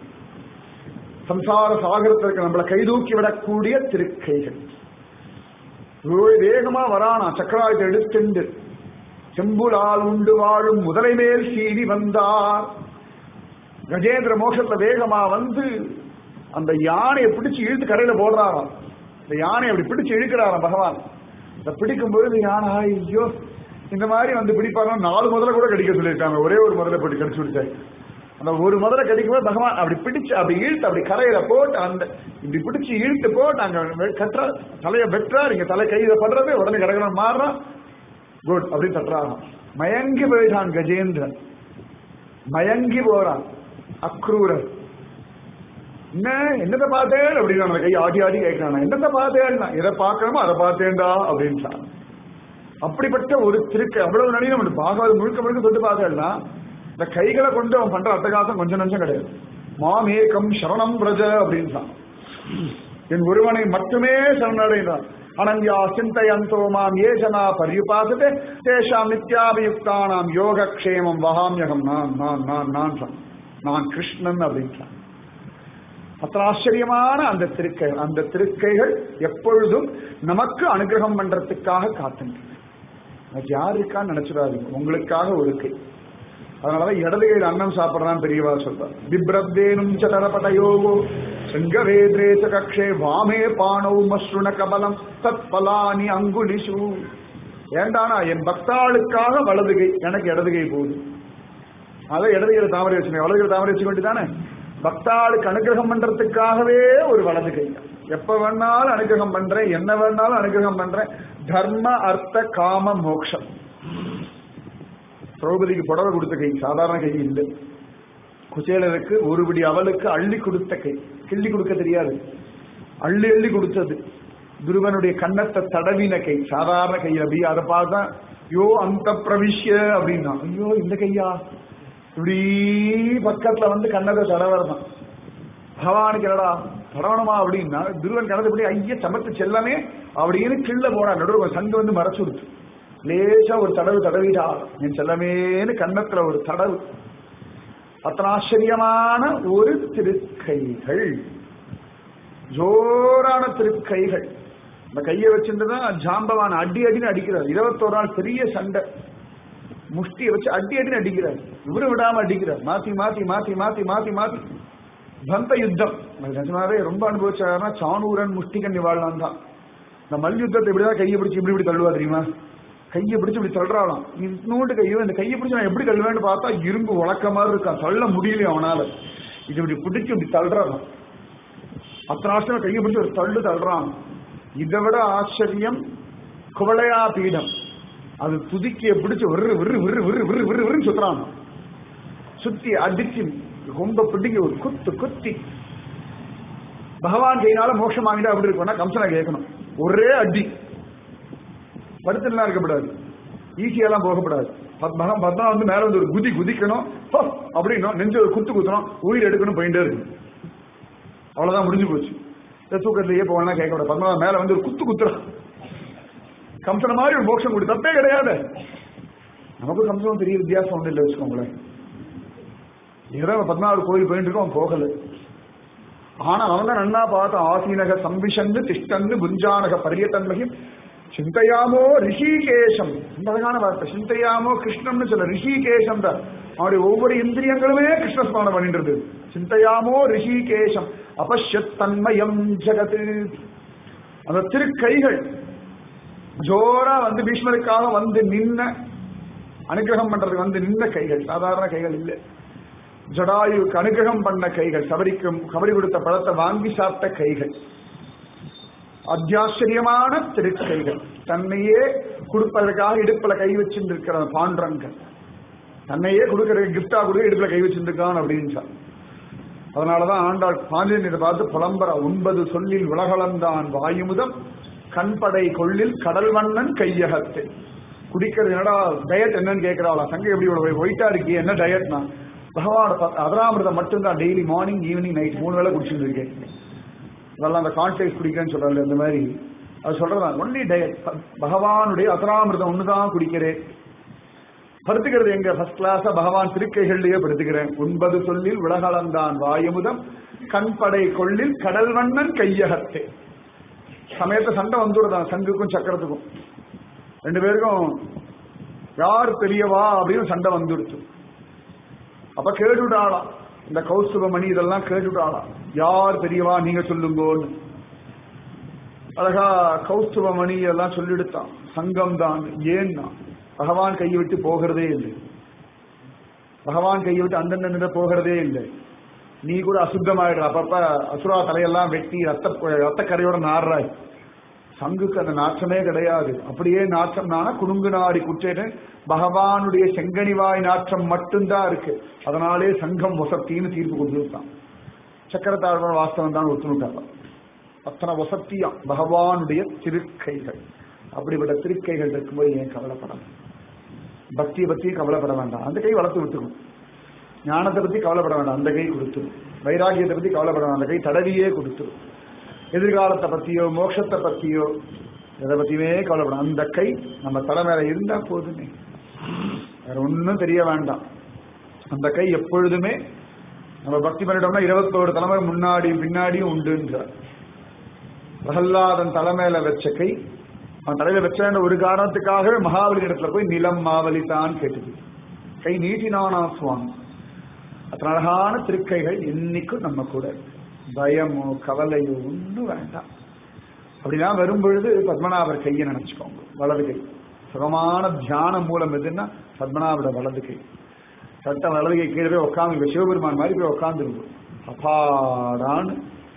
சம்சார சாகரத்திற்கு நம்மளை கைதூக்கி விடக்கூடிய திருக்கைகள் இவ்வளவு வேகமா வரானா சக்கராயத்தை எடுத்துண்டு செம்புலால் உண்டு வாழும் முதலை மேல் சீறி வந்தார் கஜேந்திர மோஷத்துல வேகமா வந்து அந்த யானையை பிடிச்சு இழுத்து கரையில போடுறாராம் இந்த யானையை அப்படி பிடிச்சு இழுக்கிறாராம் பகவான் இந்த பிடிக்கும் பொழுது யானை ஐயோ இந்த மாதிரி வந்து பிடிப்பாங்க நாலு முதல்ல கூட கடிக்க சொல்லியிருக்காங்க ஒரே ஒரு முதல்ல போட்டு கடிச்சு விடுச்சாரு அந்த ஒரு முதல்ல கடிக்கும்போது பகவான் அப்படி பிடிச்சு அப்படி இழுத்து அப்படி கரையில போட்டு அந்த இப்படி பிடிச்சு இழுத்து போட்டு அங்க கட்டுற தலையை வெட்டுறாரு இங்க தலை கையில படுறது உடனே கடகடன் மாறுறான் குட் அப்படின்னு தட்டுறாராம் மயங்கி போயிட்டான் கஜேந்திரன் மயங்கி போறான் அக்ரூரர் என்ன என்னத்தை பார்த்தேன் அப்படின்னு அந்த கை ஆடி ஆடி கேட்கிறான் என்னத்தை பார்த்தேன்னா எதை பார்க்கணுமோ அதை பார்த்தேன்டா அப்படின்ட்டான் அப்படிப்பட்ட ஒரு திருக்கு அவ்வளவு நடிகை நம்ம பாகாது முழுக்க முழுக்க தொட்டு பார்த்தேன்னா இந்த கைகளை கொண்டு அவன் பண்ற அட்டகாசம் கொஞ்சம் நிமிஷம் கிடையாது மாமேகம் சரணம் பிரஜ அப்படின்ட்டான் என் ஒருவனை மட்டுமே சரணடைந்தான் அனன்யா சிந்தையந்தோ மாம் ஏஜனா பரியுபாசதே தேஷாம் நித்யாபியுக்தானாம் யோகக்ஷேமம் வகாமியகம் நான் நான் நான் நான் சொன்னான். நான் கிருஷ்ணன் அப்படின்ட்டான் அத்தனை ஆச்சரியமான அந்த திருக்கை அந்த திருக்கைகள் எப்பொழுதும் நமக்கு அனுகிரகம் பண்றதுக்காக காத்துட்டு எனக்கு யார் இருக்கான்னு நினைச்சிடாதீங்க உங்களுக்காக ஒரு கை அதனாலதான் இடது கையில் அன்னம் சாப்பிடறான் பெரியவா சொல்றார் பிப்ரப்தேனும் சதரபடயோகோ சிங்கவேத்ரே ச கக்ஷே வாமே பானௌ மஸ்ருண கபலம் தத் பலானி அங்குலிஷு ஏண்டானா என் பக்தாளுக்காக வலது கை எனக்கு இடது கை போகுது அதான் இடது கையில தாமரை வச்சுக்கணும் வலது கையில தாமரை வச்சுக்க வேண்டியதானே பக்தாளுக்கு அனுகிரகம் பண்றதுக்காகவே ஒரு வலது கை எப்ப வேணாலும் அனுகிரகம் பண்றேன் என்ன வேணாலும் அனுகிரகம் பண்றேன் தர்ம அர்த்த காம மோக்ஷம் திரௌபதிக்கு புடவை கொடுத்த கை சாதாரண கை இல்லை குச்சேலருக்கு ஒருபடி அவளுக்கு அள்ளி கொடுத்த கை கிள்ளி கொடுக்க தெரியாது அள்ளி அள்ளி கொடுத்தது துருவனுடைய கன்னத்தை தடவின கை சாதாரண கை அப்படி அதை பார்த்தா யோ அந்த பிரவிஷ்ய அப்படின்னா ஐயோ இந்த கையா இப்படி பக்கத்துல வந்து கண்ணத்தை தடவரதான் பகவானுக்கு என்னடா தடவணுமா அப்படின்னா துருவன் கணத்தை இப்படி ஐய சமத்து செல்லமே அப்படின்னு கிள்ள போனா நடுவர் சங்கு வந்து மறைச்சு கொடுத்து லேசா ஒரு தடவு தடவிடா என் செல்லமேன்னு கன்னத்துல ஒரு தடவு அத்தனை ஆச்சரியமான ஒரு திருக்கைகள் ஜோரான திருக்கைகள் இந்த கையை வச்சுட்டுதான் ஜாம்பவான் அடி அடின்னு அடிக்கிறார் இருபத்தோரு நாள் பெரிய சண்டை முஷ்டியை வச்சு அடி அடின்னு அடிக்கிறார் இவரு விடாம அடிக்கிறார் மாத்தி மாத்தி மாத்தி மாத்தி மாத்தி மாத்தி பந்த யுத்தம் அது நிஜமாவே ரொம்ப அனுபவிச்சாருன்னா சானூரன் முஷ்டிகன் நிவாழலாம் தான் இந்த மல்யுத்தத்தை இப்படிதான் கையை பிடிச்சி இப்படி இப்படி தள்ளுவா தெரியுமா கையை பிடிச்சு இப்படி தள்ளுறாளாம் இன்னொன்று கையோ இந்த கையை பிடிச்சு நான் எப்படி தள்ளுவேன்னு பார்த்தா இரும்பு உழக்க மாதிரி இருக்கான் தள்ள முடியலையும் அவனால இது இப்படி பிடிச்சு இப்படி தள்ளுறான் அத்தனை ஆச்சரியம் கையை பிடிச்சு ஒரு தள்ளு தள்ளுறான் இதை விட ஆச்சரியம் குவளையா பீடம் அது துதிக்கிய பிடிச்சு விரு விரு விரு விரு விரு விரு விருன்னு சுத்துறான் சுத்தி அடிச்சு ரொம்ப பிடிங்க ஒரு குத்து குத்தி பகவான் கையினால மோட்சம் வாங்கிட்டா அப்படி இருக்கும்னா கம்சனை கேட்கணும் ஒரே அடி படுத்துலாம் இருக்கக்கூடாது ஈஸியெல்லாம் போகக்கூடாது பத்மகம் பத்மா வந்து மேல வந்து ஒரு குதி குதிக்கணும் ஹோ அப்படின்னும் நெஞ்சு ஒரு குத்து குத்தணும் உயிர் எடுக்கணும் போயிட்டே இருக்கு அவ்வளவுதான் முடிஞ்சு போச்சு இந்த தூக்கத்திலேயே போகலாம் கேட்கக்கூடாது பத்மா மேல வந்து ஒரு குத்து குத்துறான் கம்சன மாதிரி ஒரு மோட்சம் கொடு தப்பே கிடையாது நமக்கு கம்சனம் பெரிய வித்தியாசம் ஒன்றும் இல்லை வச்சுக்கோங்களேன் ஏதோ பத்மாவது கோயில் போயிட்டு இருக்கோம் போகல ஆனா அவங்க நன்னா பார்த்த ஆசீனக சம்பிஷன்னு திஷ்டன்னு புஞ்சானக பரியத்தன்மையும் சிந்தையாமோ ரிஷிகேஷம் இந்த அழகான வார்த்தை சிந்தையாமோ கிருஷ்ணம்னு சொல்ல ரிஷிகேஷம் தான் அவருடைய ஒவ்வொரு இந்திரியங்களுமே கிருஷ்ண ஸ்மரணம் பண்ணிட்டு சிந்தையாமோ ரிஷிகேஷம் அபஷ்யத் தன்மயம் ஜகத்து அந்த திருக்கைகள் ஜோரா வந்து பீஷ்மருக்காக வந்து நின்ன அனுகிரகம் பண்றதுக்கு வந்து நின்ன கைகள் சாதாரண கைகள் இல்லை ஜடாயுக்கு அனுகிரகம் பண்ண கைகள் சபரிக்கும் கபடி கொடுத்த பழத்தை வாங்கி சாப்பிட்ட கைகள் அத்தியாச்சரியமான திருக்கைகள் தன்னையே கொடுப்பதற்காக இடுப்புல கை வச்சிருக்கிற பாண்டரங்கள் தன்னையே கொடுக்கிற கிஃப்டா கொடுக்க இடுப்புல கை வச்சிருக்கான் அப்படின்னு சொல் அதனாலதான் ஆண்டாள் பாண்டியனை பார்த்து புலம்பர ஒன்பது சொல்லில் உலகளந்தான் வாயுமுதம் கண்படை கொள்ளில் கடல் வண்ணன் கையகத்து குடிக்கிறது என்னடா டயட் என்னன்னு கேட்கிறாளா சங்க எப்படி இவ்வளவு ஒயிட்டா இருக்கே என்ன டயட்னா பகவான அதராமிரதம் மட்டும்தான் டெய்லி மார்னிங் ஈவினிங் நைட் மூணு வேளை குடிச்சுட்டு இருக்கேன் அதெல்லாம் அந்த கான்டெக்ட் குடிக்கிறேன்னு சொல்றாரு இந்த மாதிரி அது சொல்றதான் ஒன்லி டயட் பகவானுடைய அதராமிரதம் ஒண்ணுதான் குடிக்கிறேன் படுத்துக்கிறது எங்க ஃபர்ஸ்ட் கிளாஸா பகவான் திருக்கைகள்லயே படுத்துக்கிறேன் ஒன்பது சொல்லில் உலகளந்தான் வாயுமுதம் கண்படை கொள்ளில் கடல் வண்ணன் கையகத்தே சமயத்தை சண்டை வந்துடுதான் சங்குக்கும் சக்கரத்துக்கும் ரெண்டு பேருக்கும் யார் பெரியவா அப்படின்னு சண்டை வந்துடுச்சு அப்ப கேட்டுட்டாளாம் இந்த கௌஸ்துபமணி இதெல்லாம் கேட்டுட்டாளாம் யார் பெரியவா நீங்க சொல்லுங்கோன்னு அழகா கௌஸ்துபமணி எல்லாம் சொல்லிடுத்தான் சங்கம் தான் ஏன்னா பகவான் கையை விட்டு போகிறதே இல்லை பகவான் கையை விட்டு அந்தந்த நிற போகிறதே இல்லை நீ கூட அசுத்தமாயிடுற அப்பப்ப அசுரா தலையெல்லாம் வெட்டி ரத்த ரத்தக்கரையோட நாடுறாய் சங்குக்கு அந்த நாற்றமே கிடையாது அப்படியே நாற்றம் நானா குணுங்கு நாடி குற்றேன்னு பகவானுடைய செங்கனிவாய் நாற்றம் மட்டும்தான் இருக்கு அதனாலே சங்கம் வசத்தின்னு தீர்ப்பு கொடுத்துருக்கான் சக்கரத்தாழ்வன் வாஸ்தவம் தான் ஒத்துணுட்டாங்க அத்தனை வசத்தியா பகவானுடைய திருக்கைகள் அப்படிப்பட்ட திருக்கைகள் இருக்கும்போது ஏன் கவலைப்படலாம் பக்தியை பத்தி கவலைப்பட வேண்டாம் அந்த கை வளர்த்து விட்டுரும் ஞானத்தை பத்தி கவலைப்பட வேண்டாம் அந்த கை கொடுத்துரும் வைராகியத்தை பத்தி கவலைப்பட வேண்டாம் அந்த கை தடவியே கொடுத்துரும் எதிர்காலத்தை பத்தியோ மோட்சத்தை பத்தியோ எதை பத்தியுமே கவலைப்படும் அந்த கை நம்ம தலைமையில இருந்தா போதுமே வேற ஒன்றும் தெரிய வேண்டாம் அந்த கை எப்பொழுதுமே நம்ம பக்தி பண்ணிட்டோம்னா இருபத்தோரு தலைமுறை முன்னாடியும் பின்னாடியும் உண்டுன்றார் பிரகல்லாதன் தலைமையில வச்ச கை அவன் தலையில வச்ச ஒரு காரணத்துக்காகவே மகாபலி இடத்துல போய் நிலம் மாவலி தான் கேட்டுது கை நீட்டினானா சுவாமி அத்தனை அழகான திருக்கைகள் இன்னைக்கும் நம்ம கூட இருக்கு. பயமோ கவலையோ ஒன்றும் வேண்டாம் அப்படிலாம் வரும்பொழுது பத்மநாபர் கையை நினைச்சுக்கோங்க வலது கை சுகமான தியான மூலம் எதுன்னா பத்மநாபோட வலது கை சட்ட வலது கை கீழே போய் உட்காந்து சிவபெருமான் மாதிரி போய் உட்காந்துருக்கும் அப்பாடான்னு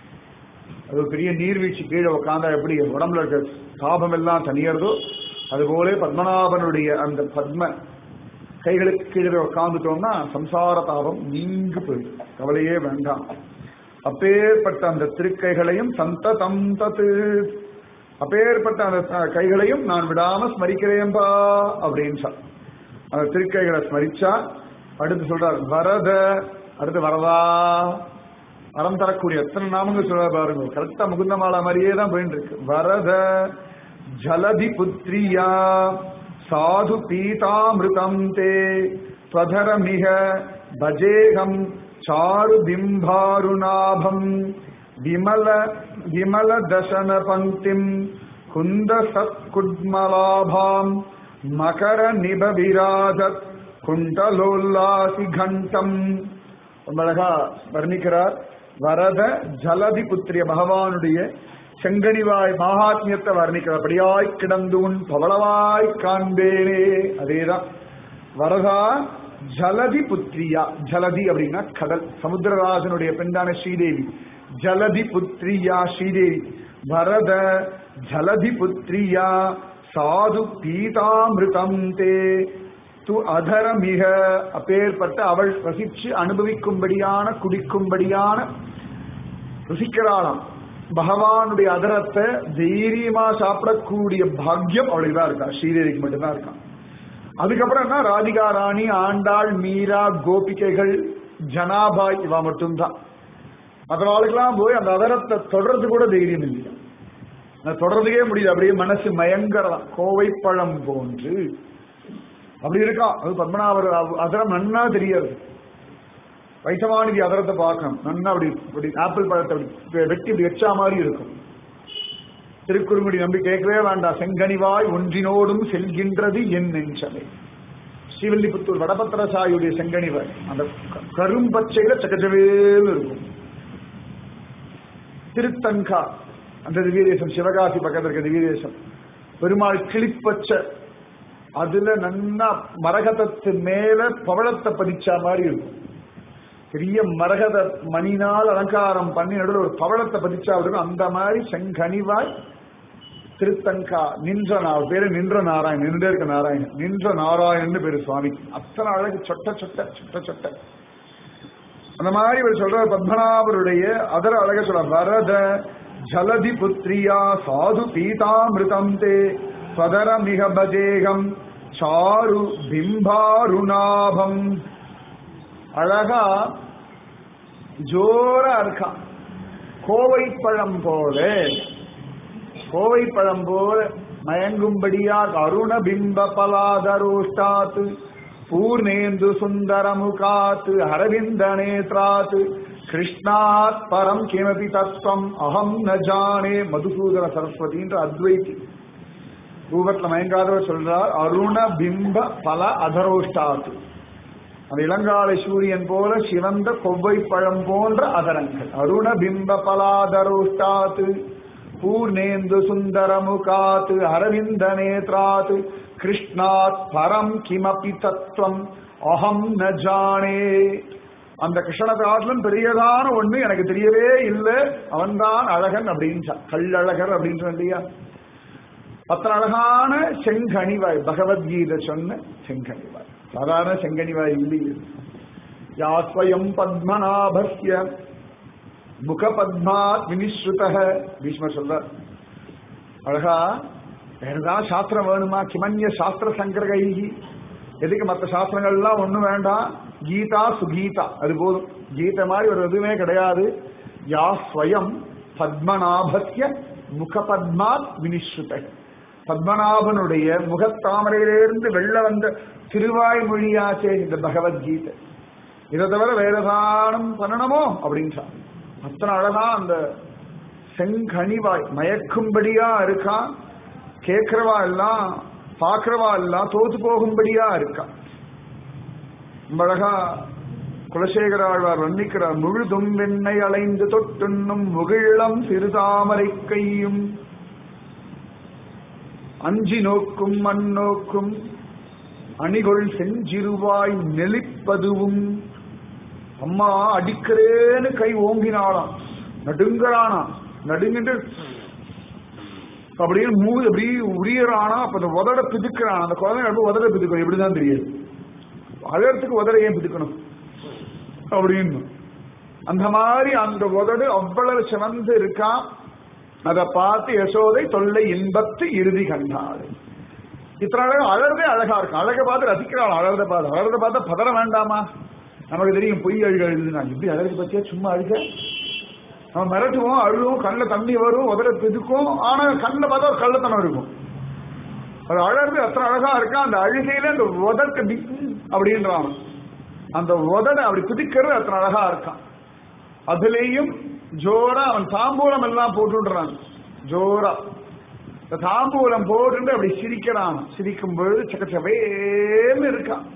அது ஒரு பெரிய நீர்வீழ்ச்சி கீழே உட்காந்தா எப்படி உடம்புல இருக்க தாபம் எல்லாம் தனியறதோ அதுபோல பத்மநாபனுடைய அந்த பத்ம கைகளுக்கு கீழே உட்காந்துட்டோம்னா சம்சார தாபம் நீங்கு போயிடும் கவலையே வேண்டாம் அப்பேற்பட்ட அந்த திருக்கைகளையும் சந்த தம் தத்து அப்பேற்பட்ட அந்த த- கைகளையும் நான் விடாம ஸ்மரிக்கிறேன்பா அப்படின்னு சொல் அந்த திருக்கைகளை ஸ்மரிச்சா அடுத்து சொல்றார் வரத அடுத்து வரதா வரம் தரக்கூடிய எத்தனை நாமங்கள் சொல்ல பாருங்க கரெக்டா முகுந்தமாலா மாதிரியே தான் போயிட்டு இருக்கு வரத ஜலதி புத்ரியா சாது பீதாமிருதம் தே ஸ்வதரமிக பஜேகம் சாரு பிம்பாருநாபம் விமல விமல தசன பங்கிம் குந்த சத்குட்மலாபாம் மகர நிபவிராஜத் குண்டலோல்லாசி கண்டம் ரொம்ப அழகா வர்ணிக்கிறார் வரத ஜலதி புத்திரிய பகவானுடைய செங்கனிவாய் மகாத்மியத்தை வர்ணிக்கிறார் அப்படியாய் கிடந்து உன் பவளவாய் காண்பேனே அதேதான் வரதா ஜலதி புத்திரியா ஜலதி அப்படின்னா கடல் சமுத்திரராஜனுடைய பெண்ணான ஸ்ரீதேவி ஜலதி புத்திரியா ஸ்ரீதேவி வரத ஜலதி புத்திரியா சாது பீதாமிருதம் தே து அதரமிக அப்பேற்பட்ட அவள் ரசிச்சு அனுபவிக்கும்படியான குடிக்கும்படியான ருசிக்கிறாளாம் பகவானுடைய அதரத்தை தைரியமா சாப்பிடக்கூடிய பாக்கியம் அவளுக்கு தான் இருக்கா ஸ்ரீதேவிக்கு மட்டும்தான் இருக்கான் அதுக்கப்புறம் என்ன ராதிகா ராணி ஆண்டாள் மீரா கோபிகைகள் ஜனாபாய் இவா மட்டும்தான் மற்றவாளுக்கெல்லாம் போய் அந்த அதரத்தை தொடர்றது கூட தைரியம் இல்லையா அதை தொடர்றதுக்கே முடியல அப்படியே மனசு மயங்கரலாம் கோவை பழம் போன்று அப்படி இருக்கா அது பத்மநாபர் அவ- அதரம் நன்னா தெரியாது வைத்தமானிதி அதரத்தை பார்க்கணும் நன்னா அப்படி அப்படி ஆப்பிள் பழத்தை அப்படி வெட்டி இப்படி வச்சா மாதிரி இருக்கும் திருக்குறுங்குடி நம்பி கேட்கவே வேண்டாம் செங்கனிவாய் ஒன்றினோடும் செல்கின்றது என் நெஞ்சமே ஸ்ரீவில்லிபுத்தூர் வடபத்திரசாயுடைய செங்கனிவாய் அந்த க- கரும்பச்சையில சக்கச்சவேல் இருக்கும் திருத்தங்கா அந்த திவ்யதேசம் சிவகாசி பக்கத்துல இருக்க திவ்யதேசம் பெருமாள் கிளிப்பச்சை அதுல நன்னா மரகதத்து மேல பவழத்தை பதிச்சா மாதிரி இருக்கும் பெரிய மரகத மணினால் அலங்காரம் பண்ணி நடுவில் ஒரு பவளத்தை பதிச்சா இருக்கும் அந்த மாதிரி செங்கனிவாய் திருத்தங்கா நின்ற நா- பேரு நின்ற நாராயணன் நின்றே இருக்க நாராயணன் நின்ற நாராயணன் பேரு சுவாமி அத்தனை அழகு சொட்ட சொட்ட சொட்ட சொட்ட அந்த மாதிரி இவர் சொல்ற பத்மநாபருடைய அதர அழக சொல்ற வரத ஜலதி புத்ரியா சாது பீதாமிருதம் தே சதர மிக பஜேகம் சாரு பிம்பாருநாபம் அழகா ஜோரா இருக்கான் கோவை பழம் போல கோவை பழம் போல மயங்கும்படியாக அருண பிம்ப பலாதரோஷ்டாத் பூர்ணேந்து சுந்தரமுகாத் அரவிந்த நேத்ராத் கிருஷ்ணாத் பரம் கிமபி தத்துவம் அகம் ந ஜானே மதுசூதன சரஸ்வதின்ற அத்வைதி ரூபத்துல மயங்காதவர் சொல்றார் அருண பிம்ப பல அதரோஷ்டாத் அந்த இளங்காலை சூரியன் போல சிவந்த கொவ்வை பழம் போன்ற அதரங்கள் அருண பிம்ப பலாதரோஷ்டாத் பூர்ணேந்து சுந்தரமுகாத் அரவிந்த நேத்ராத் கிருஷ்ணாத் பரம் கிமபி தத்துவம் அகம் ந ஜானே அந்த கிருஷ்ண காட்டிலும் பெரியதான ஒண்ணு எனக்கு தெரியவே இல்லை அவன்தான் அழகன் அப்படின்னு கள்ளழகர் அப்படின்னு இல்லையா அத்தனை அழகான செங்கனிவாய் பகவத்கீதை சொன்ன செங்கனிவாய் சாதாரண செங்கனிவாய் இல்லையே யாஸ்வயம் பத்மநாபஸ்ய முகபத்மாத் வினிஸ்ருத பீஷ்மர் சொல்றார் அழகா வேற ஏதாவது சாஸ்திரம் வேணுமா கிமன்ய சாஸ்திர சங்கிரகைகி எதுக்கு மற்ற சாஸ்திரங்கள்லாம் ஒண்ணும் வேண்டாம் கீதா சுகீதா அது போதும் கீதை மாதிரி ஒரு எதுவுமே கிடையாது யா ஸ்வயம் பத்மநாபஸ்ய முகபத்மாத் வினிஸ்ருத பத்மநாபனுடைய முகத்தாமரையிலிருந்து வெளில வந்த திருவாய்மொழியாச்சே இந்த பகவத்கீதை இதை தவிர வேற தானம் பண்ணணுமோ அப்படின்றான் அத்தனை அழகா அந்த செங்கனிவாய் மயக்கும்படியா இருக்கா கேட்கிறவா எல்லாம் பார்க்கிறவா எல்லாம் தோத்து போகும்படியா இருக்கா ரொம்ப அழகா குலசேகர ஆழ்வார் வர்ணிக்கிறார் முழுதும் வெண்ணை அலைந்து தொட்டுண்ணும் முகிழம் சிறுதாமரை கையும் அஞ்சி நோக்கும் மண் நோக்கும் அணிகொள் செஞ்சிருவாய் நெளிப்பதுவும் அம்மா அடிக்கிறேன்னு கை ஓங்கினாளாம் நடுங்கறானா நடுங்கிட்டு அப்படின்னு மூ அப்படி உரியறானா அப்ப அந்த உதட பிதுக்கிறான் அந்த குழந்தை அப்ப உதட பிதுக்கும் எப்படிதான் தெரியாது அழகத்துக்கு உதட ஏன் பிதுக்கணும் அப்படின்னு அந்த மாதிரி அந்த உதடு அவ்வளவு சிவந்து இருக்கான் அதை பார்த்து யசோதை தொல்லை இன்பத்து இறுதி கண்டாள் இத்தனை அழகு அழகே அழகா இருக்கும் அழகை பார்த்து ரசிக்கிறாள் அழகதை பார்த்து அழகதை பார்த்தா பதற வேண்டாமா நமக்கு தெரியும் பொய் அழுக எழுதுனா இப்படி அழகு பத்தியா சும்மா அழுக நம்ம மிரட்டுவோம் அழுவோம் கண்ணில் தண்ணி வரும் உதட பிதுக்கும் ஆனா கண்ணில் பார்த்தா ஒரு கள்ளத்தனம் இருக்கும் அது அழகு அத்தனை அழகா இருக்கா அந்த அழுகையில அந்த உதட்டு டி அப்படின்றான் அந்த உதட அப்படி பிதிக்கிறது அத்தனை அழகா இருக்கான் அதுலேயும் ஜோரா அவன் தாம்பூலம் எல்லாம் போட்டுன்றான் ஜோரா இந்த தாம்பூலம் போட்டு அப்படி சிரிக்கிறான் சிரிக்கும் பொழுது சக்கச்சவேன்னு இருக்கான்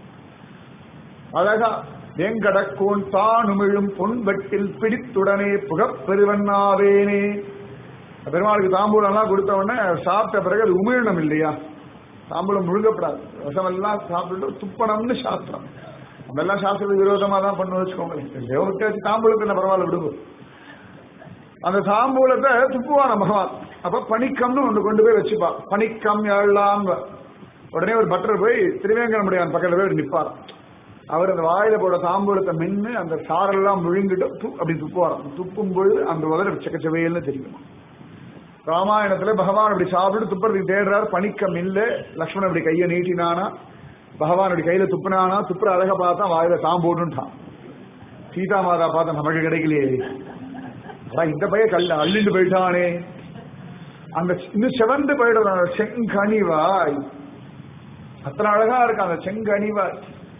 அழகா எங்கடக்கோன் தானுமிழும் பொன்வெட்டில் பிடித்துடனே புகப்பெருவண்ணாவேனே பெருமாளுக்கு தாம்பூலம் எல்லாம் கொடுத்த உடனே சாப்பிட்ட பிறகு அது உமிழணும் இல்லையா தாம்பூலம் முழுங்கப்படாது ரசமெல்லாம் சாப்பிட்டு துப்பணம்னு சாஸ்திரம் அதெல்லாம் சாஸ்திரத்துக்கு விரோதமா தான் பண்ணு வச்சுக்கோங்களேன் தேவனுக்கு தாம்பூலத்தை பரவாயில்ல விடுவோம் அந்த தாம்பூலத்தை துப்புவான பகவான் அப்ப பணிக்கம்னு ஒன்று கொண்டு போய் வச்சுப்பா பணிக்கம் எல்லாம் உடனே ஒரு பட்டர் போய் திருவேங்கடமுடியான் பக்கத்துல போய் நிப்பார் அவர் அந்த வாயில போட தாம்பூலத்தை மென்னு அந்த சாரெல்லாம் முழுங்கிட்டு து- அப்படி துப்புவாராம் துப்பும் பொழுது அந்த உதர சக்கச்சவையல்னு தெரியுமா ராமாயணத்துல பகவான் அப்படி சாப்பிட்டு துப்புறதுக்கு தேடுறார் பணிக்கம் இல்ல லக்ஷ்மணன் அப்படி கையை நீட்டினானா பகவான் அப்படி கையில துப்புனானா துப்புற அழக பார்த்தா வாயில தாம்போட்டுட்டான் சீதா மாதா பார்த்தா நமக்கு கிடைக்கலையே அடா இந்த பையன் கல்ல அள்ளிண்டு போயிட்டானே அந்த இன்னும் செவந்து போயிடுறான் செங்கனிவாய் அத்தனை அழகா இருக்கு அந்த செங்கனிவாய்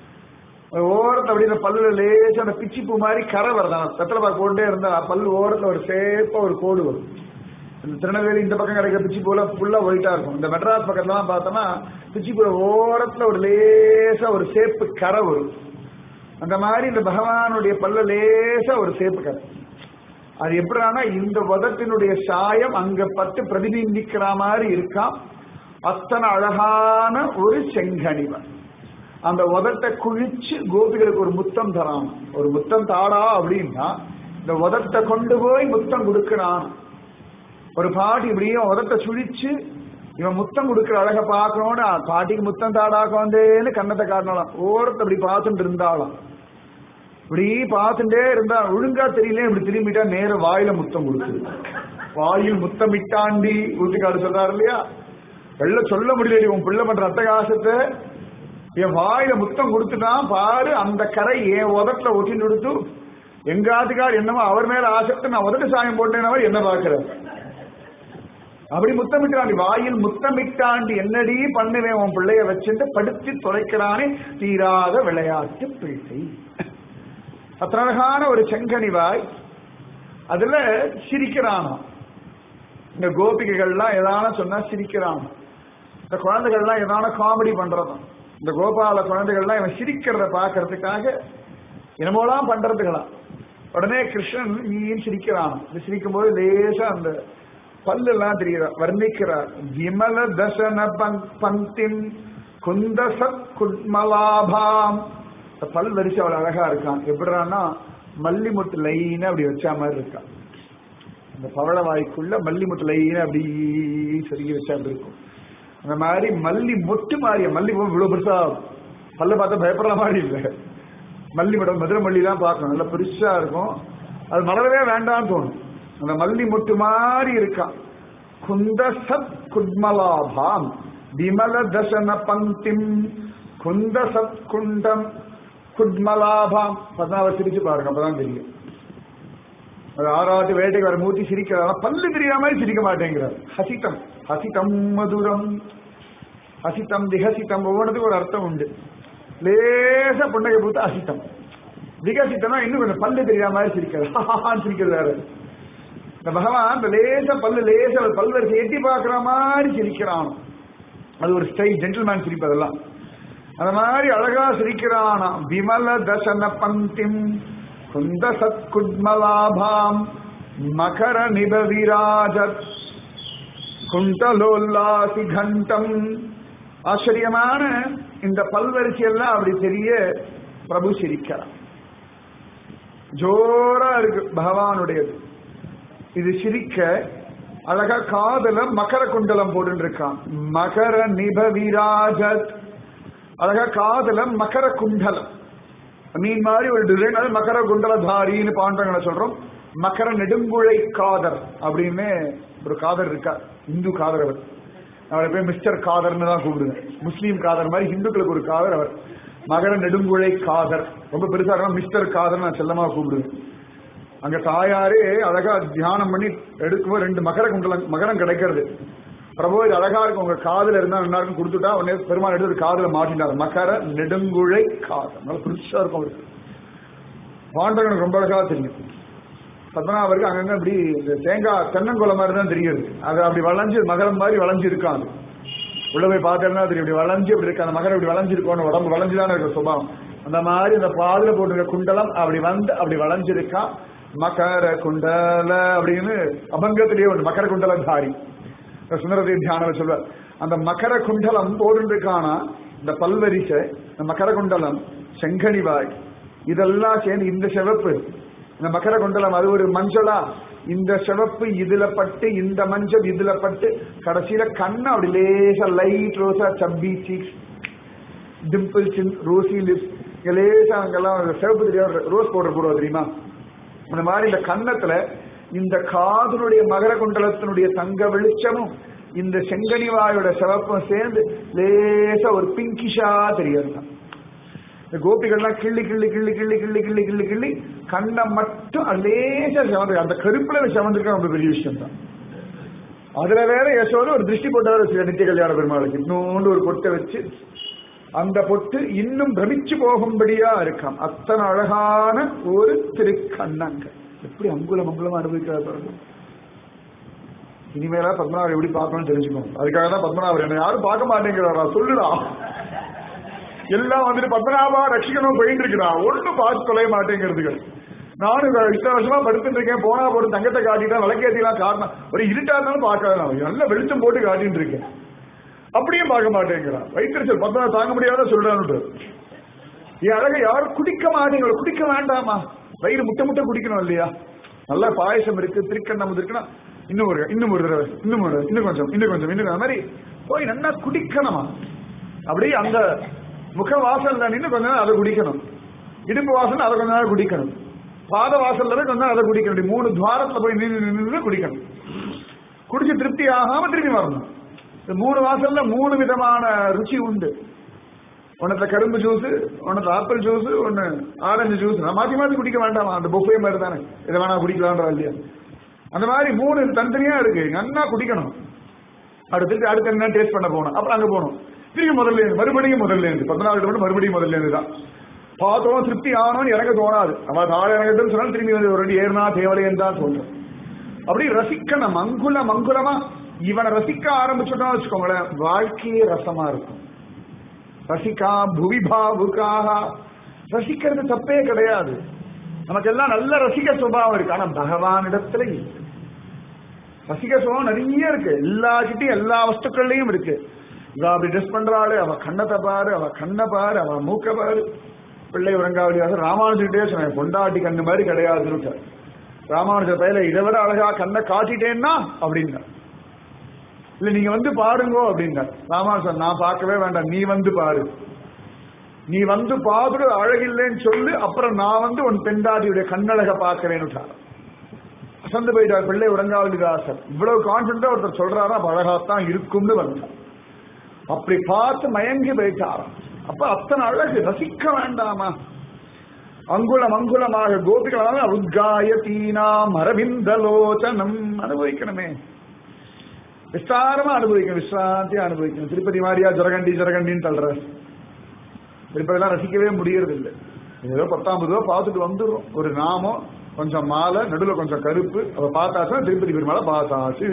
ஓரத்தை அப்படி இந்த பல்லுல லேசா அந்த பிச்சிப்பூ மாதிரி கரை வருதான் வெத்தலை பாக்கு போட்டே இருந்தா பல்லு ஓரத்துல ஒரு சேப்பா ஒரு கோடு வரும் இந்த திருநெல்வேலி இந்த பக்கம் கிடைக்கிற பிச்சி பூல ஃபுல்லா ஒயிட்டா இருக்கும் இந்த மெட்ராஸ் பக்கத்துலாம் பார்த்தோம்னா பிச்சி பூல ஓரத்துல ஒரு லேசா ஒரு சேப்பு கரை வரும் அந்த மாதிரி இந்த பகவானுடைய பல்ல லேசா ஒரு சேப்பு கரை அது எப்படின்னா இந்த உதட்டினுடைய சாயம் அங்க பட்டு பிரதிபிம்பிக்கிற மாதிரி இருக்காம் அத்தனை அழகான ஒரு செங்கனிவன் அந்த உதட்டை குழிச்சு கோபிகளுக்கு ஒரு முத்தம் தரான் ஒரு முத்தம் தாடா அப்படின்னா இந்த உதட்டை கொண்டு போய் முத்தம் கொடுக்கிறான் ஒரு பாட்டி இப்படியே உதட்டை சுழிச்சு இவன் முத்தம் கொடுக்கிற அழக பார்க்கணும்னு பாட்டிக்கு முத்தம் தாடா கொண்டேன்னு கண்ணத்தை காட்டினாலாம் ஓரத்தை அப்படி பார்த்துட்டு இருந்தாலும் இப்படி பார்த்துட்டே இருந்தா ஒழுங்கா தெரியல இப்படி திரும்பிட்டா நேர வாயில முத்தம் கொடுக்குது வாயில் முத்தமிட்டாண்டி ஊட்டிக்காடு சொல்றாரு இல்லையா வெள்ள சொல்ல முடியல உன் பிள்ளை பண்ற அட்டகாசத்தை என் வாயில முத்தம் கொடுத்துட்டான் பாரு அந்த கரை என் உதட்டுல ஒட்டின்னு கொடுத்து எங்க ஆத்துக்கார் என்னமோ அவர் மேல ஆசைப்பட்டு நான் உதட்டு சாயம் போட்டேனவ என்ன பாக்குறார் அப்படி முத்தமிட்டாண்டி வாயில் முத்தமிட்டாண்டி என்னடி பண்ணுவேன் உன் பிள்ளைய வச்சுட்டு படுத்தி தொலைக்கிறானே தீராத விளையாட்டு பிள்ளை அத்தனை அழகான ஒரு செங்கனிவாய் அதுல சிரிக்கிறானோ இந்த கோபிகைகள்லாம் எதான சொன்னா சிரிக்கிறான் இந்த குழந்தைகள்லாம் எதான காமெடி பண்றதும் இந்த கோபால குழந்தைகள்லாம் இவன் சிரிக்கிறத பாக்குறதுக்காக என்னமோலாம் பண்றதுகளாம் உடனே கிருஷ்ணன் ஈன்னு சிரிக்கிறான் இது சிரிக்கும் போது லேசா அந்த பல்லு எல்லாம் தெரியுதா வர்ணிக்கிறார் விமல தசன பங்- பங்கிம் குந்தசத் குட்மலாபாம் இந்த பல் வரிசை அவ்வளவு அழகா இருக்கான் எப்படின்னா மல்லி முட்டு லைனா அப்படி வச்ச மாதிரி இருக்கான் அந்த பவள வாய்க்குள்ள மல்லி முட்டு லைனா அப்படி சொருகி வச்சா அப்படி இருக்கும் அந்த மாதிரி மல்லி மொட்டு மாதிரியா மல்லி பூ இவ்வளவு பெருசா பல்ல பார்த்தா பயப்படுற மாதிரி இல்லை மல்லி மடம் மதுரை மல்லி தான் பார்க்கணும் நல்லா பெருசா இருக்கும் அது மலரவே வேண்டாம்னு தோணும் அந்த மல்லி மொட்டு மாதிரி இருக்கான் குந்த சத் குட்மலாபாம் விமல தசன பங்கிம் குந்த சத் குண்டம் குட்மலாபாம் பதினாறு சிரிச்சு பாருங்க அப்பதான் தெரியும் அது ஆறாவது வேட்டைக்கு வர மூர்த்தி சிரிக்கிறார் பல்லு தெரியாம மாதிரி சிரிக்க மாட்டேங்கிறார் ஹசிதம் ஹசிதம் மதுரம் ஹசிதம் திஹசிதம் ஒவ்வொன்றதுக்கு ஒரு அர்த்தம் உண்டு லேசா புன்னகை பூத்து அசித்தம் விகசித்தனா இன்னும் கொஞ்சம் பல்லு தெரியாத மாதிரி சிரிக்கிறது சிரிக்கிறது வேற இந்த பகவான் இந்த லேச பல்லு லேச பல்வரிசை எட்டி பார்க்குற மாதிரி சிரிக்கிறான் அது ஒரு ஸ்டைல் ஜென்டில்மேன் சிரிப்பு அதெல்லாம் அந்த மாதிரி அழகா சிரிக்கிறானாம் விமல தசன பந்திம் குந்த சத்குட்மலாபாம் மகர நிபவிராஜத் குண்டலோல்லாசி கண்டம் ஆச்சரியமான இந்த பல்வரிசை எல்லாம் அப்படி தெரிய பிரபு சிரிக்கிறான் ஜோரா இருக்கு பகவானுடையது இது சிரிக்க அழகா காதல மகர குண்டலம் போட்டு இருக்கான் மகர நிபவிராஜத் அழகா காதல மகர குண்டலம் மீன் மாதிரி ஒரு டிசைன் அது மகர குண்டலதாரின்னு பாண்டங்களை சொல்றோம் மகர நெடுங்குழை காதர் அப்படின்னு ஒரு காதர் இருக்கா இந்து காதர் அவர் அவரை போய் மிஸ்டர் காதர்னு தான் கூப்பிடுங்க முஸ்லீம் காதர் மாதிரி ஹிந்துக்களுக்கு ஒரு காதர் அவர் மகர நெடுங்குழை காதர் ரொம்ப பெருசா இருக்கா மிஸ்டர் காதர் நான் செல்லமா கூப்பிடுவேன் அங்க தாயாரே அழகா தியானம் பண்ணி எடுக்கும்போது ரெண்டு மகர குண்டலம் மகரம் கிடைக்கிறது பிரபு இது அழகா இருக்கும் உங்க காதுல இருந்தா எல்லாருக்கும் கொடுத்துட்டா உடனே பெருமாள் எடுத்து ஒரு காதுல மாட்டினார் மகர நெடுங்குழை காதர் நல்லா பெருசா இருக்கும் அவருக்கு பாண்டவனுக்கு ரொம்ப அழகா தெரியும் பத்மநாபருக்கு அங்கங்க இப்படி இந்த தேங்காய் தென்னங்குளம் மாதிரி தான் தெரியுது அது அப்படி வளைஞ்சு மகரம் மாதிரி வளைஞ்சு இருக்காது உள்ள போய் பார்த்தேன்னா தெரியும் இப்படி வளைஞ்சு இப்படி இருக்கு அந்த மகரம் இப்படி வளைஞ்சிருக்கோன்னு உடம்பு வளைஞ்சுதானே இருக்க சுபாவம் அந்த மாதிரி அந்த பாதுல போட்டுருக்க குண்டலம் அப்படி வந்து அப்படி வளைஞ்சிருக்கா மகர குண்டல அப்படின்னு அபங்கத்திலேயே ஒன்று மகர குண்டலதாரி சுந்தரத்தை தியானம் சொல்வார் அந்த மகர குண்டலம் போடுறதுக்கான இந்த பல்வரிசை இந்த மகர குண்டலம் செங்கனிவாய் இதெல்லாம் சேர்ந்து இந்த சிவப்பு இந்த மகர குண்டலம் அது ஒரு மஞ்சளா இந்த சிவப்பு இதுல பட்டு இந்த மஞ்சள் இதுல பட்டு கடைசியில கண்ணு அப்படி லேசா லைட் ரோசா சப்பி சீக்ஸ் டிம்பிள்ஸ் ரோசி லிப்ஸ் இங்க லேசா அங்கெல்லாம் சிவப்பு தெரியாது ரோஸ் பவுடர் போடுவோம் தெரியுமா அந்த மாதிரி இந்த கன்னத்துல இந்த காதனுடைய மகர குண்டலத்தினுடைய தங்க வெளிச்சமும் இந்த செங்கனிவாயோட சிவப்பும் சேர்ந்து லேசா ஒரு பிங்கிஷா தெரியாது இந்த கோபிகள்லாம் கிள்ளி கிள்ளி கிள்ளி கிள்ளி கிள்ளி கிள்ளி கிள்ளி கிள்ளி கண்ணை மட்டும் அது லேசா செவந்து அந்த கருப்புல செவந்திருக்க ரொம்ப பெரிய விஷயம் தான் அதுல வேற யசோட ஒரு திருஷ்டி போட்டவர் வச்சு நித்திய கல்யாண பெருமாளுக்கு இன்னொன்று ஒரு பொட்டை வச்சு அந்த பொட்டு இன்னும் பிரமிச்சு போகும்படியா இருக்காம் அத்தனை அழகான ஒரு திருக்கண்ணங்க எப்படி அங்குலம் அங்குலமா அனுபவிக்கிறார் பாருங்க இனிமேலா பத்மநாபர் எப்படி பார்க்கணும்னு தெரிஞ்சுக்கணும் அதுக்காக தான் பத்மநாபர் என்ன யாரும் பார்க்க மாட்டேங்கிறாரா சொல்லுடா எல்லாம் வந்துட்டு பத்மநாபா ரட்சிக்கணும் போயிட்டு இருக்கிறா ஒன்னும் பார்த்து தொலைய மாட்டேங்கிறதுகள் நானும் இத்தனை வருஷமா படுத்துட்டு இருக்கேன் போனா போட்டு தங்கத்தை காட்டிட்டா விளக்கேத்திலாம் காட்டணும் ஒரு இருட்டா இருந்தாலும் பார்க்காத நல்ல வெளிச்சம் போட்டு காட்டிட்டு இருக்கேன் அப்படியும் பார்க்க மாட்டேங்கிறான் வைத்திருச்சல் பத்மனா தாங்க முடியாத சொல்றான்னு என் அழகை யாரும் குடிக்க மாட்டேங்கிற குடிக்க வேண்டாமா வயிறு முட்டை முட்டை குடிக்கணும் இல்லையா நல்ல பாயசம் இருக்கு திருக்கண்ணம் இருக்குன்னா இன்னும் ஒரு இன்னும் ஒரு தடவை இன்னும் ஒரு இன்னும் கொஞ்சம் இன்னும் கொஞ்சம் இன்னும் அந்த மாதிரி போய் நல்லா குடிக்கணுமா அப்படியே அந்த முக வாசல்ல நின்று கொஞ்ச நேரம் அதை குடிக்கணும் இடுப்பு வாசல் அதை கொஞ்ச நேரம் குடிக்கணும் பாத வாசல்ல போய் கொஞ்ச நேரம் அதை குடிக்கணும் இப்படி மூணு துவாரத்துல போய் நின்று நின்று குடிக்கணும் குடிச்சு திருப்தி ஆகாம திரும்பி வரணும் இந்த மூணு வாசல்ல மூணு விதமான ருச்சி உண்டு ஒன்னத்துல கரும்பு ஜூஸ் ஒன்னத்துல ஆப்பிள் ஜூஸ் ஒன்னு ஆரஞ்சு ஜூஸ் மாத்தி மாத்தி குடிக்க வேண்டாமா அந்த பொஃபே மாதிரி தானே இதை வேணா குடிக்கலான்றா இல்லையா அந்த மாதிரி மூணு தனித்தனியா இருக்கு நல்லா குடிக்கணும் அடுத்து அடுத்து என்ன டேஸ்ட் பண்ண போகணும் அப்புறம் அங்க போகணும் திரும்பி முதல்ல இருந்து மறுபடியும் முதல்ல இருந்து பதினாலு மட்டும் மறுபடியும் முதல்ல இருந்து தான் பார்த்தோம் திருப்தி ஆனோன்னு இறங்க தோணாது அவ தாழ இறங்கட்டுன்னு சொன்னாலும் திரும்பி வந்து ஒரு ரெண்டு ஏறினா தேவலைன்னு தான் தோன்றும் அப்படி ரசிக்கணும் மங்குல மங்குலமா இவனை ரசிக்க ஆரம்பிச்சுட்டோம் வச்சுக்கோங்களேன் வாழ்க்கையே ரசமா இருக்கும் ரசிகா புவிபாவுக்காக ரசிக்கிறது தப்பே கிடையாது நமக்கெல்லாம் நல்ல ரசிக சுபாவம் இருக்கு ஆனா பகவானிடத்துல இல்லை ரசிக சுபாவம் நிறைய இருக்கு எல்லாக்கிட்டையும் எல்லா வஸ்துக்கள்லயும் இருக்கு இவ அப்படி ட்ரெஸ் பண்றாளு அவ கண்ணத்தை பாரு அவ கண்ணை பாரு அவ மூக்க பாரு பிள்ளை உறங்காவளியாக ராமானுஜர்கிட்டே சொன்னேன் பொண்டாட்டி கண்ணு மாதிரி கிடையாதுன்னு ராமானுஜர் பயில இதை விட அழகா கண்ணை காட்டிட்டேன்னா அப்படின்னா இல்ல நீங்க வந்து பாருங்கோ அப்படின்னா ராமானுஜர் நான் பார்க்கவே வேண்டாம் நீ வந்து பாரு நீ வந்து பாத்துட்டு அழகில்லைன்னு சொல்லு அப்புறம் நான் வந்து உன் பெண்டாட்டியுடைய கண்ணழக பார்க்கிறேன்னு அசந்து போயிட்டார் பிள்ளை உறங்காவளிதாசர் இவ்வளவு கான்பிடண்டா ஒருத்தர் சொல்றாரா அப்ப அழகாத்தான் இருக்கும்னு வந்தார் அப்படி பார்த்து மயங்கி போயிட்டாராம் அப்ப அத்தனை அழகு ரசிக்க வேண்டாமா அங்குலம் அங்குலமாக கோபிகளாக உத்காய தீனாம் அரவிந்தலோச்சனம் அனுபவிக்கணுமே விஸ்தாரமா அனுபவிக்கணும் விஸ்ராந்தியா அனுபவிக்கணும் திருப்பதி மாதிரியா ஜரகண்டி ஜரகண்டின்னு தள்ளுற திருப்பதிலாம் ரசிக்கவே முடியறது இல்லை ஏதோ பத்தாம்பது ரூபா பார்த்துட்டு வந்துடும் ஒரு நாமம் கொஞ்சம் மாலை நடுவில் கொஞ்சம் கருப்பு அதை பார்த்தாச்சுன்னா திருப்பதி பெருமாளை பார்த்தாச்சு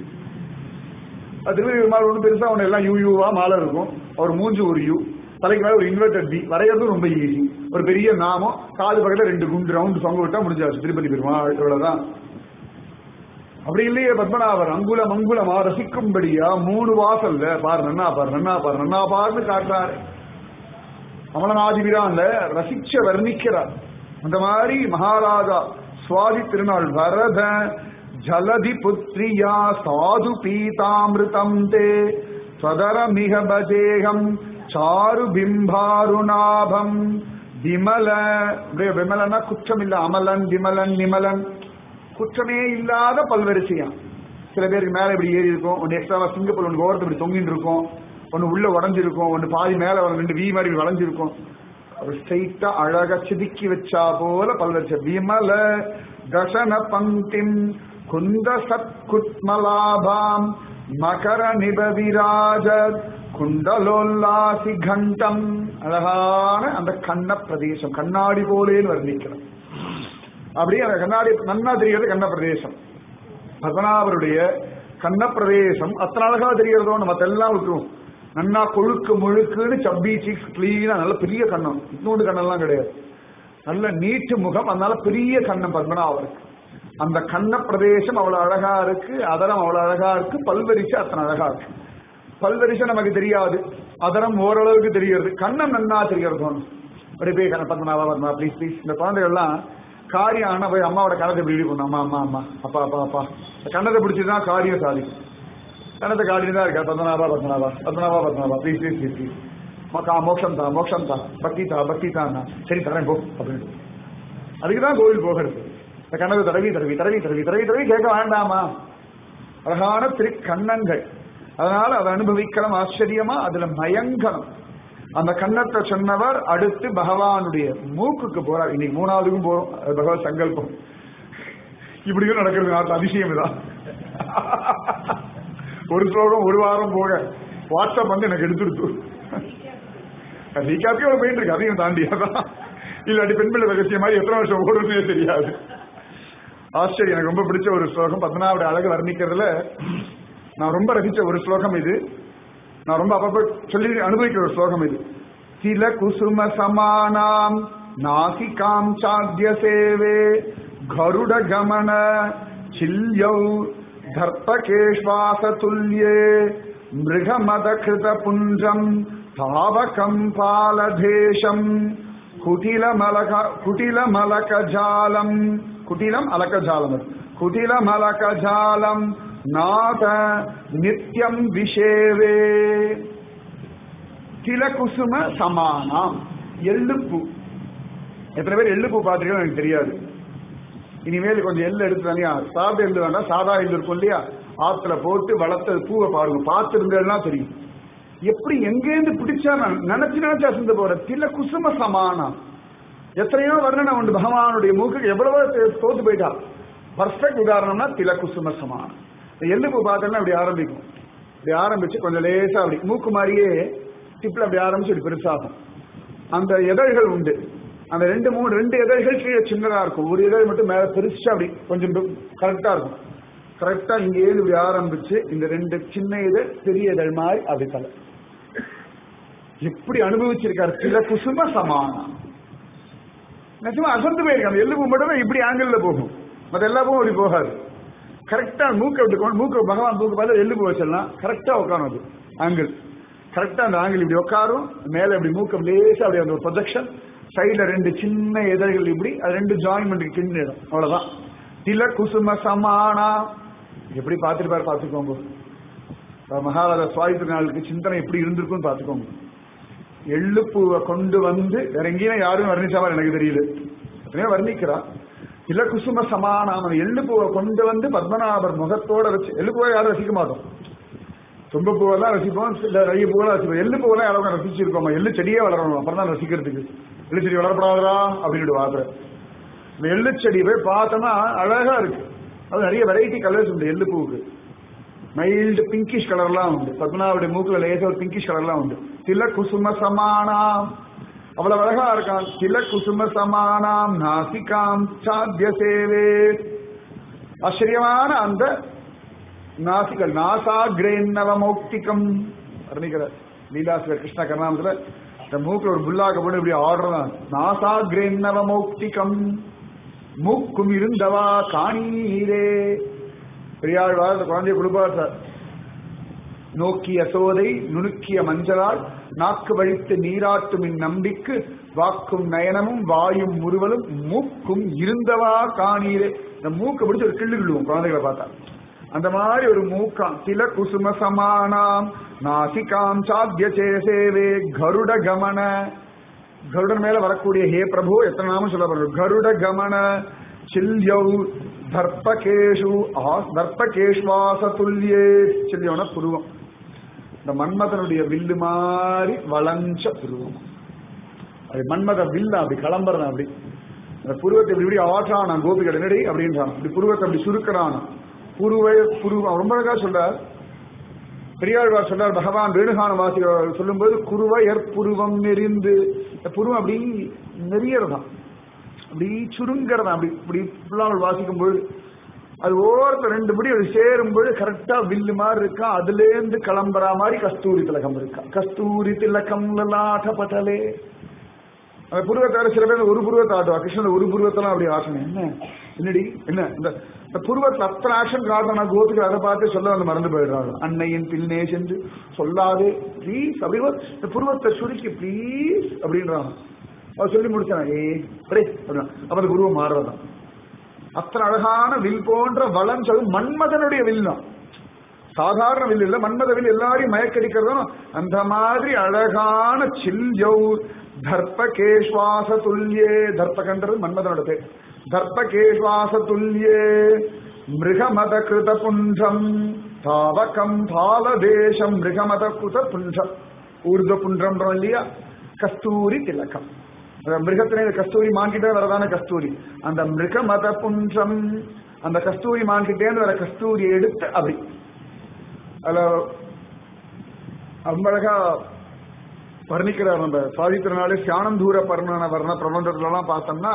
அது திருப்பதி பெருமாள் ஒன்றும் பெருசா ஒன்று எல்லாம் யூ யூவா மாலை இருக்கும் ஒரு மூஞ்சு ஒரு யூ தலைக்கு மேல ஒரு இன்வெர்டட் டி வரையறதும் ரொம்ப ஈஸி ஒரு பெரிய நாமம் காது பக்கத்துல ரெண்டு குண்டு ரவுண்டு தொங்க விட்டா முடிஞ்சாச்சு திருப்பதி பெருமாள் இவ்வளவுதான் அப்படி இல்லையே பத்மநாபர் அங்குலம் அங்குலமா ரசிக்கும்படியா மூணு வாசல்ல பாரு நன்னா பாரு நன்னா பாரு நன்னா பாருன்னு காட்டுறாரு அமலநாதிபிரான்ல ரசிச்ச வர்ணிக்கிறார் அந்த மாதிரி மகாராஜா சுவாதி திருநாள் வரத ஜலதி புத்ரியா சாது பீதாமிருதம் தே சதர மிக பஜேகம் சாரு பிம்பாருநாபம் விமல அப்படியே விமலன்னா குற்றம் இல்ல அமலன் விமலன் நிமலன் குற்றமே இல்லாத பல்வரிசையா சில பேருக்கு மேல இப்படி ஏறி இருக்கும் ஒன்னு எக்ஸ்ட்ராவா சிங்கப்பூர் ஒன்று ஓரத்து இப்படி தொங்கிட்டு இருக்கும் ஒன்னு உள்ள உடஞ்சிருக்கும் ஒன்னு பாதி மேல ஒரு ரெண்டு வி மாதிரி வளைஞ்சிருக்கும் ஒரு ஸ்ட்ரைட்டா அழகா செதுக்கி வச்சா போல பல்வரிசை விமல தசன பங்கிம் குந்த சத்குத்மலாபாம் மகர நிபவிராஜ குண்டலோல்லாசி கண்டம் அழகான அந்த கண்ண பிரதேசம் கண்ணாடி போலேன்னு வர்ணிக்கிறோம் அப்படியே அந்த கண்ணாடி நன்னா தெரிகிறது கண்ண பிரதேசம் பத்மநாபருடைய கண்ண பிரதேசம் அத்தனை அழகா தெரியறதோ நம்ம எல்லாம் விட்டுருவோம் நன்னா கொழுக்கு முழுக்குன்னு சப்பி சீக்ஸ் கிளீனா நல்ல பெரிய கண்ணம் இன்னொன்று கண்ணெல்லாம் கிடையாது நல்ல நீட்டு முகம் அதனால பெரிய கண்ணம் பத்மநாபருக்கு அந்த கண்ண பிரதேசம் அவ்வளவு அழகா இருக்கு அதரம் அவ்வளவு அழகா இருக்கு பல்வரிசை அத்தனை அழகா இருக்கு பல்வரிசை நமக்கு தெரியாது அதரம் ஓரளவுக்கு தெரிகிறது கண்ணம் நன்னா தெரிகிறது அப்படி போய் கண்ண பத்மநாபா பத்மா ப்ளீஸ் ப்ளீஸ் இந்த குழந்தைகள்லாம் காரியம் ஆனா போய் அம்மாவோட கணத்தை இப்படி இப்படி பண்ணும் அம்மா அம்மா அம்மா அப்பா அப்பா அப்பா இந்த கண்ணத்தை பிடிச்சிதான் காரியம் சாதிக்கும் கண்ணத்தை காடினு தான் இருக்கா Padmanabha Padmanabha Padmanabha Padmanabha please please please please மக்கா மோட்சம் தான் மோட்சம் தான் பக்தி தா பக்தி தான் சரி தரேன் போ அப்படின்னு அதுக்கு தான் கோவில் போகிறது இந்த கண்ணத்தை தடவி தடவி தடவி தடவி தடவி தடவி கேட்க வேண்டாமா அழகான திருக்கண்ணங்கள் அதனால அதை அனுபவிக்கலாம் ஆச்சரியமா அதுல மயங்கணும் அந்த கண்ணத்தை சொன்னவர் அடுத்து பகவானுடைய மூக்குக்கு போறார் இன்னைக்கு மூணாவதுக்கும் போறோம் அது பகவத் சங்கல்பம் இப்படியும் நடக்கிறது நாட்டு அதிசயம் தான் ஒரு ஸ்லோகம் ஒரு வாரம் போக வாட்ஸ்அப் வந்து எனக்கு எடுத்துடுத்து ரீகாப்பே ஒரு போயிட்டு இருக்கு அதையும் தாண்டி அதான் இல்லாட்டி பெண்பிள்ளை ரகசியம் மாதிரி எத்தனை வருஷம் ஓடுறதுனே தெரியாது ஆச்சரியம் எனக்கு ரொம்ப பிடிச்ச ஒரு ஸ்லோகம் பத்மநாபுடைய அழகு வர்ணிக்கிறதுல நான் ரொம்ப ரசிச்ச ஒரு ஸ்லோகம் இது நான் ரொம்ப அப்பப்ப சொல்லி அனுபவிக்கிற ஒரு ஸ்லோகம் இது சில குசும சமானாம் நாசிகாம் சாத்திய சேவே கருட கமன சில்யௌ தர்ப்பகேஷ்வாச துல்யே மிருகமத கிருத புஞ்சம் தாவகம் பாலதேசம் குட்டில மலக குட்டில மலகஜாலம் குட்டிலம் அலக்கஜாலம் குட்டில மலகஜாலம் நாத நித்யம் விஷேவே திலகுசும சமானம் எள்ளுப்பூ எத்தனை பேர் எள்ளுப்பூ பார்த்துருக்கோம் எனக்கு தெரியாது இனிமேல் கொஞ்சம் எள்ளு எடுத்து தனியா சாதா எள்ளு வேண்டாம் சாதா எள்ளு இருக்கும் இல்லையா ஆத்துல போட்டு வளர்த்த பூவை பாருங்க பார்த்துருந்தேன்னா தெரியும் எப்படி எங்கேருந்து பிடிச்சா நான் நினைச்சு நினைச்சு அசந்து போற தில குசும சமானம் எத்தனையோ வர்ணனை உண்டு பகவானுடைய மூக்குக்கு எவ்வளவோ தோத்து போயிட்டா பர்ஃபெக்ட் உதாரணம்னா தில குசும சமானம் எள்ளுப்பு பார்த்தோம்னா அப்படி ஆரம்பிக்கும் இப்படி ஆரம்பிச்சு கொஞ்சம் லேசா அப்படி மூக்கு மாதிரியே டிப்ல அப்படி ஆரம்பிச்சு இப்படி பெருசாகும் அந்த எதழ்கள் உண்டு அந்த ரெண்டு மூணு ரெண்டு எதழ்கள் கீழே சின்னதா இருக்கும் ஒரு இதழ் மட்டும் மேல பெருசா அப்படி கொஞ்சம் கரெக்டா இருக்கும் கரெக்டா இங்க ஏழு இப்படி ஆரம்பிச்சு இந்த ரெண்டு சின்ன இதழ் பெரிய இதழ் மாதிரி அப்படி தலை எப்படி அனுபவிச்சிருக்காரு சில குசும சமானம் நிஜமா அசந்து போயிருக்காங்க எள்ளுப்பு மட்டும் இப்படி ஆங்கிள் போகும் மற்ற எல்லா பூவும் அப்படி போகாது கரெக்டா மூக்கு அப்படி கொண்டு மூக்கு பகவான் மூக்கு பார்த்து எள்ளுப்பு வச்சிடலாம் கரெக்டா உட்காரும் அது ஆங்கிள் கரெக்டா அந்த ஆங்கிள் இப்படி உட்காரும் மேல இப்படி மூக்கு லேசா அப்படி அந்த ஒரு ப்ரொஜெக்ஷன் சைடுல ரெண்டு சின்ன இதழ்கள் இப்படி அது ரெண்டு ஜாயின்மெண்ட்டுக்கு கிண்ணு இடம் அவ்வளவுதான் தில குசும சமானா எப்படி பார்த்துருப்பாரு பார்த்துக்கோங்க மகாராஜா சுவாமி திருநாளுக்கு சிந்தனை எப்படி இருந்திருக்கும்னு பார்த்துக்கோங்க எள்ளுப்பூவை கொண்டு வந்து வேற எங்கேயும் யாரும் வர்ணிச்சாமல் எனக்கு தெரியல எத்தனையோ வர்ணிக்கிறா இல்ல குசும சமானாமன் எள்ளுப்பூவை கொண்டு வந்து பத்மநாபர் முகத்தோட வச்சு எள்ளுப்பூவை யாரும் ரசிக்க மாட்டோம் தும்பப்பூவெல்லாம் ரசிப்போம் இல்ல நிறைய பூவெல்லாம் ரசிப்போம் எள்ளு பூவெல்லாம் யாரும் ரசிச்சிருக்கோம் எள்ளு செடியே வளரணும் அப்புறம் தான் ரசிக்கிறதுக்கு எள்ளு செடி வளரப்படாதா அப்படின்னு வாக்குற இந்த எள்ளு செடி போய் பார்த்தோம்னா அழகா இருக்கு அது நிறைய வெரைட்டி கலர்ஸ் உண்டு எள்ளு பூவுக்கு மைல்டு பிங்கிஷ் கலர்லாம் உண்டு பத்மநாபுடைய மூக்குல லேசா ஒரு பிங்கிஷ் கலர்லாம் உண்டு சில குசும சமானா அவ்வளவு அழகா இருக்கான் சில குசும சமானாம் நாசிகாம் சாத்திய சேவே ஆச்சரியமான அந்த நாசிகள் நாசாகிரேன்னவ மௌக்திகம் வர்ணிக்கிறார் லீலாசிரியர் கிருஷ்ண கர்ணாமத்துல இந்த மூக்குல ஒரு புல்லாக்க போட்டு இப்படி ஆடுறதா நாசாகிரேன்னவ மௌக்திகம் மூக்கும் இருந்தவா காணீரே பெரியாழ்வார் அந்த குழந்தைய கொடுப்பார் சார் நோக்கிய சோதை நுணுக்கிய மஞ்சளால் நாக்கு வழித்து நீராட்டும் இந்நம்பிக்கு வாக்கும் நயனமும் வாயும் முறுவலும் மூக்கும் இருந்தவா காணீரே இந்த மூக்க பிடிச்சு ஒரு கிள்ளு கிள்ளுவோம் குழந்தைகளை பார்த்தா அந்த மாதிரி ஒரு மூக்காம் சில குசும சமானாம் நாசிகாம் சாத்திய சேசேவே கருட கமன கருடன் மேல வரக்கூடிய ஹே பிரபு எத்தனை நாமம் சொல்ல போறோம் கருட கமன சில்யௌ தர்ப்பகேஷு தர்ப்பகேஷ்வாச துல்லியே சில்யோன புருவம் இந்த மன்மதனுடைய வில்லு மாதிரி வளைஞ்ச புருவம் அது மன்மத வில்ல அப்படி கிளம்புறான் அப்படி அந்த புருவத்தை இப்படி இப்படி ஆற்றான் கோபிகள் என்னடி அப்படின்றான் இப்படி புருவத்தை அப்படி சுருக்கிறான் புருவை புருவம் ரொம்ப அழகா சொல்றார் பெரியாழ்வார் சொல்றார் பகவான் வேணுகான வாசிகள் சொல்லும்போது குருவ எற்புருவம் நெறிந்து இந்த புருவம் அப்படி நெறியறதான் அப்படி சுருங்கிறதா அப்படி இப்படி புல்லாமல் வாசிக்கும் பொழுது அது ஓரத்தை ரெண்டு படி அது சேரும்போது கரெக்டா வில்லு மாதிரி இருக்கா அதுல இருந்து கிளம்புற மாதிரி கஸ்தூரி திலகம் இருக்கா கஸ்தூரி திலகம் லலாட்ட பட்டலே அந்த புருவத்தை சில பேர் ஒரு புருவத்தை ஆட்டுவா கிருஷ்ணன் ஒரு புருவத்தெல்லாம் அப்படி ஆட்டணும் என்ன என்னடி என்ன இந்த இந்த புருவத்தில் அத்தனை ஆக்ஷன் காட்டணும் கோபிக்கு அதை பார்த்து சொல்ல வந்து மறந்து போயிடுறாங்க அன்னையின் பின்னே சென்று சொல்லாதே ப்ளீஸ் அப்படி இந்த புருவத்தை சுருக்கி ப்ளீஸ் அப்படின்றாங்க அவர் சொல்லி முடிச்சான் ஏ அப்படியே அப்படின்னா அப்ப அந்த குருவம் மாறுறதான் அத்தனை அழகான வில் போன்ற வளம் சொல்லு மன்மதனுடைய வில் தான் சாதாரண வில் இல்ல மன்மத வில் எல்லாரையும் மயக்கடிக்கிறதும் அந்த மாதிரி அழகான சில்யௌ தர்ப்பகேஷ்வாச துல்லியே தர்ப்பகன்றது மன்மதனோட பேர் தர்ப்பகேஷ்வாச துல்லியே மிருகமத கிருத புன்றம் தாவகம் பாலதேசம் மிருகமத கிருத புன்றம் ஊர்த புன்றம்ன்றோம் இல்லையா கஸ்தூரி திலக்கம் மிருகத்திலே கஸ்தூரி மான்கிட்டே வரதான கஸ்தூரி அந்த மிருக மத புன்றம் அந்த கஸ்தூரி மான்கிட்டே வர கஸ்தூரியை எடுத்து அப்படி அதுல ரொம்ப அழகா வர்ணிக்கிறார் நம்ம சாதித்திரனாலே சியானந்தூர பர்ணன வர்ண பிரபந்தத்துல எல்லாம் பார்த்தோம்னா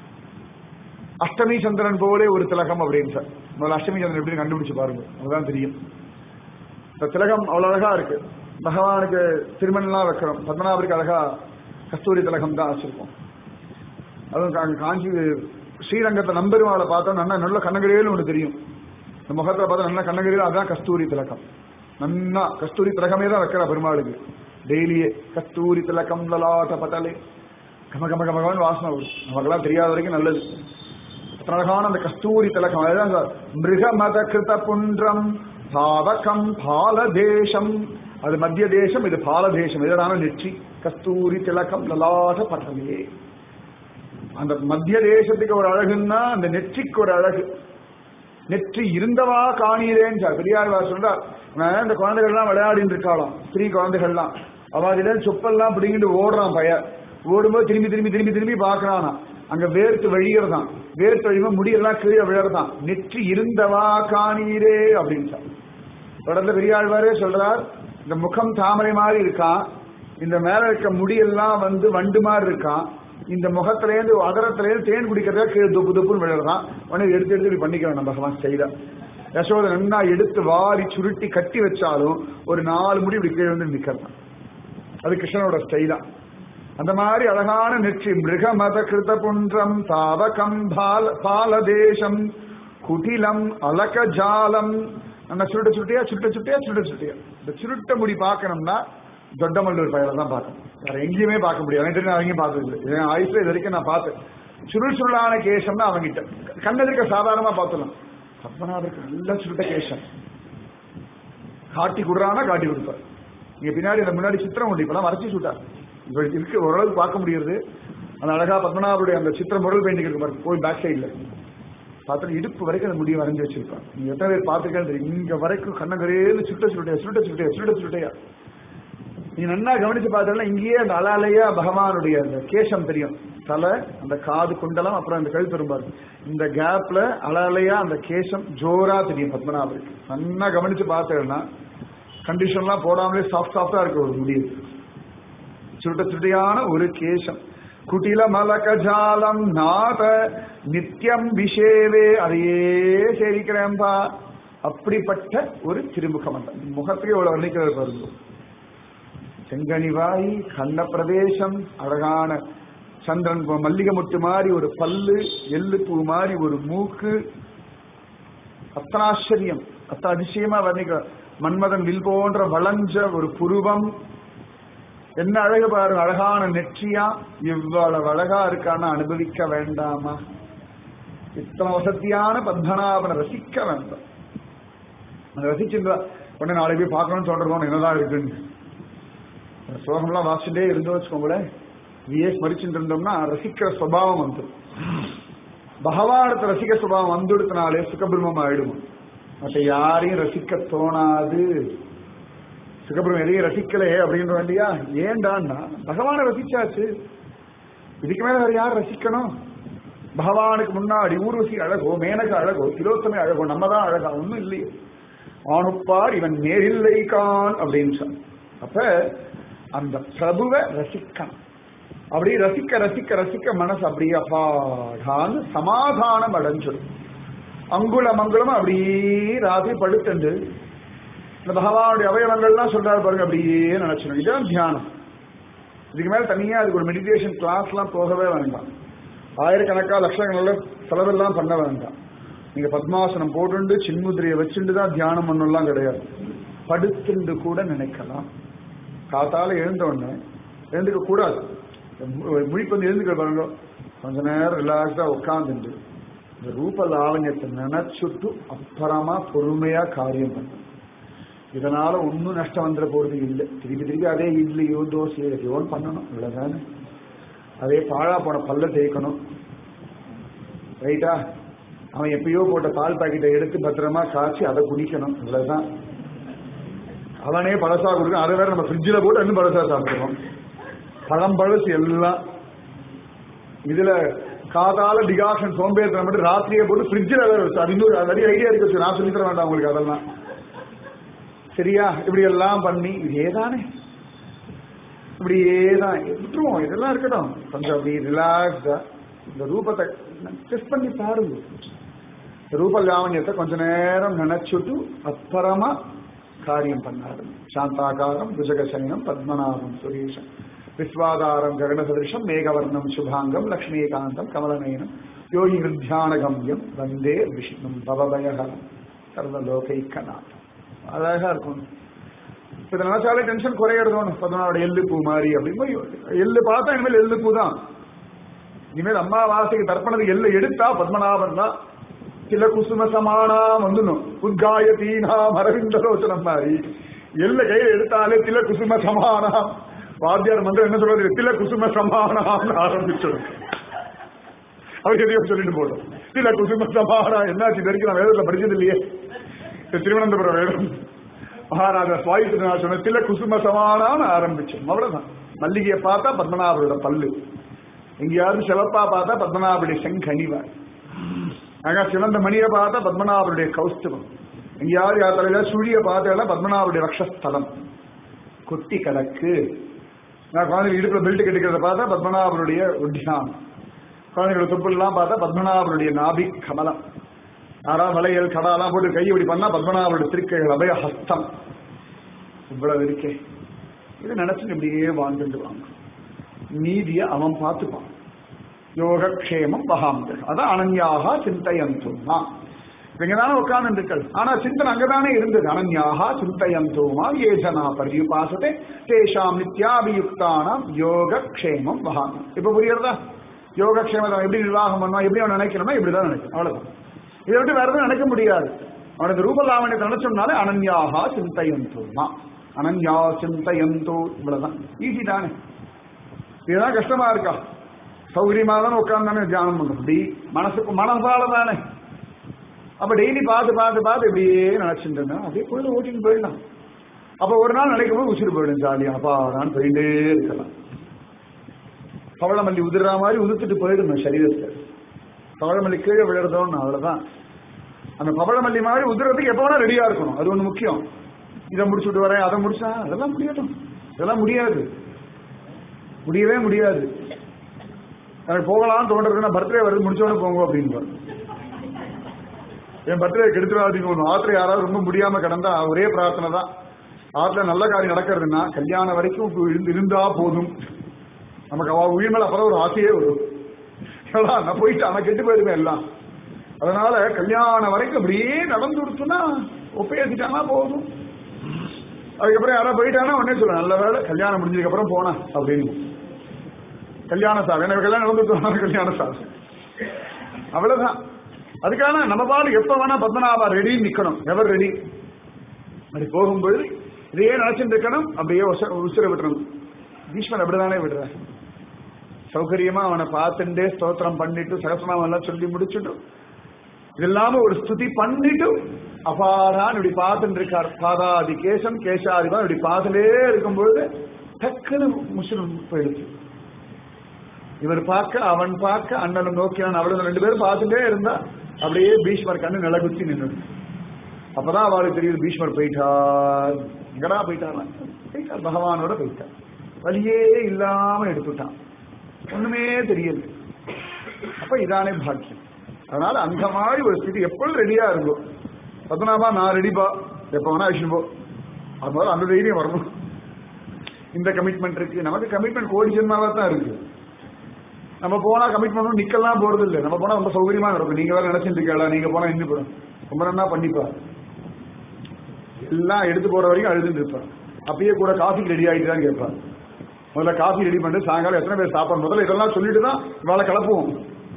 அஷ்டமி சந்திரன் போலே ஒரு திலகம் அப்படின்னு சார் முதல்ல அஷ்டமி சந்திரன் எப்படி கண்டுபிடிச்சு பாருங்க அதுதான் தெரியும் இந்த திலகம் அவ்வளவு அழகா இருக்கு பகவானுக்கு திருமணம்லாம் வைக்கிறோம் பத்மநாபருக்கு அழகா கஸ்தூரி திலகம் தான் வச்சிருக்கோம் அதுவும் காஞ்சி ஸ்ரீரங்கத்தை நம்பெருமாளை பார்த்தா நல்லா நல்ல கண்ணகிரியில் ஒன்று தெரியும் இந்த முகத்தில் பார்த்தா நல்ல கண்ணகிரியில் அதுதான் கஸ்தூரி திலகம் நன்னா கஸ்தூரி திலகமே தான் வைக்கிறா பெருமாளுக்கு டெய்லியே கஸ்தூரி திலகம் லலாட்ட பட்டலே கம கம கமகமன்னு வாசனை வரும் நமக்கெல்லாம் தெரியாத வரைக்கும் நல்லது அழகான அந்த கஸ்தூரி திலகம் அதுதான் மிருகமத கிருத புன்றம் சாவகம் பாலதேசம் அது மத்திய தேசம் இது பாலதேசம் இதனால நெற்றி கஸ்தூரி திலகம் லலாட பட்டலே அந்த மத்திய தேசத்துக்கு ஒரு அழகுன்னா அந்த நெற்றிக்கு ஒரு அழகு நெற்றி இருந்தவா காணீரேன்னு சார் பெரியாழ்வார் சொல்றார் இந்த குழந்தைகள்லாம் விளையாடிட்டு இருக்காளாம் ஸ்திரீ குழந்தைகள்லாம் அவாதில சொப்பெல்லாம் பிடிங்கிட்டு ஓடுறான் பையன் ஓடும்போது திரும்பி திரும்பி திரும்பி திரும்பி பாக்குறானா அங்க வேர்த்து வழியறதான் வேர்த்து வழியுமா முடியெல்லாம் கீழே விழறதான் நெற்றி இருந்தவா காணீரே அப்படின்னு சார் தொடர்ந்து பெரியாழ்வாரே சொல்றார் இந்த முகம் தாமரை மாதிரி இருக்கான் இந்த மேல இருக்க முடியெல்லாம் வந்து வண்டு மாதிரி இருக்கான் இந்த முகத்திலேருந்து அதரத்திலேருந்து தேன் குடிக்கிறதா கீழே துப்பு துப்புன்னு விழுறதான் உடனே எடுத்து எடுத்து இப்படி பண்ணிக்க வேண்டாம் பகவான் செய்தா யசோதை நன்னா எடுத்து வாரி சுருட்டி கட்டி வச்சாலும் ஒரு நாலு முடி இப்படி கீழே வந்து நிக்கிறான் அது கிருஷ்ணனோட ஸ்டைலா அந்த மாதிரி அழகான நெற்றி மிருகமத கிருத புன்றம் தாவகம் பால பாலதேசம் குட்டிலம் அலக ஜாலம் நம்ம சுருட்ட சுருட்டியா சுருட்ட சுருட்டியா சுருட்ட சுருட்டியா இந்த சுருட்ட முடி பார்க்கணும்னா தொட்டமல்லூர் பயில தான் பார்க்கணும் வேற எங்கேயுமே பார்க்க முடியாது எனக்கு நான் எங்கேயும் பார்த்தது இல்லை என் ஆயுஷ்ல இது வரைக்கும் நான் பார்த்தேன் சுருள் சுருளான கேசம் தான் அவங்கிட்ட கண்ணதிர்க்க சாதாரணமா பார்த்துலாம் பத்மநாபருக்கு நல்ல சுருட்ட கேசம் காட்டி கொடுறானா காட்டி கொடுப்பார் இங்க பின்னாடி அந்த முன்னாடி சித்திரம் உண்டு இப்பெல்லாம் வரைச்சி சுட்டார் இப்ப இருக்கு ஓரளவுக்கு பார்க்க முடியுது அந்த அழகா பத்மநாபருடைய அந்த சித்திரம் முரல் பெயிண்டிங் இருக்கு பாருங்க போய் பேக் சைட்ல பார்த்துட்டு இடுப்பு வரைக்கும் அந்த முடியை வரைஞ்சி வச்சிருப்பான் நீங்க எத்தனை பேர் பார்த்துக்கேன் இங்க வரைக்கும் கண்ணங்கரேன்னு சுட்ட சுட்டையா சுட்ட சுட்டையா சுட்ட சுட்டையா நீ நல்லா கவனிச்சு பார்த்தா இங்கேயே அந்த அலாலையா பகவானுடைய அந்த கேசம் தெரியும் தலை அந்த காது குண்டலம் அப்புறம் அந்த கழுத்து திரும்பாரு இந்த கேப்ல அலாலையா அந்த கேசம் ஜோரா தெரியும் பத்மநாபருக்கு நல்லா கவனிச்சு பார்த்தேன்னா கண்டிஷன்லாம் போடாமலே சாஃப்ட் சாஃப்டா இருக்கு ஒரு முடி சுருட்ட சுருட்டையான ஒரு கேசம் குட்டில மலகஜாலம் நாத நித்தியம் விஷேவே அதையே சேவிக்கிறேன்பா அப்படிப்பட்ட ஒரு திருமுகம் அந்த முகத்தையே இவ்வளவு வர்ணிக்கிறது பாருங்க செங்கனிவாய் கண்ண பிரதேசம் அழகான சந்திரன் போ- மல்லிகை முட்டு மாதிரி ஒரு பல்லு எள்ளு பூ மாதிரி ஒரு மூக்கு அத்தனை ஆச்சரியம் அத்தனை அதிசயமா வர்ணிக்க மன்மதன் வில் போன்ற வளைஞ்ச ஒரு புருவம் என்ன அழகு பாருங்க அழகான நெற்றியா இவ்வளவு அழகா இருக்கான்னு அனுபவிக்க வேண்டாமா இத்தனை வசதியான பத்மநாபனை ரசிக்க வேண்டாம் அதை ரசிச்சிருந்தா உடனே நாளைக்கு போய் பார்க்கணும்னு சொல்றோம் என்னதான் இருக்குன்னு அந்த ஸ்லோகம்லாம் வாசிச்சுட்டே இருந்தோம் வச்சுக்கோங்களேன் இதையே ஸ்மரிச்சுட்டு இருந்தோம்னா ரசிக்கிற சுபாவம் வந்துடும் பகவானத்தை ரசிக்க சுபாவம் வந்துடுத்தினாலே சுகபிரமம் ஆயிடுவோம் மற்ற யாரையும் ரசிக்க தோணாது சுகபிரமம் எதையும் ரசிக்கலையே அப்படின்ற வேண்டியா ஏண்டான்னா பகவானை ரசிச்சாச்சு இதுக்கு மேல வேற யார் ரசிக்கணும் பகவானுக்கு முன்னாடி ஊர்வசி அழகோ மேனக அழகோ திலோத்தமை அழகோ நம்ம தான் அழகா ஒன்றும் இல்லையே ஆணுப்பார் இவன் நேரில்லை கான் அப்படின்னு சொன்ன அப்ப அந்த பிரபுவை ரசிக்கணும் அப்படி ரசிக்க ரசிக்க ரசிக்க மனசு அப்படியே அப்பாடான்னு சமாதானம் அடைஞ்சிடும் அங்குல மங்குளம் அப்படியே ராத்திரி படுத்துண்டு இந்த பகவானுடைய அவயவங்கள்லாம் சொல்றாரு பாருங்க அப்படியே நினைச்சிடும் இதுதான் தியானம் இதுக்கு மேல தனியா அதுக்கு ஒரு மெடிடேஷன் கிளாஸ்லாம் போகவே வேண்டாம் ஆயிரக்கணக்கா லட்சக்கணக்கில் செலவெல்லாம் பண்ண வேண்டாம் நீங்க பத்மாசனம் போட்டுண்டு சின்முதிரையை வச்சுட்டு தான் தியானம் பண்ணலாம் கிடையாது படுத்துண்டு கூட நினைக்கலாம் காத்தால எழுந்த உடனே எழுந்துக்க கூடாது முழிப்பு வந்து எழுந்துக்க பாருங்க கொஞ்ச நேரம் ரிலாக்ஸா உட்காந்துட்டு இந்த ரூப லாவண்யத்தை நினைச்சுட்டு அப்புறமா பொறுமையா காரியம் பண்ணணும் இதனால ஒன்றும் நஷ்டம் வந்துட போறது இல்லை திருப்பி திருப்பி அதே இட்லியோ தோசையோ எதையோ பண்ணணும் இவ்வளவுதானே அதே பாழா போன பல்ல தேய்க்கணும் ரைட்டா அவன் எப்பயோ போட்ட பால் பாக்கெட்டை எடுத்து பத்திரமா காய்ச்சி அதை குடிக்கணும் இவ்வளவுதான் அவனே பழசா கொடுக்கும் அதை வேற நம்ம ஃப்ரிட்ஜில் போட்டு இன்னும் பழசா சாப்பிடுறோம் பழம் பழசு எல்லாம் இதுல காதால டிகாஷன் சோம்பேறித்தனம் மட்டும் ராத்திரியே போட்டு ஃப்ரிட்ஜில் வேற வச்சு அது இன்னொரு அது நிறைய ஐடியா இருக்கு நான் சொல்லி தர வேண்டாம் உங்களுக்கு அதெல்லாம் சரியா இப்படி எல்லாம் பண்ணி இதே தானே இப்படியே தான் விட்டுருவோம் இதெல்லாம் இருக்கட்டும் கொஞ்சம் அப்படி ரிலாக்ஸா இந்த ரூபத்தை டெஸ்ட் பண்ணி பாருங்க இந்த ரூப லாவண்யத்தை கொஞ்ச நேரம் நினைச்சுட்டு அப்புறமா காரியம் பண்ணாரு சாந்தாகாரம் புஜகசயனம் பத்மநாபம் சுரேஷம் விஸ்வாதாரம் ககனசதிருஷம் மேகவர்ணம் சுபாங்கம் லக்ஷ்மீகாந்தம் கமலநயனம் யோகி ஹிருத்தியானகம்யம் வந்தே விஷ்ணு பவபயஹரம் சர்வலோகைக்கநாதம் அழகா இருக்கும் இப்ப இதை நினைச்சாலே டென்ஷன் குறையிறதோன்னு பதினாலோட எள்ளு பூ மாதிரி அப்படின்னு எள்ளு பார்த்தா இனிமேல் எள்ளு பூ தான் இனிமேல் அம்மாவாசைக்கு தர்ப்பணத்துக்கு எள்ளு எடுத்தா பத்மநாபன் தான் சில குசும சமானா வந்துடும் உத்காய தீனா மரவிந்தரோச்சனம் மாதிரி எல்ல கையில எடுத்தாலே தில குசும சமானா வாத்தியார் மந்திரம் என்ன சொல்றது தில குசும சமானான்னு ஆரம்பிச்சிடும் அவர் எதையோ சொல்லிட்டு போட்டோம் தில குசும சமானா என்னாச்சு இது வரைக்கும் நான் வேதத்துல படிச்சது இல்லையே இது திருவனந்தபுரம் வேதம் மகாராஜா சுவாயி நான் சொன்ன தில குசும சமானான்னு ஆரம்பிச்சோம் அவ்வளவுதான் மல்லிகையை பார்த்தா பத்மநாபரோட பல்லு எங்கேயாவது சிவப்பா பார்த்தா பத்மநாபருடைய செங்கனிவாய் அங்க சிவந்த மணியை பார்த்தா பத்மநாபருடைய கௌஸ்துவம் எங்கேயாவது யார் தலையில சுழிய பார்த்தா பத்மநாபருடைய ரக்ஷஸ்தலம் கொட்டி கிடக்கு நான் குழந்தைங்க இடுப்புல பெல்ட் கட்டிக்கிறத பார்த்தா பத்மநாபருடைய உத்தியானம் குழந்தைங்களோட துப்புலாம் பார்த்தா பத்மநாபருடைய நாபி கமலம் யாராவது வளையல் கடாலாம் போட்டு கை இப்படி பண்ணா பத்மநாபருடைய திருக்கைகள் அபய ஹஸ்தம் இவ்வளவு இருக்கே இது நினைச்சு இப்படியே வாழ்ந்துட்டு வாங்க நீதிய அவன் பார்த்துப்பான் யோகக்ஷேமம் வகாம்பர் அதான் அனன்யாக சிந்தையந்தோமா இங்கதானே உட்கார்ந்துருக்கள் ஆனா சிந்தனை அங்கதானே இருந்தது அனன்யாக சிந்தையந்தோமா ஏஜனா பரியுபாசத்தை தேஷாம் நித்யாபியுக்தானாம் யோகக்ஷேமம் வகாமி இப்ப புரியுறதா யோகக்ஷேமம் எப்படி நிர்வாகம் பண்ணுவான் எப்படி அவன் நினைக்கணும்னா இப்படிதான் நினைக்கணும் அவ்வளவுதான் இதை விட்டு வேற எதுவும் நினைக்க முடியாது அவனுக்கு ரூபலாவணியத்தை நினைச்சோம்னாலே அனன்யாக சிந்தையந்தோமா அனன்யா சிந்தையந்தோ இவ்வளவுதான் ஈஸி தானே இதுதான் கஷ்டமா இருக்கா சௌகரியமா தானே உட்கார்ந்தானே தியானம் பண்ணும் அப்படி மனசுக்கு மனசால தானே அப்ப டெய்லி பார்த்து பார்த்து பார்த்து இப்படியே நினைச்சுட்டு இருந்தேன் அப்படியே பொழுது ஓட்டிட்டு போயிடலாம் அப்ப ஒரு நாள் நினைக்கும் போது உச்சிட்டு போயிடும் ஜாலியா அப்பா நான் போயிட்டே இருக்கலாம் பவளமல்லி உதிர்ற மாதிரி உதிர்த்துட்டு போயிடும் சரீரத்தை பவளமல்லி கீழே விழுறதோன்னு அவ்வளவுதான் அந்த பவளமல்லி மாதிரி உதிரத்துக்கு எப்ப வேணா ரெடியா இருக்கணும் அது ஒண்ணு முக்கியம் இதை முடிச்சுட்டு வரேன் அதை முடிச்சா அதெல்லாம் முடியட்டும் இதெல்லாம் முடியாது முடியவே முடியாது எனக்கு போகலாம்னு தோன்றதுன்னா பர்த்டே வருது முடிச்சோன்னு போங்க அப்படின்னு என் பர்த்டே கெடுத்துடாதீங்க ஒன்று ஆத்துல யாராவது ரொம்ப முடியாம கிடந்தா ஒரே பிரார்த்தனை தான் ஆத்துல நல்ல காரியம் நடக்கிறதுன்னா கல்யாணம் வரைக்கும் இப்ப இருந்து- இருந்தா போதும் நமக்கு அவ உயிர் மேல அப்பதான் ஒரு ஆசையே வரும் ஏடா, நான் போயிட்டு அவன் கெட்டு போயிடுவேன் எல்லாம் அதனால கல்யாணம் வரைக்கும் அப்படியே நடந்து கொடுத்துன்னா ஒப்பேசிட்டானா போதும் அதுக்கப்புறம் யாராவது போயிட்டானா உடனே சொல்ல நல்ல வேலை கல்யாணம் முடிஞ்சதுக்கு அப்புறம் போனா அப்படின்னு கல்யாண சார் எனக்கு கல்யாணம் நடந்து கல்யாண சார் அவ்வளவுதான் அதுக்கான நம்ம பாடு எப்ப வேணா பத்மநாபா ரெடி நிக்கணும் எவர் ரெடி அப்படி போகும்போது இதையே நினைச்சிட்டு இருக்கணும் அப்படியே உச- உசுர விட்டுறணும் பீஷ்மர் அப்படிதானே விடுற சௌகரியமா அவனை பார்த்துட்டே ஸ்தோத்திரம் பண்ணிட்டு சகசநாமம் எல்லாம் சொல்லி முடிச்சுட்டு இது இல்லாம ஒரு ஸ்துதி பண்ணிட்டு அபாரான் இப்படி பார்த்துட்டு இருக்கார் பாதாதி கேசம் கேசாதிபா இப்படி பார்த்துட்டே இருக்கும்பொழுது டக்குன்னு முஸ்லிம் போயிடுச்சு இவர் பார்க்க அவன் பார்க்க அண்ணனும் நோக்கினான் அவளும் ரெண்டு பேரும் பார்த்துட்டே இருந்தா அப்படியே பீஷ்மர் கண்ணு நிலகுத்தி நின்று அப்பதான் அவளுக்கு தெரியுது பீஷ்மர் போயிட்டார் எங்கடா போயிட்டார் போயிட்டார் பகவானோட போயிட்டார் வழியே இல்லாம எடுத்துட்டான் ஒண்ணுமே தெரியல அப்ப இதானே பாக்கியம் அதனால அந்த மாதிரி ஒரு ஸ்திதி எப்பொழுதும் ரெடியா இருக்கும் பத்மநாபா நான் ரெடிப்பா எப்ப வேணா அழிச்சு போ அது மாதிரி அந்த தைரியம் வரணும் இந்த கமிட்மெண்ட் இருக்கு நமக்கு கமிட்மெண்ட் கோடி ஜென்மாவா தான் இருக்கு நம்ம போனா கமிட்மெண்ட் நிக்கலாம் போறது இல்லை நம்ம போனா ரொம்ப சௌகரியமா நடக்கும் நீங்க வேற நினைச்சிட்டு இருக்கா நீங்க போனா இன்னும் போறோம் ரொம்ப நல்லா பண்ணிப்பா எல்லாம் எடுத்து போற வரைக்கும் அழுதுட்டு இருப்பான் அப்பயே கூட காஃபி ரெடி ஆகிட்டு தான் கேட்பான் முதல்ல காஃபி ரெடி பண்ணிட்டு சாயங்காலம் எத்தனை பேர் சாப்பிட முதல்ல இதெல்லாம் சொல்லிட்டு தான் வேலை கிளப்புவோம்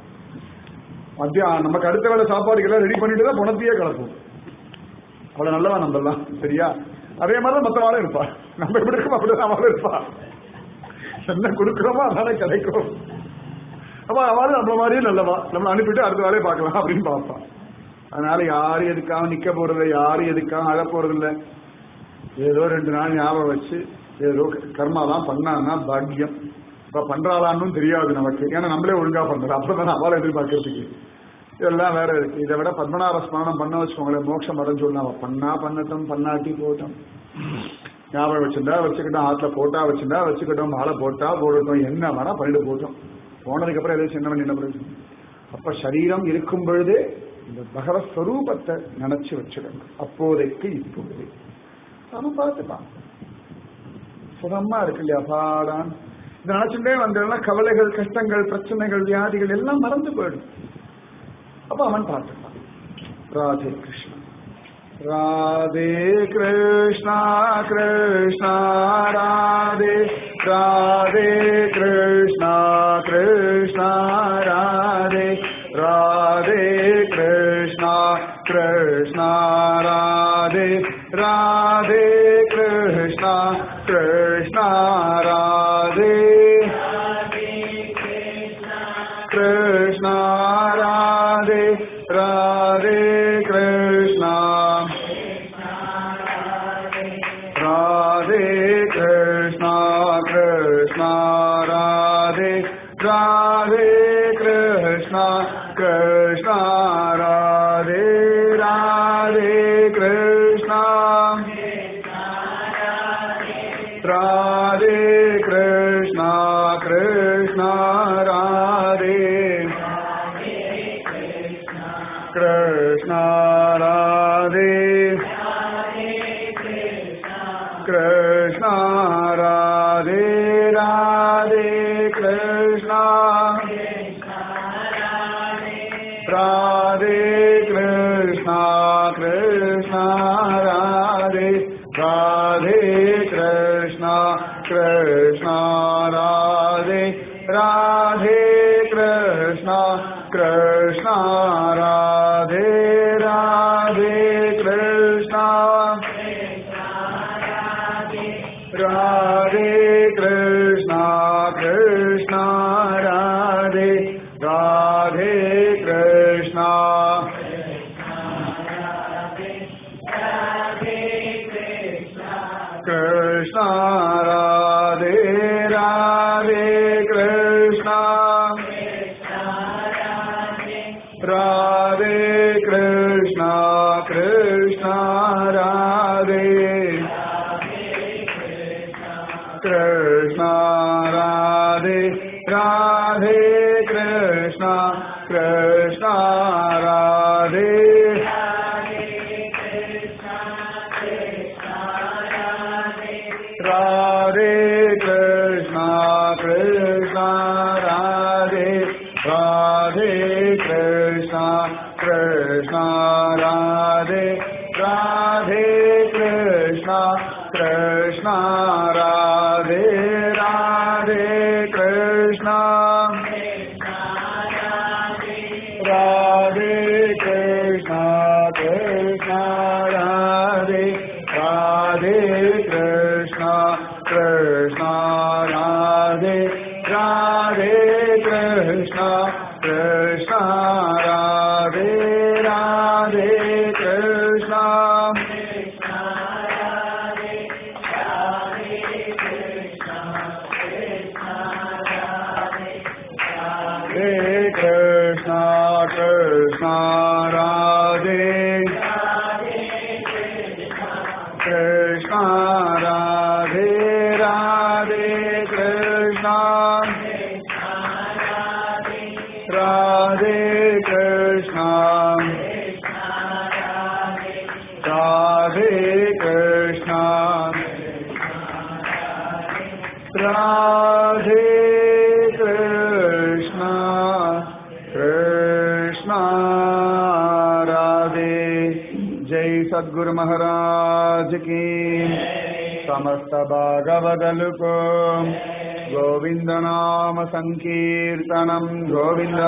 மத்தியம் நமக்கு அடுத்த வேலை சாப்பாடுக்கு எல்லாம் ரெடி பண்ணிட்டு தான் குணத்தையே கிளப்புவோம் அவ்வளவு நல்லவா நம்பலாம் சரியா அதே மாதிரி தான் மற்ற வாழும் இருப்பா நம்ம எப்படி இருக்கோம் அப்படிதான் அவளும் இருப்பா என்ன கொடுக்குறோமோ அதானே கிடைக்கும் அப்ப அவளும் நம்மள மாதிரியே நல்லவா நம்மளை அனுப்பிட்டு அடுத்த வேலையை பார்க்கலாம் அப்படின்னு பார்ப்பான் அதனால யாரும் எதுக்காக நிக்க போறது யாரும் எதுக்காக அழ போறது இல்ல ஏதோ ரெண்டு நாள் ஞாபகம் வச்சு ஏதோ கர்மாலாம் பண்ணான்னா பாக்கியம் இப்ப பண்றாளான்னு தெரியாது நமக்கு ஏன்னா நம்மளே ஒழுங்கா பண்றோம் அப்புறம் அவளை எதிர்பார்க்கறதுக்கு இதெல்லாம் வேற இருக்கு இதை விட பத்மநாப ஸ்நானம் பண்ண வச்சுக்கோங்களேன் மோட்சம் அடைஞ்சு அவ பண்ணா பண்ணட்டும் பண்ணாட்டி போட்டோம் ஞாபகம் வச்சிருந்தா வச்சுக்கிட்டோம் ஆத்துல போட்டா வச்சிருந்தா வச்சுக்கிட்டோம் மாலை போட்டா போடட்டும் என்ன வேணா பண்ணிட்டு போட்டோம் போனதுக்கு அப்புறம் எதாவது சின்ன என்ன பிரயோஜனம் அப்ப சரீரம் இருக்கும் பொழுதே இந்த பகவத் ஸ்வரூபத்தை நினைச்சு வச்சுக்கணும் அப்போதைக்கு இப்போது நம்ம பார்த்துக்கலாம் சுகமா இருக்கு இல்லையா பாடான் இதை நினைச்சுட்டே வந்தோம்னா கவலைகள் கஷ்டங்கள் பிரச்சனைகள் வியாதிகள் எல்லாம் மறந்து போயிடும் அப்ப அவன் பார்த்துப்பான் Radhe Krishna Radhe Krishna Krishna Radhe Radhe Krishna Krishna Radhe Radhe Krishna Krishna Radhe Radhe Krishna Krishna Radhe Krishna Radhe Radhe Krishna Radhe Krishna Krishna Radhe Radhe Krishna Krishna Radhe Radhe Krishna Radhe Krishna Krishna Radhe Krishna Radhe Krishna Radhe Radhe Krishna Radhe Krishna Krishna Radhe Radhe Krishna Krishna Radhe Radhe Krishna Krishna Radhe Radhe Krishna Radhe Krishna Krishna Radhe Radhe Krishna Krishna Radhe Radhe Krishna Radhe Krishna Krishna Radhe Krishna Radhe Radhe Krishna Krishna Radhe Radhe Krishna Krishna Radhe Radhe Krishna Krishna Radhe Radhe Krishna Krishna Radhe Radhe Krishna Radhe Krishna Krishna Radhe Radhe Krishna Krishna Radhe Radhe Krishna Krishna Radhe Radhe Krishna Hare Krishna, Krishna Radhe Krishna Radhe Radhe Krishna Radhe Krishna Radhe Krishna Radhe Krishna Krishna Radhe Jai Sadguru Maharaj Ki समस्त भागवदलुको गोविन्द नाम सङ्कीर्तनम् गोविन्द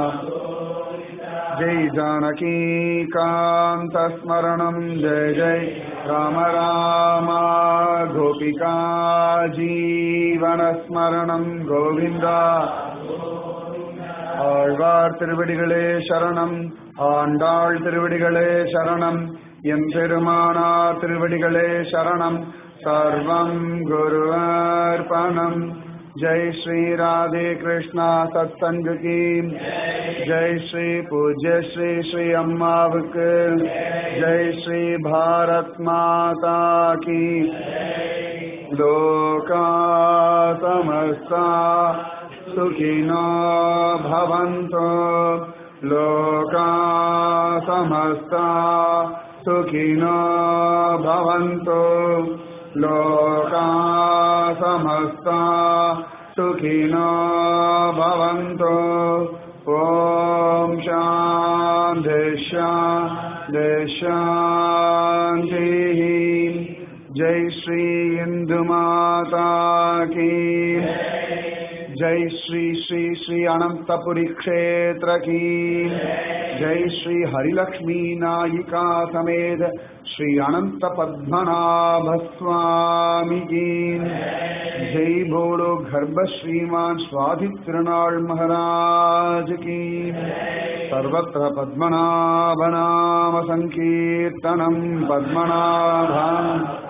जय जानकी कान्तस्मरणम् जय जय राम राम गोपिका जीवनस्मरणम् गोविन्द ஆழ்வார் திருவடிகளே சரணம் ஆண்டாள் திருவடிகளே சரணம் எம் பெருமானார் திருவடிகளே சரணம் சர்வம் குருவர்பணம் ஜெய் ஸ்ரீ ராதே கிருஷ்ணா சத்சங்க கி ஜெய் ஸ்ரீ பூஜ்ய ஸ்ரீ ஸ்ரீ அம்மாவுக்கு ஜெய் ஸ்ரீ பாரத் மாதா கி लोका समस्ता सुखिनो भवन्तु लोका समस्ता सुखिनो भवन्तु लोका समस्ता सुखिनो भवन्तु ॐ शान्ति शान्ति शान्तिः जय श्री इंदु माता की जय श्री श्री श्री अनंतपुरी क्षेत्र की जय श्री हरिलक्ष्मी नायिका समेत श्री अनंत पद्मनाभ स्वामी की जय बोलो गर्भ श्रीमान स्वादित्रनाळ महाराज की सर्वत्र पद्मनाभ नाम संकीर्तनम पद्मनाभा